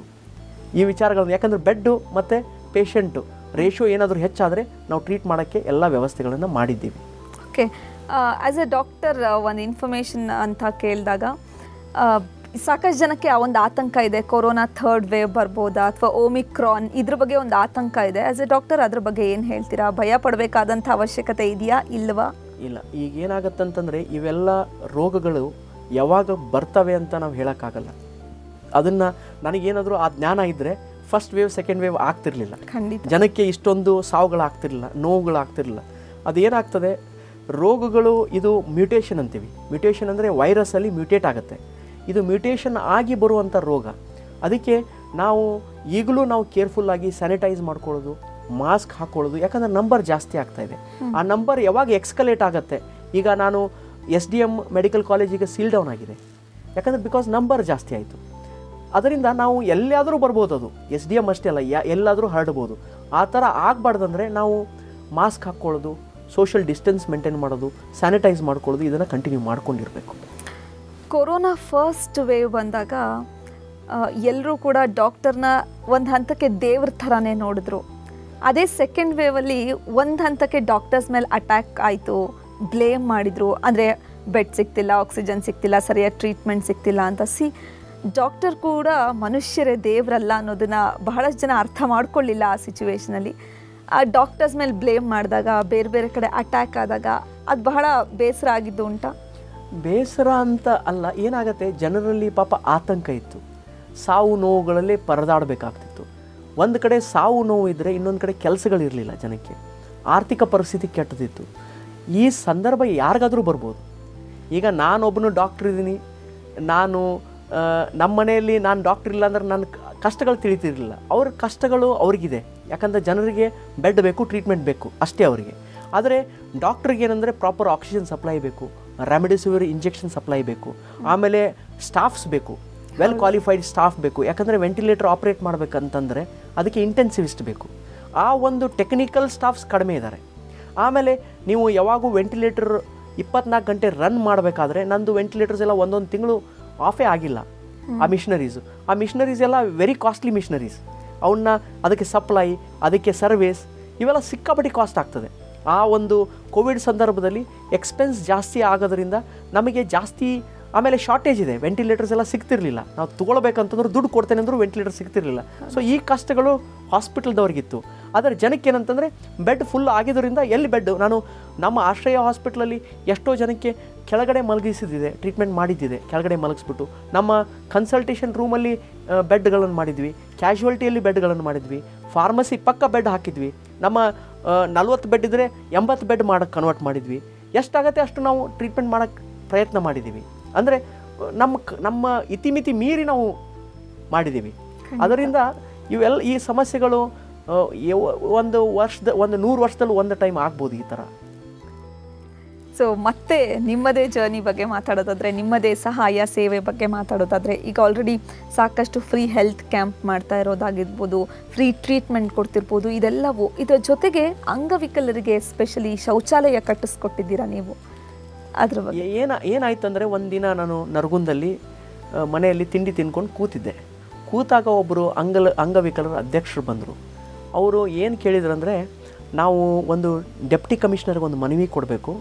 ಈ ವಿಚಾರಗಳನ್ನು ಯಾಕಂದರೆ ಬೆಡ್ಡು ಮತ್ತು ಪೇಷಂಟು ರೇಷಿಯೋ ಏನಾದರೂ ಹೆಚ್ಚಾದರೆ ನಾವು ಟ್ರೀಟ್ ಮಾಡೋಕ್ಕೆ ಎಲ್ಲ ವ್ಯವಸ್ಥೆಗಳನ್ನು ಮಾಡಿದ್ದೀವಿ ಓಕೆ ಆ್ಯಸ್ ಎ ಡಾಕ್ಟರ್ ಒಂದು ಇನ್ಫಾರ್ಮೇಷನ್ ಅಂತ ಕೇಳಿದಾಗ ಸಾಕಷ್ಟು ಜನಕ್ಕೆ ಆ ಒಂದು ಆತಂಕ ಇದೆ ಕೊರೋನಾ ಥರ್ಡ್ ವೇವ್ ಬರ್ಬೋದಾ ಅಥವಾ ಓಮಿಕ್ರಾನ್ ಇದ್ರ ಬಗ್ಗೆ ಒಂದು ಆತಂಕ ಇದೆ ಆ್ಯಸ್ ಎ ಡಾಕ್ಟರ್ ಅದ್ರ ಬಗ್ಗೆ ಏನು ಹೇಳ್ತೀರಾ ಭಯ ಪಡಬೇಕಾದಂಥ ಅವಶ್ಯಕತೆ ಇದೆಯಾ ಇಲ್ವಾ ಇಲ್ಲ ಈಗ ಏನಾಗತ್ತಂತಂದರೆ ಇವೆಲ್ಲ ರೋಗಗಳು ಯಾವಾಗ ಬರ್ತವೆ ಅಂತ ನಾವು ಹೇಳೋಕ್ಕಾಗಲ್ಲ ಅದನ್ನು ನನಗೇನಾದರೂ ಆ ಜ್ಞಾನ ಇದ್ದರೆ ಫಸ್ಟ್ ವೇವ್ ಸೆಕೆಂಡ್ ವೇವ್ ಆಗ್ತಿರ್ಲಿಲ್ಲ ಖಂಡಿತ ಜನಕ್ಕೆ ಇಷ್ಟೊಂದು ಸಾವುಗಳಾಗ್ತಿರ್ಲಿಲ್ಲ ನೋವುಗಳಾಗ್ತಿರ್ಲಿಲ್ಲ ಅದೇನಾಗ್ತದೆ ರೋಗಗಳು ಇದು ಮ್ಯೂಟೇಷನ್ ಅಂತೀವಿ ಮ್ಯೂಟೇಷನ್ ಅಂದರೆ ವೈರಸ್ಸಲ್ಲಿ ಮ್ಯೂಟೇಟ್ ಆಗುತ್ತೆ ಇದು ಮ್ಯೂಟೇಷನ್ ಆಗಿ ಬರುವಂಥ ರೋಗ ಅದಕ್ಕೆ ನಾವು ಈಗಲೂ ನಾವು ಕೇರ್ಫುಲ್ಲಾಗಿ ಸ್ಯಾನಿಟೈಸ್ ಮಾಡ್ಕೊಳ್ಳೋದು ಮಾಸ್ಕ್ ಹಾಕ್ಕೊಳ್ಳೋದು ಯಾಕಂದರೆ ನಂಬರ್ ಜಾಸ್ತಿ ಆಗ್ತಾ ಇದೆ ಆ ನಂಬರ್ ಯಾವಾಗ ಎಕ್ಸ್ಕಲೇಟ್ ಆಗುತ್ತೆ ಈಗ ನಾನು ಎಸ್ ಡಿ ಎಮ್ ಮೆಡಿಕಲ್ ಕಾಲೇಜಿಗೆ ಸೀಲ್ ಡೌನ್ ಆಗಿದೆ ಯಾಕಂದರೆ ಬಿಕಾಸ್ ನಂಬರ್ ಜಾಸ್ತಿ ಆಯಿತು ಅದರಿಂದ ನಾವು ಎಲ್ಲಾದರೂ ಬರ್ಬೋದು ಅದು ಎಸ್ ಡಿ ಎಮ್ ಅಷ್ಟೇ ಅಲ್ಲ ಯಾ ಎಲ್ಲಾದರೂ ಹರಡ್ಬೋದು ಆ ಥರ ಆಗಬಾರ್ದಂದ್ರೆ ನಾವು ಮಾಸ್ಕ್ ಹಾಕ್ಕೊಳ್ಳೋದು ಸೋಷಿಯಲ್ ಡಿಸ್ಟೆನ್ಸ್ ಮೇಂಟೈನ್ ಮಾಡೋದು ಸ್ಯಾನಿಟೈಸ್ ಮಾಡ್ಕೊಳ್ಳೋದು ಇದನ್ನು ಕಂಟಿನ್ಯೂ ಮಾಡ್ಕೊಂಡಿರಬೇಕು ಕೊರೋನಾ ಫಸ್ಟ್ ವೇವ್ ಬಂದಾಗ ಎಲ್ಲರೂ ಕೂಡ ಡಾಕ್ಟರ್ನ ಒಂದು ಹಂತಕ್ಕೆ ದೇವ್ರ ಥರನೇ ನೋಡಿದ್ರು ಅದೇ ಸೆಕೆಂಡ್ ವೇವಲ್ಲಿ ಒಂದು ಹಂತಕ್ಕೆ ಡಾಕ್ಟರ್ಸ್ ಮೇಲೆ ಅಟ್ಯಾಕ್ ಆಯಿತು ಬ್ಲೇಮ್ ಮಾಡಿದರು ಅಂದರೆ ಬೆಡ್ ಸಿಗ್ತಿಲ್ಲ ಆಕ್ಸಿಜನ್ ಸಿಗ್ತಿಲ್ಲ ಸರಿಯಾದ ಟ್ರೀಟ್ಮೆಂಟ್ ಸಿಗ್ತಿಲ್ಲ ಅಂತ ಸಿ ಡಾಕ್ಟರ್ ಕೂಡ ಮನುಷ್ಯರೇ ದೇವರಲ್ಲ ಅನ್ನೋದನ್ನು ಬಹಳಷ್ಟು ಜನ ಅರ್ಥ ಮಾಡ್ಕೊಳ್ಳಿಲ್ಲ ಆ ಸಿಚುವೇಶನಲ್ಲಿ ಆ ಡಾಕ್ಟರ್ಸ್ ಮೇಲೆ ಬ್ಲೇಮ್ ಮಾಡಿದಾಗ ಬೇರೆ ಬೇರೆ ಕಡೆ ಅಟ್ಯಾಕ್ ಆದಾಗ ಅದು ಬಹಳ ಬೇಸರ ಆಗಿದ್ದು ಉಂಟಾ ಬೇಸರ ಅಂತ ಅಲ್ಲ ಏನಾಗತ್ತೆ ಜನರಲ್ಲಿ ಪಾಪ ಆತಂಕ ಇತ್ತು ಸಾವು ನೋವುಗಳಲ್ಲಿ ಪರದಾಡಬೇಕಾಗ್ತಿತ್ತು ಒಂದು ಕಡೆ ಸಾವು ನೋವು ಇದ್ದರೆ ಇನ್ನೊಂದು ಕಡೆ ಕೆಲಸಗಳಿರಲಿಲ್ಲ ಜನಕ್ಕೆ ಆರ್ಥಿಕ ಪರಿಸ್ಥಿತಿ ಕೆಟ್ಟದಿತ್ತು ಈ ಸಂದರ್ಭ ಯಾರಿಗಾದರೂ ಬರ್ಬೋದು ಈಗ ನಾನೊಬ್ಬನು ಡಾಕ್ಟ್ರ್ ಇದ್ದೀನಿ ನಾನು ಆ, ನಮ್ಮ ಮನೆಯಲ್ಲಿ ನಾನು ಡಾಕ್ಟ್ರ್ ಇಲ್ಲ ಅಂದ್ರೆ ನನ್ನ ಕ- ಕಷ್ಟಗಳು ತಿಳಿತಿರಲಿಲ್ಲ ಅವ್ರ ಕಷ್ಟಗಳು ಅವ್ರಿಗಿದೆ ಯಾಕಂದರೆ ಜನರಿಗೆ ಬೆಡ್ ಬೇಕು ಟ್ರೀಟ್ಮೆಂಟ್ ಬೇಕು ಅಷ್ಟೇ ಅವರಿಗೆ ಆದರೆ ಡಾಕ್ಟ್ರಿಗೆ ಏನಂದರೆ ಪ್ರಾಪರ್ ಆಕ್ಸಿಜನ್ ಸಪ್ಲೈ ಬೇಕು ರೆಮಿಡಿಸಿವಿರ್ ಇಂಜೆಕ್ಷನ್ ಸಪ್ಲೈ ಬೇಕು ಆಮೇಲೆ ಸ್ಟಾಫ್ಸ್ ಬೇಕು ವೆಲ್ ಕ್ವಾಲಿಫೈಡ್ ಸ್ಟಾಫ್ ಬೇಕು ಯಾಕಂದರೆ ವೆಂಟಿಲೇಟರ್ ಆಪ್ರೇಟ್ ಮಾಡಬೇಕಂತಂದರೆ ಅದಕ್ಕೆ ಇಂಟೆನ್ಸಿವಿಸ್ಟ್ ಬೇಕು ಆ ಒಂದು ಟೆಕ್ನಿಕಲ್ ಸ್ಟಾಫ್ಸ್ ಕಡಿಮೆ ಇದ್ದಾರೆ ಆಮೇಲೆ ನೀವು ಯಾವಾಗೂ ವೆಂಟಿಲೇಟರ್ ಇಪ್ಪತ್ನಾಲ್ಕು ಗಂಟೆ ರನ್ ಮಾಡಬೇಕಾದ್ರೆ ನಂದು ವೆಂಟಿಲೇಟರ್ಸ್ ಎಲ್ಲ ಒಂದೊಂದು ತಿಂಗಳು ಆಫೇ ಆಗಿಲ್ಲ ಆ ಮಿಷನರೀಸು ಆ ಮಿಷನರೀಸ್ ಎಲ್ಲ ವೆರಿ ಕಾಸ್ಟ್ಲಿ ಮಿಷನರೀಸ್ ಅವನ್ನ ಅದಕ್ಕೆ ಸಪ್ಲೈ ಅದಕ್ಕೆ ಸರ್ವಿಸ್ ಇವೆಲ್ಲ ಸಿಕ್ಕಾಪಟ್ಟಿ ಕಾಸ್ಟ್ ಆಗ್ತದೆ ಆ ಒಂದು ಕೋವಿಡ್ ಸಂದರ್ಭದಲ್ಲಿ ಎಕ್ಸ್ಪೆನ್ಸ್ ಜಾಸ್ತಿ ಆಗೋದ್ರಿಂದ ನಮಗೆ ಜಾಸ್ತಿ ಆಮೇಲೆ ಶಾರ್ಟೇಜ್ ಇದೆ ವೆಂಟಿಲೇಟರ್ಸ್ ಎಲ್ಲ ಸಿಗ್ತಿರ್ಲಿಲ್ಲ ನಾವು ತೊಗೊಳ್ಬೇಕಂತಂದ್ರೆ ದುಡ್ಡು ಕೊಡ್ತೇನೆ ಅಂದರೂ ವೆಂಟಿಲೇಟರ್ ಸಿಗ್ತಿರ್ಲಿಲ್ಲ ಸೊ ಈ ಕಷ್ಟಗಳು ಹಾಸ್ಪಿಟಲ್ದವ್ರಿಗಿತ್ತು ಆದರೆ ಜನಕ್ಕೆ ಏನಂತಂದರೆ ಬೆಡ್ ಫುಲ್ ಆಗಿದ್ದರಿಂದ ಎಲ್ಲಿ ಬೆಡ್ ನಾನು ನಮ್ಮ ಆಶ್ರಯ ಹಾಸ್ಪಿಟ್ಲಲ್ಲಿ ಎಷ್ಟೋ ಜನಕ್ಕೆ ಕೆಳಗಡೆ ಮಲಗಿಸಿದಿದೆ ಟ್ರೀಟ್ಮೆಂಟ್ ಮಾಡಿದ್ದಿದೆ ಕೆಳಗಡೆ ಮಲಗಿಸ್ಬಿಟ್ಟು ನಮ್ಮ ಕನ್ಸಲ್ಟೇಷನ್ ರೂಮಲ್ಲಿ ಬೆಡ್ಗಳನ್ನು ಮಾಡಿದ್ವಿ ಕ್ಯಾಶುವಲ್ಟಿಯಲ್ಲಿ ಬೆಡ್ಗಳನ್ನು ಮಾಡಿದ್ವಿ ಫಾರ್ಮಸಿ ಪಕ್ಕ ಬೆಡ್ ಹಾಕಿದ್ವಿ ನಮ್ಮ ನಲ್ವತ್ತು ಬೆಡ್ ಇದ್ದರೆ ಎಂಬತ್ತು ಬೆಡ್ ಮಾಡೋಕ್ಕೆ ಕನ್ವರ್ಟ್ ಮಾಡಿದ್ವಿ ಎಷ್ಟಾಗತ್ತೆ ಅಷ್ಟು ನಾವು ಟ್ರೀಟ್ಮೆಂಟ್ ಮಾಡೋಕ್ಕೆ ಪ್ರಯತ್ನ ಮಾಡಿದ್ದೀವಿ ಅಂದರೆ ನಮ್ಮ ಕ- ನಮ್ಮ ಇತಿಮಿತಿ ಮೀರಿ ನಾವು ಮಾಡಿದ್ದೀವಿ ಅದರಿಂದ ಇವೆಲ್ಲ ಈ ಸಮಸ್ಯೆಗಳು ಆ, ಯವ- ಒಂದು ವರ್ಷದ ಒಂದು ನೂರು ವರ್ಷದಲ್ಲಿ ಒಂದು ಟೈಮ್ ಆಗ್ಬೋದು ಈ ಥರ ಸೊ ಮತ್ತೆ ನಿಮ್ಮದೇ ಜರ್ನಿ ಬಗ್ಗೆ ಮಾತಾಡೋದಾದ್ರೆ ನಿಮ್ಮದೇ ಸಹಾಯ ಸೇವೆ ಬಗ್ಗೆ ಮಾತಾಡೋದಾದ್ರೆ ಈಗ ಆಲ್ರೆಡಿ ಸಾಕಷ್ಟು ಫ್ರೀ ಹೆಲ್ತ್ ಕ್ಯಾಂಪ್ ಮಾಡ್ತಾ ಇರೋದಾಗಿರ್ಬೋದು ಫ್ರೀ ಟ್ರೀಟ್ಮೆಂಟ್ ಕೊಡ್ತಿರ್ಬೋದು ಇದೆಲ್ಲವೂ ಇದರ ಜೊತೆಗೆ ಅಂಗವಿಕಲರಿಗೆ ಸ್ಪೆಷಲಿ ಶೌಚಾಲಯ ಕಟ್ಟಿಸ್ಕೊಟ್ಟಿದ್ದೀರಾ ನೀವು ಅದ್ರ ಬಗ್ಗೆ ಏ- ಏನ ಏನಾಯ್ತಂದರೆ ಒಂದಿನ ನಾನು ನರಗುಂದಲ್ಲಿ ಆ, ಮನೆಯಲ್ಲಿ ತಿಂಡಿ ತಿನ್ಕೊಂಡು ಕೂತಿದ್ದೆ ಕೂತಾಗ ಒಬ್ಬರು ಅಂಗಲ ಅಂಗವಿಕಲರ ಅಧ್ಯಕ್ಷರು ಬಂದರು ಅವರು ಏನು ಕೇಳಿದ್ರಂದರೆ ನಾವು ಒಂದು ಡೆಪ್ಟಿ ಕಮಿಷನರ್ಗೆ ಒಂದು ಮನವಿ ಕೊಡಬೇಕು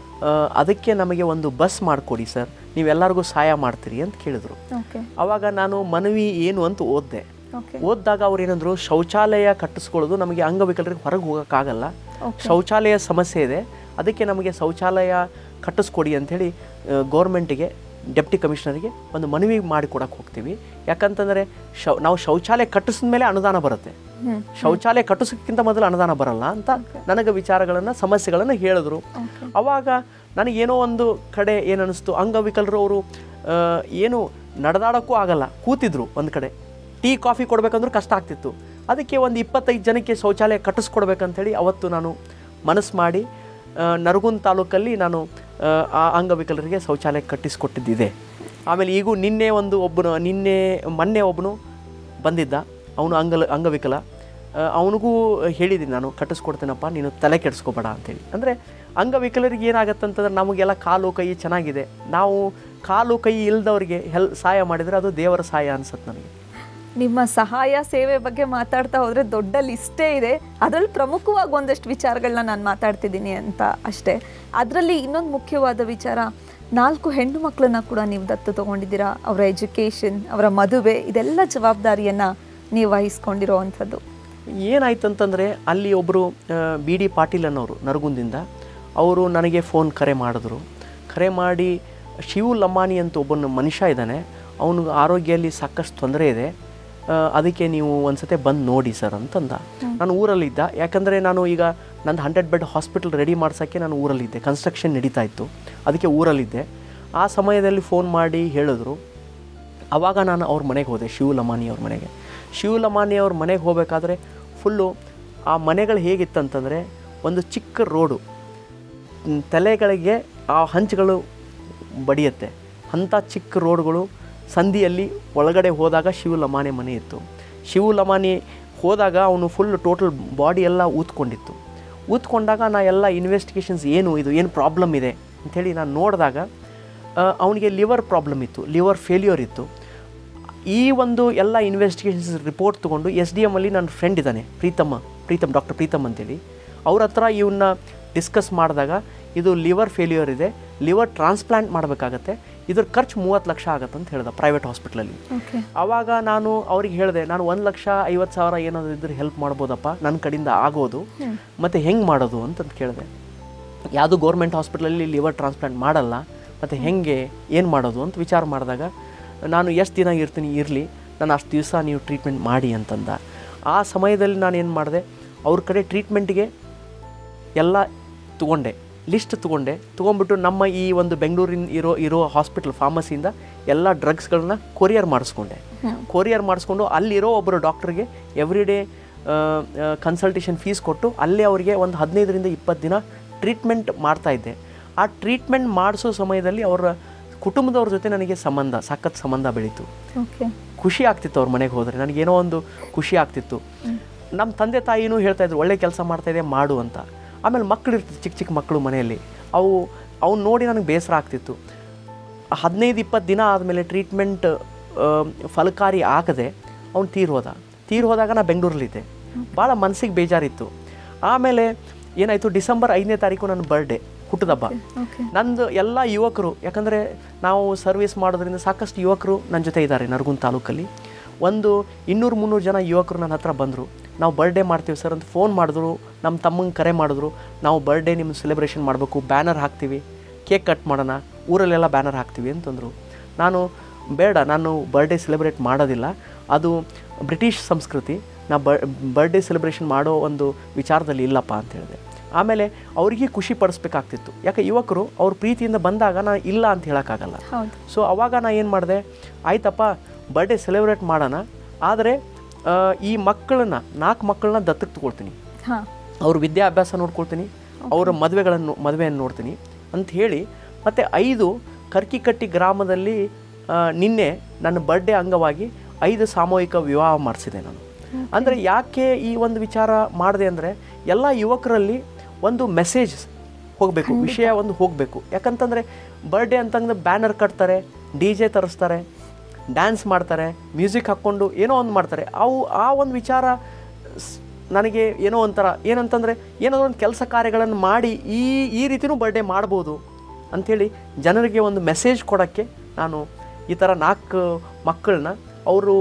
ಅದಕ್ಕೆ ನಮಗೆ ಒಂದು ಬಸ್ ಮಾಡಿಕೊಡಿ ಸರ್ ನೀವೆಲ್ಲರಿಗೂ ಸಹಾಯ ಮಾಡ್ತೀರಿ ಅಂತ ಕೇಳಿದರು ಓಕೆ ಆವಾಗ ನಾನು ಮನವಿ ಏನು ಅಂತ ಓದಿದೆ ಓಕೆ ಓದಿದಾಗ ಅವ್ರು ಏನಂದ್ರು ಶೌಚಾಲಯ ಕಟ್ಟಿಸ್ಕೊಳ್ಳೋದು ನಮಗೆ ಅಂಗವಿಕಲರಿಗೆ ಹೊರಗೆ ಹೋಗೋಕ್ಕಾಗಲ್ಲ ಶೌಚಾಲಯ ಸಮಸ್ಯೆ ಇದೆ ಅದಕ್ಕೆ ನಮಗೆ ಶೌಚಾಲಯ ಕಟ್ಟಿಸ್ಕೊಡಿ ಅಂಥೇಳಿ ಗೌರ್ಮೆಂಟಿಗೆ ಡೆಪ್ಟಿ ಕಮಿಷನರಿಗೆ ಒಂದು ಮನವಿ ಮಾಡಿಕೊಡಕ್ಕೆ ಹೋಗ್ತೀವಿ ಯಾಕಂತಂದರೆ ಶೌ ನಾವು ಶೌಚಾಲಯ ಕಟ್ಟಿಸಿದ ಮೇಲೆ ಅನುದಾನ ಬರುತ್ತೆ ಹ್ಮ್. ಶೌಚಾಲಯ ಕಟ್ಟಿಸೋಕ್ಕಿಂತ ಮೊದಲು ಅನುದಾನ ಬರಲ್ಲ ಅಂತ ನನಗೆ ವಿಚಾರಗಳನ್ನು ಸಮಸ್ಯೆಗಳನ್ನು ಹೇಳಿದ್ರು ಅವಾಗ ನನಗೇನೋ ಒಂದು ಕಡೆ ಏನನ್ನಿಸ್ತು ಅಂಗವಿಕಲರು ಅವರು ಆ, ಏನು ನಡೆದಾಡೋಕ್ಕೂ ಆಗಲ್ಲ ಕೂತಿದ್ರು ಒಂದು ಕಡೆ ಟೀ ಕಾಫಿ ಕೊಡಬೇಕಂದ್ರೂ ಕಷ್ಟ ಆಗ್ತಿತ್ತು ಅದಕ್ಕೆ ಒಂದು ಇಪ್ಪತ್ತೈದು ಜನಕ್ಕೆ ಶೌಚಾಲಯ ಕಟ್ಟಿಸ್ಕೊಡ್ಬೇಕಂತೇಳಿ ಅವತ್ತು ನಾನು ಮನಸ್ಸು ಮಾಡಿ ಆ, ನರಗುಂದ್ ತಾಲೂಕಲ್ಲಿ ನಾನು ಆ, ಆ ಅಂಗವಿಕಲರಿಗೆ ಶೌಚಾಲಯ ಕಟ್ಟಿಸ್ಕೊಟ್ಟಿದ್ದಿದೆ ಆಮೇಲೆ ಈಗೂ ನಿನ್ನೆ ಒಂದು ಒಬ್ಬನು ನಿನ್ನೆ ಮೊನ್ನೆ ಒಬ್ಬನು ಬಂದಿದ್ದ ಅವನು ಅಂಗಲ ಅಂಗವಿಕಲ ಅವನಿಗೂ ಹೇಳಿದ್ದೀನಿ ನಾನು ಕಟ್ಟಿಸ್ಕೊಡ್ತೇನಪ್ಪ ನೀನು ತಲೆ ಕೆಡಿಸ್ಕೋಬೇಡ ಅಂತೇಳಿ ಅಂದರೆ ಅಂಗವಿಕಲರಿಗೆ ಏನಾಗತ್ತಂತಂದ್ರೆ ನಮಗೆಲ್ಲ ಕಾಲು ಕೈ ಚೆನ್ನಾಗಿದೆ ನಾವು ಕಾಲು ಕೈ ಇಲ್ದವ್ರಿಗೆ ಹೆಲ್ ಸಹಾಯ ಮಾಡಿದರೆ ಅದು ದೇವರ ಸಹಾಯ ಅನ್ಸುತ್ತೆ ನನಗೆ ನಿಮ್ಮ ಸಹಾಯ ಸೇವೆ ಬಗ್ಗೆ ಮಾತಾಡ್ತಾ ಹೋದ್ರೆ ದೊಡ್ಡ ಲಿಸ್ಟೇ ಇದೆ ಅದರಲ್ಲಿ ಪ್ರಮುಖವಾಗಿ ಒಂದಷ್ಟು ವಿಚಾರಗಳನ್ನ ನಾನು ಮಾತಾಡ್ತಿದ್ದೀನಿ ಅಂತ ಅಷ್ಟೇ ಅದರಲ್ಲಿ ಇನ್ನೊಂದು ಮುಖ್ಯವಾದ ವಿಚಾರ ನಾಲ್ಕು ಹೆಣ್ಣು ಮಕ್ಕಳನ್ನ ಕೂಡ ನೀವು ದತ್ತು ತಗೊಂಡಿದ್ದೀರಾ ಅವರ ಎಜುಕೇಷನ್ ಅವರ ಮದುವೆ ಇದೆಲ್ಲ ಜವಾಬ್ದಾರಿಯನ್ನ ನೀವು ವಹಿಸ್ಕೊಂಡಿರೋ ಅಂಥದ್ದು ಏನಾಯ್ತು ಅಂತಂದರೆ ಅಲ್ಲಿ ಒಬ್ಬರು ಬಿ ಡಿ ಪಾಟೀಲ್ ಅನ್ನೋರು ನರಗುಂದಿಂದ ಅವರು ನನಗೆ ಫೋನ್ ಕರೆ ಮಾಡಿದ್ರು ಕರೆ ಮಾಡಿ ಶಿವು ಲಂಬಾನಿ ಅಂತ ಒಬ್ಬನ ಮನುಷ್ಯ ಇದ್ದಾನೆ ಅವನಿಗೆ ಆರೋಗ್ಯದಲ್ಲಿ ಸಾಕಷ್ಟು ತೊಂದರೆ ಇದೆ ಆ, ಅದಕ್ಕೆ ನೀವು ಒಂದ್ಸತಿ ಬಂದು ನೋಡಿ ಸರ್ ಅಂತಂದ ನಾನು ಊರಲ್ಲಿದ್ದ ಯಾಕಂದರೆ ನಾನು ಈಗ ನಂದು ಹಂಡ್ರೆಡ್ ಬೆಡ್ ಹಾಸ್ಪಿಟಲ್ ರೆಡಿ ಮಾಡ್ಸೋಕ್ಕೆ ನಾನು ಊರಲ್ಲಿದ್ದೆ ಕನ್ಸ್ಟ್ರಕ್ಷನ್ ನಡೀತಾ ಇತ್ತು ಅದಕ್ಕೆ ಊರಲ್ಲಿದ್ದೆ ಆ ಸಮಯದಲ್ಲಿ ಫೋನ್ ಮಾಡಿ ಹೇಳಿದ್ರು ಆವಾಗ ನಾನು ಅವ್ರ ಮನೆಗೆ ಹೋದೆ ಶಿವ ಲಮಾನಿ ಅವ್ರ ಮನೆಗೆ ಶಿವ ಲಮಾನಿ ಅವ್ರ ಮನೆಗೆ ಹೋಗಬೇಕಾದ್ರೆ ಫುಲ್ಲು ಆ ಮನೆಗಳು ಹೇಗಿತ್ತಂತಂದರೆ ಒಂದು ಚಿಕ್ಕ ರೋಡು ಮ್, ತಲೆಗಳಿಗೆ ಆ ಹಂಚುಗಳು ಬಡಿಯುತ್ತೆ ಅಂಥ ಚಿಕ್ಕ ರೋಡ್ಗಳು ಸಂಧಿಯಲ್ಲಿ ಒಳಗಡೆ ಹೋದಾಗ ಶಿವ ಲಮಾನೆ ಮನೆ ಇತ್ತು ಶಿವ ಲಮಾನಿ ಹೋದಾಗ ಅವನು ಫುಲ್ ಟೋಟಲ್ ಬಾಡಿ ಎಲ್ಲ ಊದ್ಕೊಂಡಿತ್ತು ಊದ್ಕೊಂಡಾಗ ನಾ ಎಲ್ಲ ಇನ್ವೆಸ್ಟಿಗೇಷನ್ಸ್ ಏನು ಇದು ಏನು ಪ್ರಾಬ್ಲಮ್ ಇದೆ ಅಂಥೇಳಿ ನಾನು ನೋಡಿದಾಗ ಅವನಿಗೆ ಲಿವರ್ ಪ್ರಾಬ್ಲಮ್ ಇತ್ತು ಲಿವರ್ ಫೇಲ್ಯೂರ್ ಇತ್ತು ಈ ಒಂದು ಎಲ್ಲ ಇನ್ವೆಸ್ಟಿಗೇಷನ್ಸ್ ರಿಪೋರ್ಟ್ ತೊಗೊಂಡು ಎಸ್ ಡಿ ಎಮ್ ಅಲ್ಲಿ ನನ್ನ ಫ್ರೆಂಡ್ ಇದ್ದಾನೆ ಪ್ರೀತಮ್ಮ ಪ್ರೀತಮ್ ಡಾಕ್ಟರ್ ಪ್ರೀತಮ್ ಅಂತೇಳಿ ಅವ್ರ ಹತ್ರ ಇವನ್ನ ಡಿಸ್ಕಸ್ ಮಾಡಿದಾಗ ಇದು ಲಿವರ್ ಫೇಲ್ಯೂರ್ ಇದೆ ಲಿವರ್ ಟ್ರಾನ್ಸ್ಪ್ಲಾಂಟ್ ಮಾಡಬೇಕಾಗತ್ತೆ ಇದ್ರ ಖರ್ಚು ಮೂವತ್ತು ಲಕ್ಷ ಆಗತ್ತೆ ಅಂತ ಹೇಳ್ದೆ ಪ್ರೈವೇಟ್ ಹಾಸ್ಪಿಟ್ಲಲ್ಲಿ ಓಕೆ ಆವಾಗ ನಾನು ಅವ್ರಿಗೆ ಹೇಳಿದೆ ನಾನು ಒಂದು ಲಕ್ಷ ಐವತ್ತು ಸಾವಿರ ಏನಾದರೂ ಇದ್ರೆ ಹೆಲ್ಪ್ ಮಾಡ್ಬೋದಪ್ಪ ನನ್ನ ಕಡೆಯಿಂದ ಆಗೋದು ಮತ್ತು ಹೆಂಗೆ ಮಾಡೋದು ಅಂತಂದು ಕೇಳಿದೆ ಯಾವುದು ಗೌರ್ಮೆಂಟ್ ಹಾಸ್ಪಿಟ್ಲಲ್ಲಿ ಲಿವರ್ ಟ್ರಾನ್ಸ್ಪ್ಲಾಂಟ್ ಮಾಡಲ್ಲ ಮತ್ತು ಹೆಂಗೆ ಏನು ಮಾಡೋದು ಅಂತ ವಿಚಾರ ಮಾಡಿದಾಗ ನಾನು ಎಷ್ಟು ದಿನ ಇರ್ತೀನಿ ಇರಲಿ ನಾನು ಅಷ್ಟು ದಿವಸ ನೀವು ಟ್ರೀಟ್ಮೆಂಟ್ ಮಾಡಿ ಅಂತಂದ ಆ ಸಮಯದಲ್ಲಿ ನಾನು ಏನು ಮಾಡಿದೆ ಅವ್ರ ಕಡೆ ಟ್ರೀಟ್ಮೆಂಟ್ಗೆ ಎಲ್ಲ ತೊಗೊಂಡೆ ಲಿಸ್ಟ್ ತೊಗೊಂಡೆ ತೊಗೊಂಡ್ಬಿಟ್ಟು ನಮ್ಮ ಈ ಒಂದು ಬೆಂಗಳೂರಿನ ಇರೋ ಇರೋ ಹಾಸ್ಪಿಟಲ್ ಫಾರ್ಮಸಿಯಿಂದ ಎಲ್ಲ ಡ್ರಗ್ಸ್ಗಳನ್ನ ಕೊರಿಯರ್ ಮಾಡಿಸ್ಕೊಂಡೆ ಕೊರಿಯರ್ ಮಾಡಿಸ್ಕೊಂಡು ಅಲ್ಲಿರೋ ಒಬ್ಬರು ಡಾಕ್ಟ್ರಿಗೆ ಎವ್ರಿ ಡೇ ಕನ್ಸಲ್ಟೇಷನ್ ಫೀಸ್ ಕೊಟ್ಟು ಅಲ್ಲೇ ಅವರಿಗೆ ಒಂದು ಹದಿನೈದರಿಂದ ಇಪ್ಪತ್ತು ದಿನ ಟ್ರೀಟ್ಮೆಂಟ್ ಮಾಡ್ತಾ ಇದ್ದೆ ಆ ಟ್ರೀಟ್ಮೆಂಟ್ ಮಾಡಿಸೋ ಸಮಯದಲ್ಲಿ ಅವರ ಕುಟುಂಬದವ್ರ ಜೊತೆ ನನಗೆ ಸಂಬಂಧ ಸಖತ್ ಸಂಬಂಧ ಬೆಳೀತು ಓಕೆ ಖುಷಿ ಆಗ್ತಿತ್ತು ಅವ್ರ ಮನೆಗೆ ಹೋದರೆ ನನಗೇನೋ ಒಂದು ಖುಷಿ ಆಗ್ತಿತ್ತು ನಮ್ಮ ತಂದೆ ತಾಯಿನೂ ಹೇಳ್ತಾ ಇದ್ರು ಒಳ್ಳೆ ಕೆಲಸ ಮಾಡ್ತಾಯಿದೆ ಮಾಡು ಅಂತ ಆಮೇಲೆ ಮಕ್ಕಳು ಇರ್ತಿತ್ತು ಚಿಕ್ಕ ಚಿಕ್ಕ ಮಕ್ಕಳು ಮನೆಯಲ್ಲಿ ಅವು ಅವ್ನು ನೋಡಿ ನನಗೆ ಬೇಸರ ಆಗ್ತಿತ್ತು ಹದಿನೈದು ಇಪ್ಪತ್ತು ದಿನ ಆದಮೇಲೆ ಟ್ರೀಟ್ಮೆಂಟ್ ಫಲಕಾರಿ ಆಗದೆ ಅವ್ನು ತೀರ್ ಹೋದ ತೀರ್ ಹೋದಾಗ ನಾ ಬೆಂಗಳೂರಲ್ಲಿದ್ದೆ ಭಾಳ ಮನಸ್ಸಿಗೆ ಬೇಜಾರಿತ್ತು ಆಮೇಲೆ ಏನಾಯಿತು ಡಿಸೆಂಬರ್ ಐದನೇ ತಾರೀಕು ನನ್ನ ಬರ್ಡೇ ಹುಟ್ಟದಬ್ಬ ಓಕೆ ನಂದು ಎಲ್ಲ ಯುವಕರು ಯಾಕಂದರೆ ನಾವು ಸರ್ವಿಸ್ ಮಾಡೋದ್ರಿಂದ ಸಾಕಷ್ಟು ಯುವಕರು ನನ್ನ ಜೊತೆ ಇದ್ದಾರೆ ನರಗುಂದ ತಾಲೂಕಲ್ಲಿ ಒಂದು ಇನ್ನೂರು ಮುನ್ನೂರು ಜನ ಯುವಕರು ನನ್ನ ಹತ್ರ ಬಂದರು ನಾವು ಬರ್ಡೇ ಮಾಡ್ತೀವಿ ಸರ್ ಅಂತ ಫೋನ್ ಮಾಡಿದ್ರು ನಮ್ಮ ತಮ್ಮಂಗೆ ಕರೆ ಮಾಡಿದ್ರು ನಾವು ಬರ್ಡೇ ನಿಮ್ಮ ಸೆಲೆಬ್ರೇಷನ್ ಮಾಡಬೇಕು ಬ್ಯಾನರ್ ಹಾಕ್ತೀವಿ ಕೇಕ್ ಕಟ್ ಮಾಡೋಣ ಊರಲ್ಲೆಲ್ಲ ಬ್ಯಾನರ್ ಹಾಕ್ತೀವಿ ಅಂತಂದರು ನಾನು ಬೇಡ ನಾನು ಬರ್ಡೇ ಸೆಲೆಬ್ರೇಟ್ ಮಾಡೋದಿಲ್ಲ ಅದು ಬ್ರಿಟಿಷ್ ಸಂಸ್ಕೃತಿ ನಾ ಬರ್ಡೇ ಸೆಲೆಬ್ರೇಷನ್ ಮಾಡೋ ಒಂದು ವಿಚಾರದಲ್ಲಿ ಇಲ್ಲಪ್ಪ ಅಂತ ಹೇಳಿದೆ ಆಮೇಲೆ ಅವರಿಗೆ ಖುಷಿ ಪಡಿಸ್ಬೇಕಾಗ್ತಿತ್ತು ಯಾಕೆ ಯುವಕರು ಅವ್ರ ಪ್ರೀತಿಯಿಂದ ಬಂದಾಗ ನಾನು ಇಲ್ಲ ಅಂತ ಹೇಳೋಕ್ಕಾಗಲ್ಲ ಹೌದು ಸೊ ಅವಾಗ ನಾ ಏನು ಮಾಡಿದೆ ಆಯ್ತಪ್ಪ ಬರ್ಡೇ ಸೆಲೆಬ್ರೇಟ್ ಮಾಡೋಣ ಆದರೆ ಆ, ಈ ಮಕ್ಕಳನ್ನ ನಾಲ್ಕು ಮಕ್ಕಳನ್ನ ದತ್ತಕ್ಕೆ ತಗೊಳ್ತೀನಿ ಹಾಂ ಅವ್ರ ವಿದ್ಯಾಭ್ಯಾಸ ನೋಡ್ಕೊಳ್ತೀನಿ ಅವರ ಮದುವೆಗಳನ್ನು ಮದುವೆಯನ್ನು ನೋಡ್ತೀನಿ ಅಂತ ಹೇಳಿ ಮತ್ತು ಐದು ಕರ್ಕಿಕಟ್ಟಿ ಗ್ರಾಮದಲ್ಲಿ ಆ, ನಿನ್ನೆ ನನ್ನ ಬರ್ಡೇ ಅಂಗವಾಗಿ ಐದು ಸಾಮೂಹಿಕ ವಿವಾಹ ಮಾಡಿಸಿದೆ ನಾನು ಅಂದರೆ ಯಾಕೆ ಈ ಒಂದು ವಿಚಾರ ಮಾಡಿದೆ ಅಂದರೆ ಎಲ್ಲ ಯುವಕರಲ್ಲಿ ಒಂದು ಮೆಸೇಜ್ ಹೋಗಬೇಕು ವಿಷಯ ಒಂದು ಹೋಗಬೇಕು ಯಾಕಂತಂದರೆ ಬರ್ಡೇ ಅಂತಂದ್ರೆ ಬ್ಯಾನರ್ ಕಟ್ತಾರೆ ಡಿ ಜೆ ತರಿಸ್ತಾರೆ ಡ್ಯಾನ್ಸ್ ಮಾಡ್ತಾರೆ ಮ್ಯೂಸಿಕ್ ಹಾಕ್ಕೊಂಡು ಏನೋ ಒಂದು ಮಾಡ್ತಾರೆ ಅವು ಆ ಒಂದು ವಿಚಾರ ಸ್- ನನಗೆ ಏನೋ ಒಂಥರ ಏನಂತಂದರೆ ಏನೋ ಒಂದು ಕೆಲಸ ಕಾರ್ಯಗಳನ್ನು ಮಾಡಿ ಈ ಈ ರೀತಿನೂ ಬರ್ಡೇ ಮಾಡ್ಬೋದು ಅಂಥೇಳಿ ಜನರಿಗೆ ಒಂದು ಮೆಸೇಜ್ ಕೊಡೋಕ್ಕೆ ನಾನು ಈ ಥರ ನಾಲ್ಕು ಮಕ್ಕಳನ್ನ ಅವರು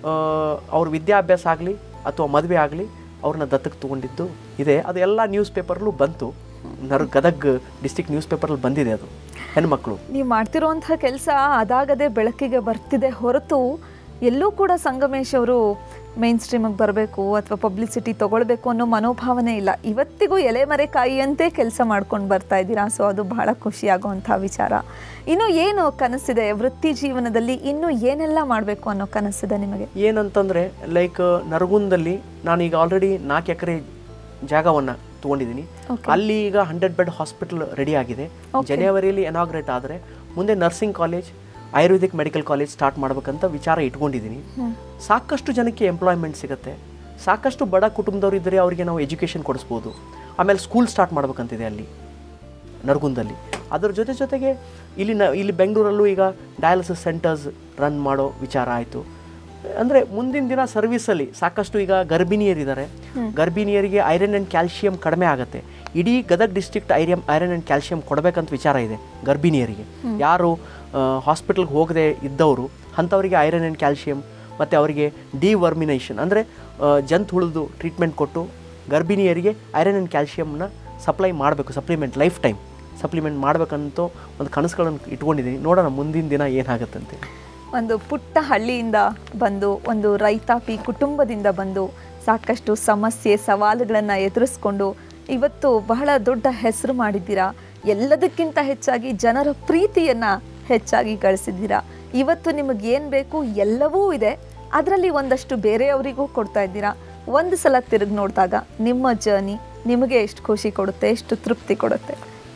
ಅವ್ರ ವಿದ್ಯಾಭ್ಯಾಸ ಆಗಲಿ ಅಥವಾ ಮದುವೆ ಆಗಲಿ ಅವ್ರನ್ನ ದತ್ತಕ್ಕೆ ತೊಗೊಂಡಿದ್ದು ಇದೆ ಅದು ಎಲ್ಲ ನ್ಯೂಸ್ ಪೇಪರ್ಲೂ ಬಂತು ನರ್ ಗದಗ್ ಡಿಸ್ಟಿಕ್ ನ್ಯೂಸ್ ಪೇಪರಲ್ಲಿ ಬಂದಿದೆ ಅದು ಹೆಣ್ಮಕ್ಳು ನೀವು ಮಾಡ್ತಿರೋಂಥ ಕೆಲಸ ಅದಾಗದೆ ಬೆಳಕಿಗೆ ಬರ್ತಿದೆ ಹೊರತು ಎಲ್ಲೂ ಕೂಡ ಸಂಗಮೇಶ್ ಅವರು ಮೇನ್ ಸ್ಟ್ರೀಮಿಗೆ ಬರಬೇಕು ಅಥವಾ ಪಬ್ಲಿಸಿಟಿ ತಗೊಳ್ಬೇಕು ಅನ್ನೋ ಮನೋಭಾವನೆ ಇಲ್ಲ ಇವತ್ತಿಗೂ ಎಲೆಮರೆಕಾಯಿಯಂತೆ ಕೆಲಸ ಮಾಡ್ಕೊಂಡು ಬರ್ತಾ ಇದ್ದೀರಾ ಸೊ ಅದು ಬಹಳ ಖುಷಿಯಾಗುವಂಥ ವಿಚಾರ ಇನ್ನು ಏನು ಕನಸಿದೆ ವೃತ್ತಿ ಜೀವನದಲ್ಲಿ ಇನ್ನೂ ಏನೆಲ್ಲ ಮಾಡಬೇಕು ಅನ್ನೋ ಕನಸಿದೆ ನಿಮಗೆ ಏನಂತಂದರೆ ಲೈಕ್ ನರಗುಂದಲ್ಲಿ ನಾನೀಗ ಆಲ್ರೆಡಿ ನಾಲ್ಕು ಎಕರೆ ಜಾಗವನ್ನು ತೊಗೊಂಡಿದ್ದೀನಿ ಅಲ್ಲಿ ಈಗ ಹಂಡ್ರೆಡ್ ಬೆಡ್ ಹಾಸ್ಪಿಟಲ್ ರೆಡಿ ಆಗಿದೆ ಜನವರಿಯಲ್ಲಿ ಎನಾಗ್ರೇಟ್ ಆದರೆ ಮುಂದೆ nursing college Ayurvedic medical college start ಮಾಡ್ಬೇಕಂತ ವಿಚಾರ ಇಟ್ಕೊಂಡಿದ್ದೀನಿ ಸಾಕಷ್ಟು ಜನಕ್ಕೆ ಎಂಪ್ಲಾಯ್ಮೆಂಟ್ ಸಿಗುತ್ತೆ ಸಾಕಷ್ಟು ಬಡ ಕುಟುಂಬದವ್ರು ಇದ್ದರೆ ಅವರಿಗೆ ನಾವು ಎಜುಕೇಷನ್ ಕೊಡಿಸ್ಬೋದು ಆಮೇಲೆ ಸ್ಕೂಲ್ ಸ್ಟಾರ್ಟ್ ಮಾಡ್ಬೇಕಂತಿದೆ ಅಲ್ಲಿ ನರಗುಂದಲ್ಲಿ ಅದರ ಜೊತೆ ಜೊತೆಗೆ ಇಲ್ಲಿ ನ ಇಲ್ಲಿ ಬೆಂಗಳೂರಲ್ಲೂ ಈಗ ಡಯಾಲಿಸಿಸ್ ಸೆಂಟರ್ಸ್ ರನ್ ಮಾಡೋ ವಿಚಾರ ಆಯಿತು ಅಂದರೆ ಮುಂದಿನ ದಿನ ಸರ್ವಿಸಲ್ಲಿ ಸಾಕಷ್ಟು ಈಗ ಗರ್ಭಿಣಿಯರಿದ್ದಾರೆ ಗರ್ಭಿಣಿಯರಿಗೆ ಐರನ್ ಆ್ಯಂಡ್ ಕ್ಯಾಲ್ಶಿಯಂ ಕಡಿಮೆ ಆಗುತ್ತೆ ಇಡೀ ಗದಗ್ ಡಿಸ್ಟ್ರಿಕ್ಟ್ ಐರಿಯಂ ಐರನ್ ಆ್ಯಂಡ್ ಕ್ಯಾಲ್ಶಿಯಂ ಕೊಡಬೇಕಂತ ವಿಚಾರ ಇದೆ ಗರ್ಭಿಣಿಯರಿಗೆ ಯಾರು ಹಾಸ್ಪಿಟಲ್ಗೆ ಹೋಗದೆ ಇದ್ದವರು ಅಂಥವರಿಗೆ ಐರನ್ ಆ್ಯಂಡ್ ಕ್ಯಾಲ್ಶಿಯಂ ಮತ್ತು ಅವರಿಗೆ ಡಿವರ್ಮಿನೇಷನ್ ಅಂದರೆ ಜಂತು ಹುಳಿದು ಟ್ರೀಟ್ಮೆಂಟ್ ಕೊಟ್ಟು ಗರ್ಭಿಣಿಯರಿಗೆ ಐರನ್ ಆ್ಯಂಡ್ ಕ್ಯಾಲ್ಶಿಯಮ್ನ ಸಪ್ಲೈ ಮಾಡಬೇಕು ಸಪ್ಲಿಮೆಂಟ್ ಲೈಫ್ ಟೈಮ್ ಸಪ್ಲಿಮೆಂಟ್ ಮಾಡಬೇಕಂತ ಒಂದು ಕನಸುಗಳನ್ನು ಇಟ್ಕೊಂಡಿದ್ದೀನಿ ನೋಡೋಣ ಮುಂದಿನ ದಿನ ಏನಾಗುತ್ತಂತೆ ಒಂದು ಪುಟ್ಟ ಹಳ್ಳಿಯಿಂದ ಬಂದು ಒಂದು ರೈತಾಪಿ ಕುಟುಂಬದಿಂದ ಬಂದು ಸಾಕಷ್ಟು ಸಮಸ್ಯೆ ಸವಾಲುಗಳನ್ನು ಎದುರಿಸ್ಕೊಂಡು ಇವತ್ತು ಬಹಳ ದೊಡ್ಡ ಹೆಸರು ಮಾಡಿದ್ದೀರಾ ಎಲ್ಲದಕ್ಕಿಂತ ಹೆಚ್ಚಾಗಿ ಜನರ ಪ್ರೀತಿಯನ್ನು ಹೆಚ್ಚಾಗಿ ಗಳಿಸಿದ್ದೀರಾ ಇವತ್ತು ನಿಮಗೆ ಏನು ಬೇಕು ಎಲ್ಲವೂ ಇದೆ ಅದರಲ್ಲಿ ಒಂದಷ್ಟು ಬೇರೆಯವರಿಗೂ ಕೊಡ್ತಾ ಇದ್ದೀರಾ ಒಂದು ಸಲ ತಿರುಗಿ ನೋಡಿದಾಗ ನಿಮ್ಮ ಜರ್ನಿ ನಿಮಗೆ ಎಷ್ಟು ಖುಷಿ ಕೊಡುತ್ತೆ ಎಷ್ಟು ತೃಪ್ತಿ ಕೊಡುತ್ತೆ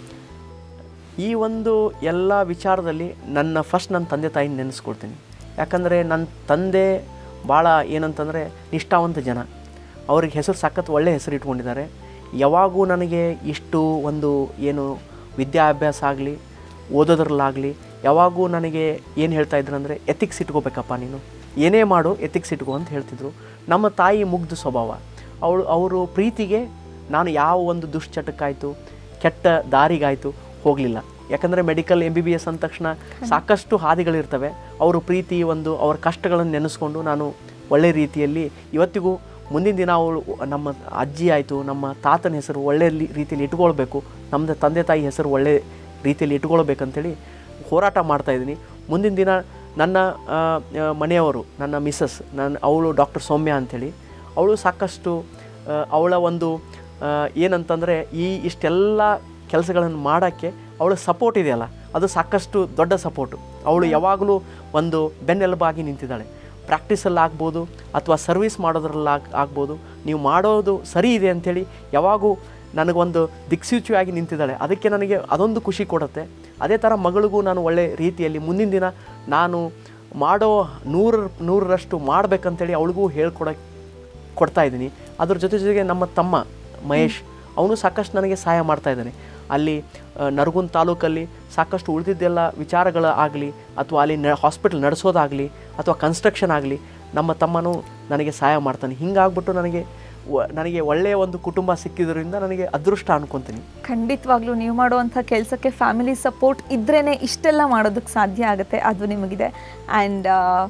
ಈ ಒಂದು ಎಲ್ಲ ವಿಚಾರದಲ್ಲಿ ನನ್ನ ಫಸ್ಟ್ ನನ್ನ ತಂದೆ ತಾಯಿನ ನೆನೆಸ್ಕೊಳ್ತೀನಿ ಯಾಕಂದರೆ ನನ್ನ ತಂದೆ ಭಾಳ ಏನಂತಂದರೆ ನಿಷ್ಠಾವಂತ ಜನ ಅವ್ರಿಗೆ ಹೆಸರು ಸಖತ್ ಒಳ್ಳೆ ಹೆಸರು ಇಟ್ಕೊಂಡಿದ್ದಾರೆ ಯಾವಾಗೂ ನನಗೆ ಇಷ್ಟು ಒಂದು ಏನು ವಿದ್ಯಾಭ್ಯಾಸ ಆಗಲಿ ಓದೋದ್ರಲ್ಲಾಗಲಿ ಯಾವಾಗೂ ನನಗೆ ಏನು ಹೇಳ್ತಾ ಇದ್ರು ಅಂದರೆ ಎಥಿಕ್ಸ್ ಇಟ್ಕೋಬೇಕಪ್ಪ ನೀನು ಏನೇ ಮಾಡು ಎಥಿಕ್ಸ್ ಇಟ್ಕೋ ಅಂತ ಹೇಳ್ತಿದ್ರು ನಮ್ಮ ತಾಯಿ ಮುಗ್ಧ ಸ್ವಭಾವ ಅವಳು ಅವರು ಪ್ರೀತಿಗೆ ನಾನು ಯಾವ ಒಂದು ದುಶ್ಚಟಕ್ಕಾಯಿತು ಕೆಟ್ಟ ದಾರಿಗಾಯಿತು ಹೋಗಲಿಲ್ಲ ಯಾಕಂದರೆ medical M B B S ಅಂದ ತಕ್ಷಣ ಸಾಕಷ್ಟು ಹಾದಿಗಳಿರ್ತವೆ ಅವರು ಪ್ರೀತಿ ಒಂದು ಅವ್ರ ಕಷ್ಟಗಳನ್ನು ನೆನೆಸ್ಕೊಂಡು ನಾನು ಒಳ್ಳೆ ರೀತಿಯಲ್ಲಿ ಇವತ್ತಿಗೂ ಮುಂದಿನ ದಿನ ಅವಳು ನಮ್ಮ ಅಜ್ಜಿ ಆಯಿತು ನಮ್ಮ ತಾತನ ಹೆಸರು ಒಳ್ಳೆ ಲಿ- ರೀತಿಯಲ್ಲಿ ಇಟ್ಕೊಳ್ಬೇಕು ನಮ್ಮದು ತಂದೆ ತಾಯಿ ಹೆಸರು ಒಳ್ಳೆ ರೀತಿಯಲ್ಲಿ ಇಟ್ಕೊಳ್ಬೇಕಂತೇಳಿ ಹೋರಾಟ ಮಾಡ್ತಾಯಿದ್ದೀನಿ ಮುಂದಿನ ದಿನ ನನ್ನ ಆ, ಆ, ಮನೆಯವರು ನನ್ನ ಮಿಸ್ಸಸ್ ನನ್ನ ಅವಳು ಡಾಕ್ಟರ್ ಸೌಮ್ಯ ಅಂಥೇಳಿ ಅವಳು ಸಾಕಷ್ಟು ಆ, ಅವಳ ಒಂದು ಆ, ಏನಂತಂದರೆ ಈ ಇಷ್ಟೆಲ್ಲ ಕೆಲಸಗಳನ್ನು ಮಾಡೋಕ್ಕೆ ಅವಳ ಸಪೋರ್ಟ್ ಇದೆಯಲ್ಲ ಅದು ಸಾಕಷ್ಟು ದೊಡ್ಡ ಸಪೋರ್ಟು ಅವಳು ಯಾವಾಗಲೂ ಒಂದು ಬೆನ್ನೆಲುಬಾಗಿ ನಿಂತಿದ್ದಾಳೆ ಪ್ರಾಕ್ಟೀಸಲ್ಲಿ ಆಗ್ಬೋದು ಅಥವಾ ಸರ್ವಿಸ್ ಮಾಡೋದ್ರಲ್ಲಿ ಆಗ್ ಆಗ್ಬೋದು ನೀವು ಮಾಡೋದು ಸರಿ ಇದೆ ಅಂಥೇಳಿ ಯಾವಾಗೂ ನನಗೊಂದು ದಿಕ್ಸೂಚಿಯಾಗಿ ನಿಂತಿದ್ದಾಳೆ ಅದಕ್ಕೆ ನನಗೆ ಅದೊಂದು ಖುಷಿ ಕೊಡುತ್ತೆ ಅದೇ ಥರ ಮಗಳಿಗೂ ನಾನು ಒಳ್ಳೆ ರೀತಿಯಲ್ಲಿ ಮುಂದಿನ ದಿನ ನಾನು ಮಾಡೋ ನೂರ ನೂರರಷ್ಟು ಮಾಡಬೇಕಂತೇಳಿ ಅವಳಿಗೂ ಹೇಳ್ಕೊಡಕ್ಕೆ ಕೊಡ್ತಾ ಇದ್ದೀನಿ ಅದ್ರ ಜೊತೆ ಜೊತೆಗೆ ನಮ್ಮ ತಮ್ಮ ಮಹೇಶ್ ಅವನು ಸಾಕಷ್ಟು ನನಗೆ ಸಹಾಯ ಮಾಡ್ತಾ ಇದ್ದಾನೆ ಅಲ್ಲಿ ಆ, ನರಗುಂದ್ ತಾಲೂಕಲ್ಲಿ ಸಾಕಷ್ಟು ಉಳಿದಿದ್ದೆಲ್ಲ ವಿಚಾರಗಳ ಆಗಲಿ ಅಥವಾ ಅಲ್ಲಿ ನ ಹಾಸ್ಪಿಟಲ್ ನಡೆಸೋದಾಗಲಿ ಅಥವಾ ಕನ್ಸ್ಟ್ರಕ್ಷನ್ ಆಗಲಿ ನಮ್ಮ ತಮ್ಮನೂ ನನಗೆ ಸಹಾಯ ಮಾಡ್ತಾನೆ ಹಿಂಗಾಗ್ಬಿಟ್ಟು ನನಗೆ ವ- ನನಗೆ ಒಳ್ಳೆಯ ಒಂದು ಕುಟುಂಬ ಸಿಕ್ಕಿದ್ರಿಂದ ನನಗೆ ಅದೃಷ್ಟ ಅನ್ಕೊತೀನಿ ಖಂಡಿತವಾಗ್ಲೂ ನೀವು ಮಾಡುವಂಥ ಕೆಲಸಕ್ಕೆ ಫ್ಯಾಮಿಲಿ ಸಪೋರ್ಟ್ ಇದ್ರೇ ಇಷ್ಟೆಲ್ಲ ಮಾಡೋದಕ್ಕೆ ಸಾಧ್ಯ ಆಗುತ್ತೆ ಅದು ನಿಮಗಿದೆ ಆ್ಯಂಡ್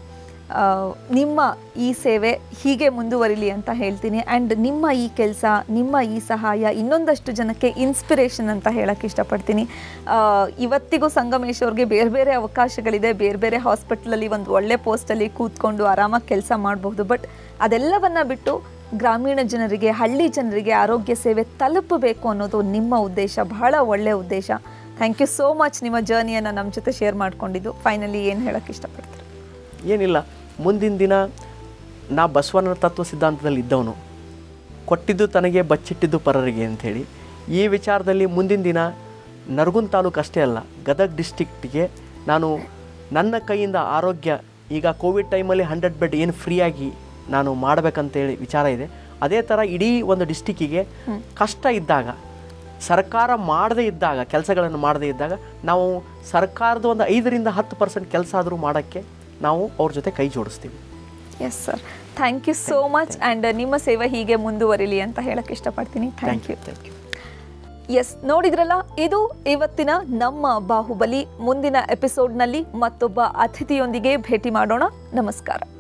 ನಿಮ್ಮ ಈ ಸೇವೆ ಹೀಗೆ ಮುಂದುವರಿಲಿ ಅಂತ ಹೇಳ್ತೀನಿ ಆ್ಯಂಡ್ ನಿಮ್ಮ ಈ ಕೆಲಸ ನಿಮ್ಮ ಈ ಸಹಾಯ ಇನ್ನೊಂದಷ್ಟು ಜನಕ್ಕೆ ಇನ್ಸ್ಪಿರೇಷನ್ ಅಂತ ಹೇಳಕ್ಕೆ ಇಷ್ಟಪಡ್ತೀನಿ ಆ, ಇವತ್ತಿಗೂ ಸಂಗಮೇಶ್ ಅವ್ರಿಗೆ ಬೇರೆ ಬೇರೆ ಅವಕಾಶಗಳಿದೆ ಬೇರೆ ಬೇರೆ ಹಾಸ್ಪಿಟ್ಲಲ್ಲಿ ಒಂದು ಒಳ್ಳೆ ಪೋಸ್ಟಲ್ಲಿ ಕೂತ್ಕೊಂಡು ಆರಾಮಾಗಿ ಕೆಲಸ ಮಾಡಬಹುದು ಬಟ್ ಅದೆಲ್ಲವನ್ನ ಬಿಟ್ಟು ಗ್ರಾಮೀಣ ಜನರಿಗೆ ಹಳ್ಳಿ ಜನರಿಗೆ ಆರೋಗ್ಯ ಸೇವೆ ತಲುಪಬೇಕು ಅನ್ನೋದು ನಿಮ್ಮ ಉದ್ದೇಶ ಬಹಳ ಒಳ್ಳೆಯ ಉದ್ದೇಶ ಥ್ಯಾಂಕ್ ಯು ಸೋ ಮಚ್ ನಿಮ್ಮ ಜರ್ನಿಯನ್ನು ನಮ್ಮ ಜೊತೆ ಶೇರ್ ಮಾಡ್ಕೊಂಡಿದ್ದು ಫೈನಲಿ ಏನು ಹೇಳಕ್ಕೆ ಇಷ್ಟಪಡ್ತೀರಿ ಏನಿಲ್ಲ ಮುಂದಿನ ದಿನ ನಾ ಬಸವನ ತತ್ವ ಸಿದ್ಧಾಂತದಲ್ಲಿ ಇದ್ದವನು ಕೊಟ್ಟಿದ್ದು ತನಗೆ ಬಚ್ಚಿಟ್ಟಿದ್ದು ಪರರಿಗೆ ಅಂಥೇಳಿ ಈ ವಿಚಾರದಲ್ಲಿ ಮುಂದಿನ ದಿನ ನರಗುಂದ್ ತಾಲೂಕು ಅಷ್ಟೇ ಅಲ್ಲ ಗದಗ ಡಿಸ್ಟಿಕ್ಟಿಗೆ ನಾನು ನನ್ನ ಕೈಯಿಂದ ಆರೋಗ್ಯ ಈಗ ಕೋವಿಡ್ ಟೈಮಲ್ಲಿ ಹಂಡ್ರೆಡ್ ಬೆಡ್ ಏನು ಫ್ರೀಯಾಗಿ ನಾನು ಮಾಡಬೇಕಂತೇಳಿ ವಿಚಾರ ಇದೆ ಅದೇ ಥರ ಇಡೀ ಒಂದು ಡಿಸ್ಟಿಕ್ಕಿಗೆ ಕಷ್ಟ ಇದ್ದಾಗ ಸರ್ಕಾರ ಮಾಡದೇ ಇದ್ದಾಗ ಕೆಲಸಗಳನ್ನು ಮಾಡದೇ ಇದ್ದಾಗ ನಾವು ಸರ್ಕಾರದ ಒಂದು ಐದರಿಂದ ಹತ್ತು ಪರ್ಸೆಂಟ್ ಕೆಲಸ ಆದರೂ ಮಾಡೋಕ್ಕೆ ನಾವು ಅವ್ರ ಜೊತೆ ಕೈ ಜೋಡಿಸ್ತೀವಿ yes sir thank you so much and ನಿಮ್ಮ ಸೇವೆ ಹೀಗೆ ಮುಂದುವರಿಲಿ ಅಂತ ಹೇಳಕ್ಕೆ ಇಷ್ಟಪಡ್ತೀನಿ thank you thank you yes ನೋಡಿದ್ರಲ್ಲ ಇದು ಇವತ್ತಿನ ನಮ್ಮ ಬಾಹುಬಲಿ ಮುಂದಿನ ಎಪಿಸೋಡ್ನಲ್ಲಿ ಮತ್ತೊಬ್ಬ ಅತಿಥಿಯೊಂದಿಗೆ ಭೇಟಿ ಮಾಡೋಣ ನಮಸ್ಕಾರ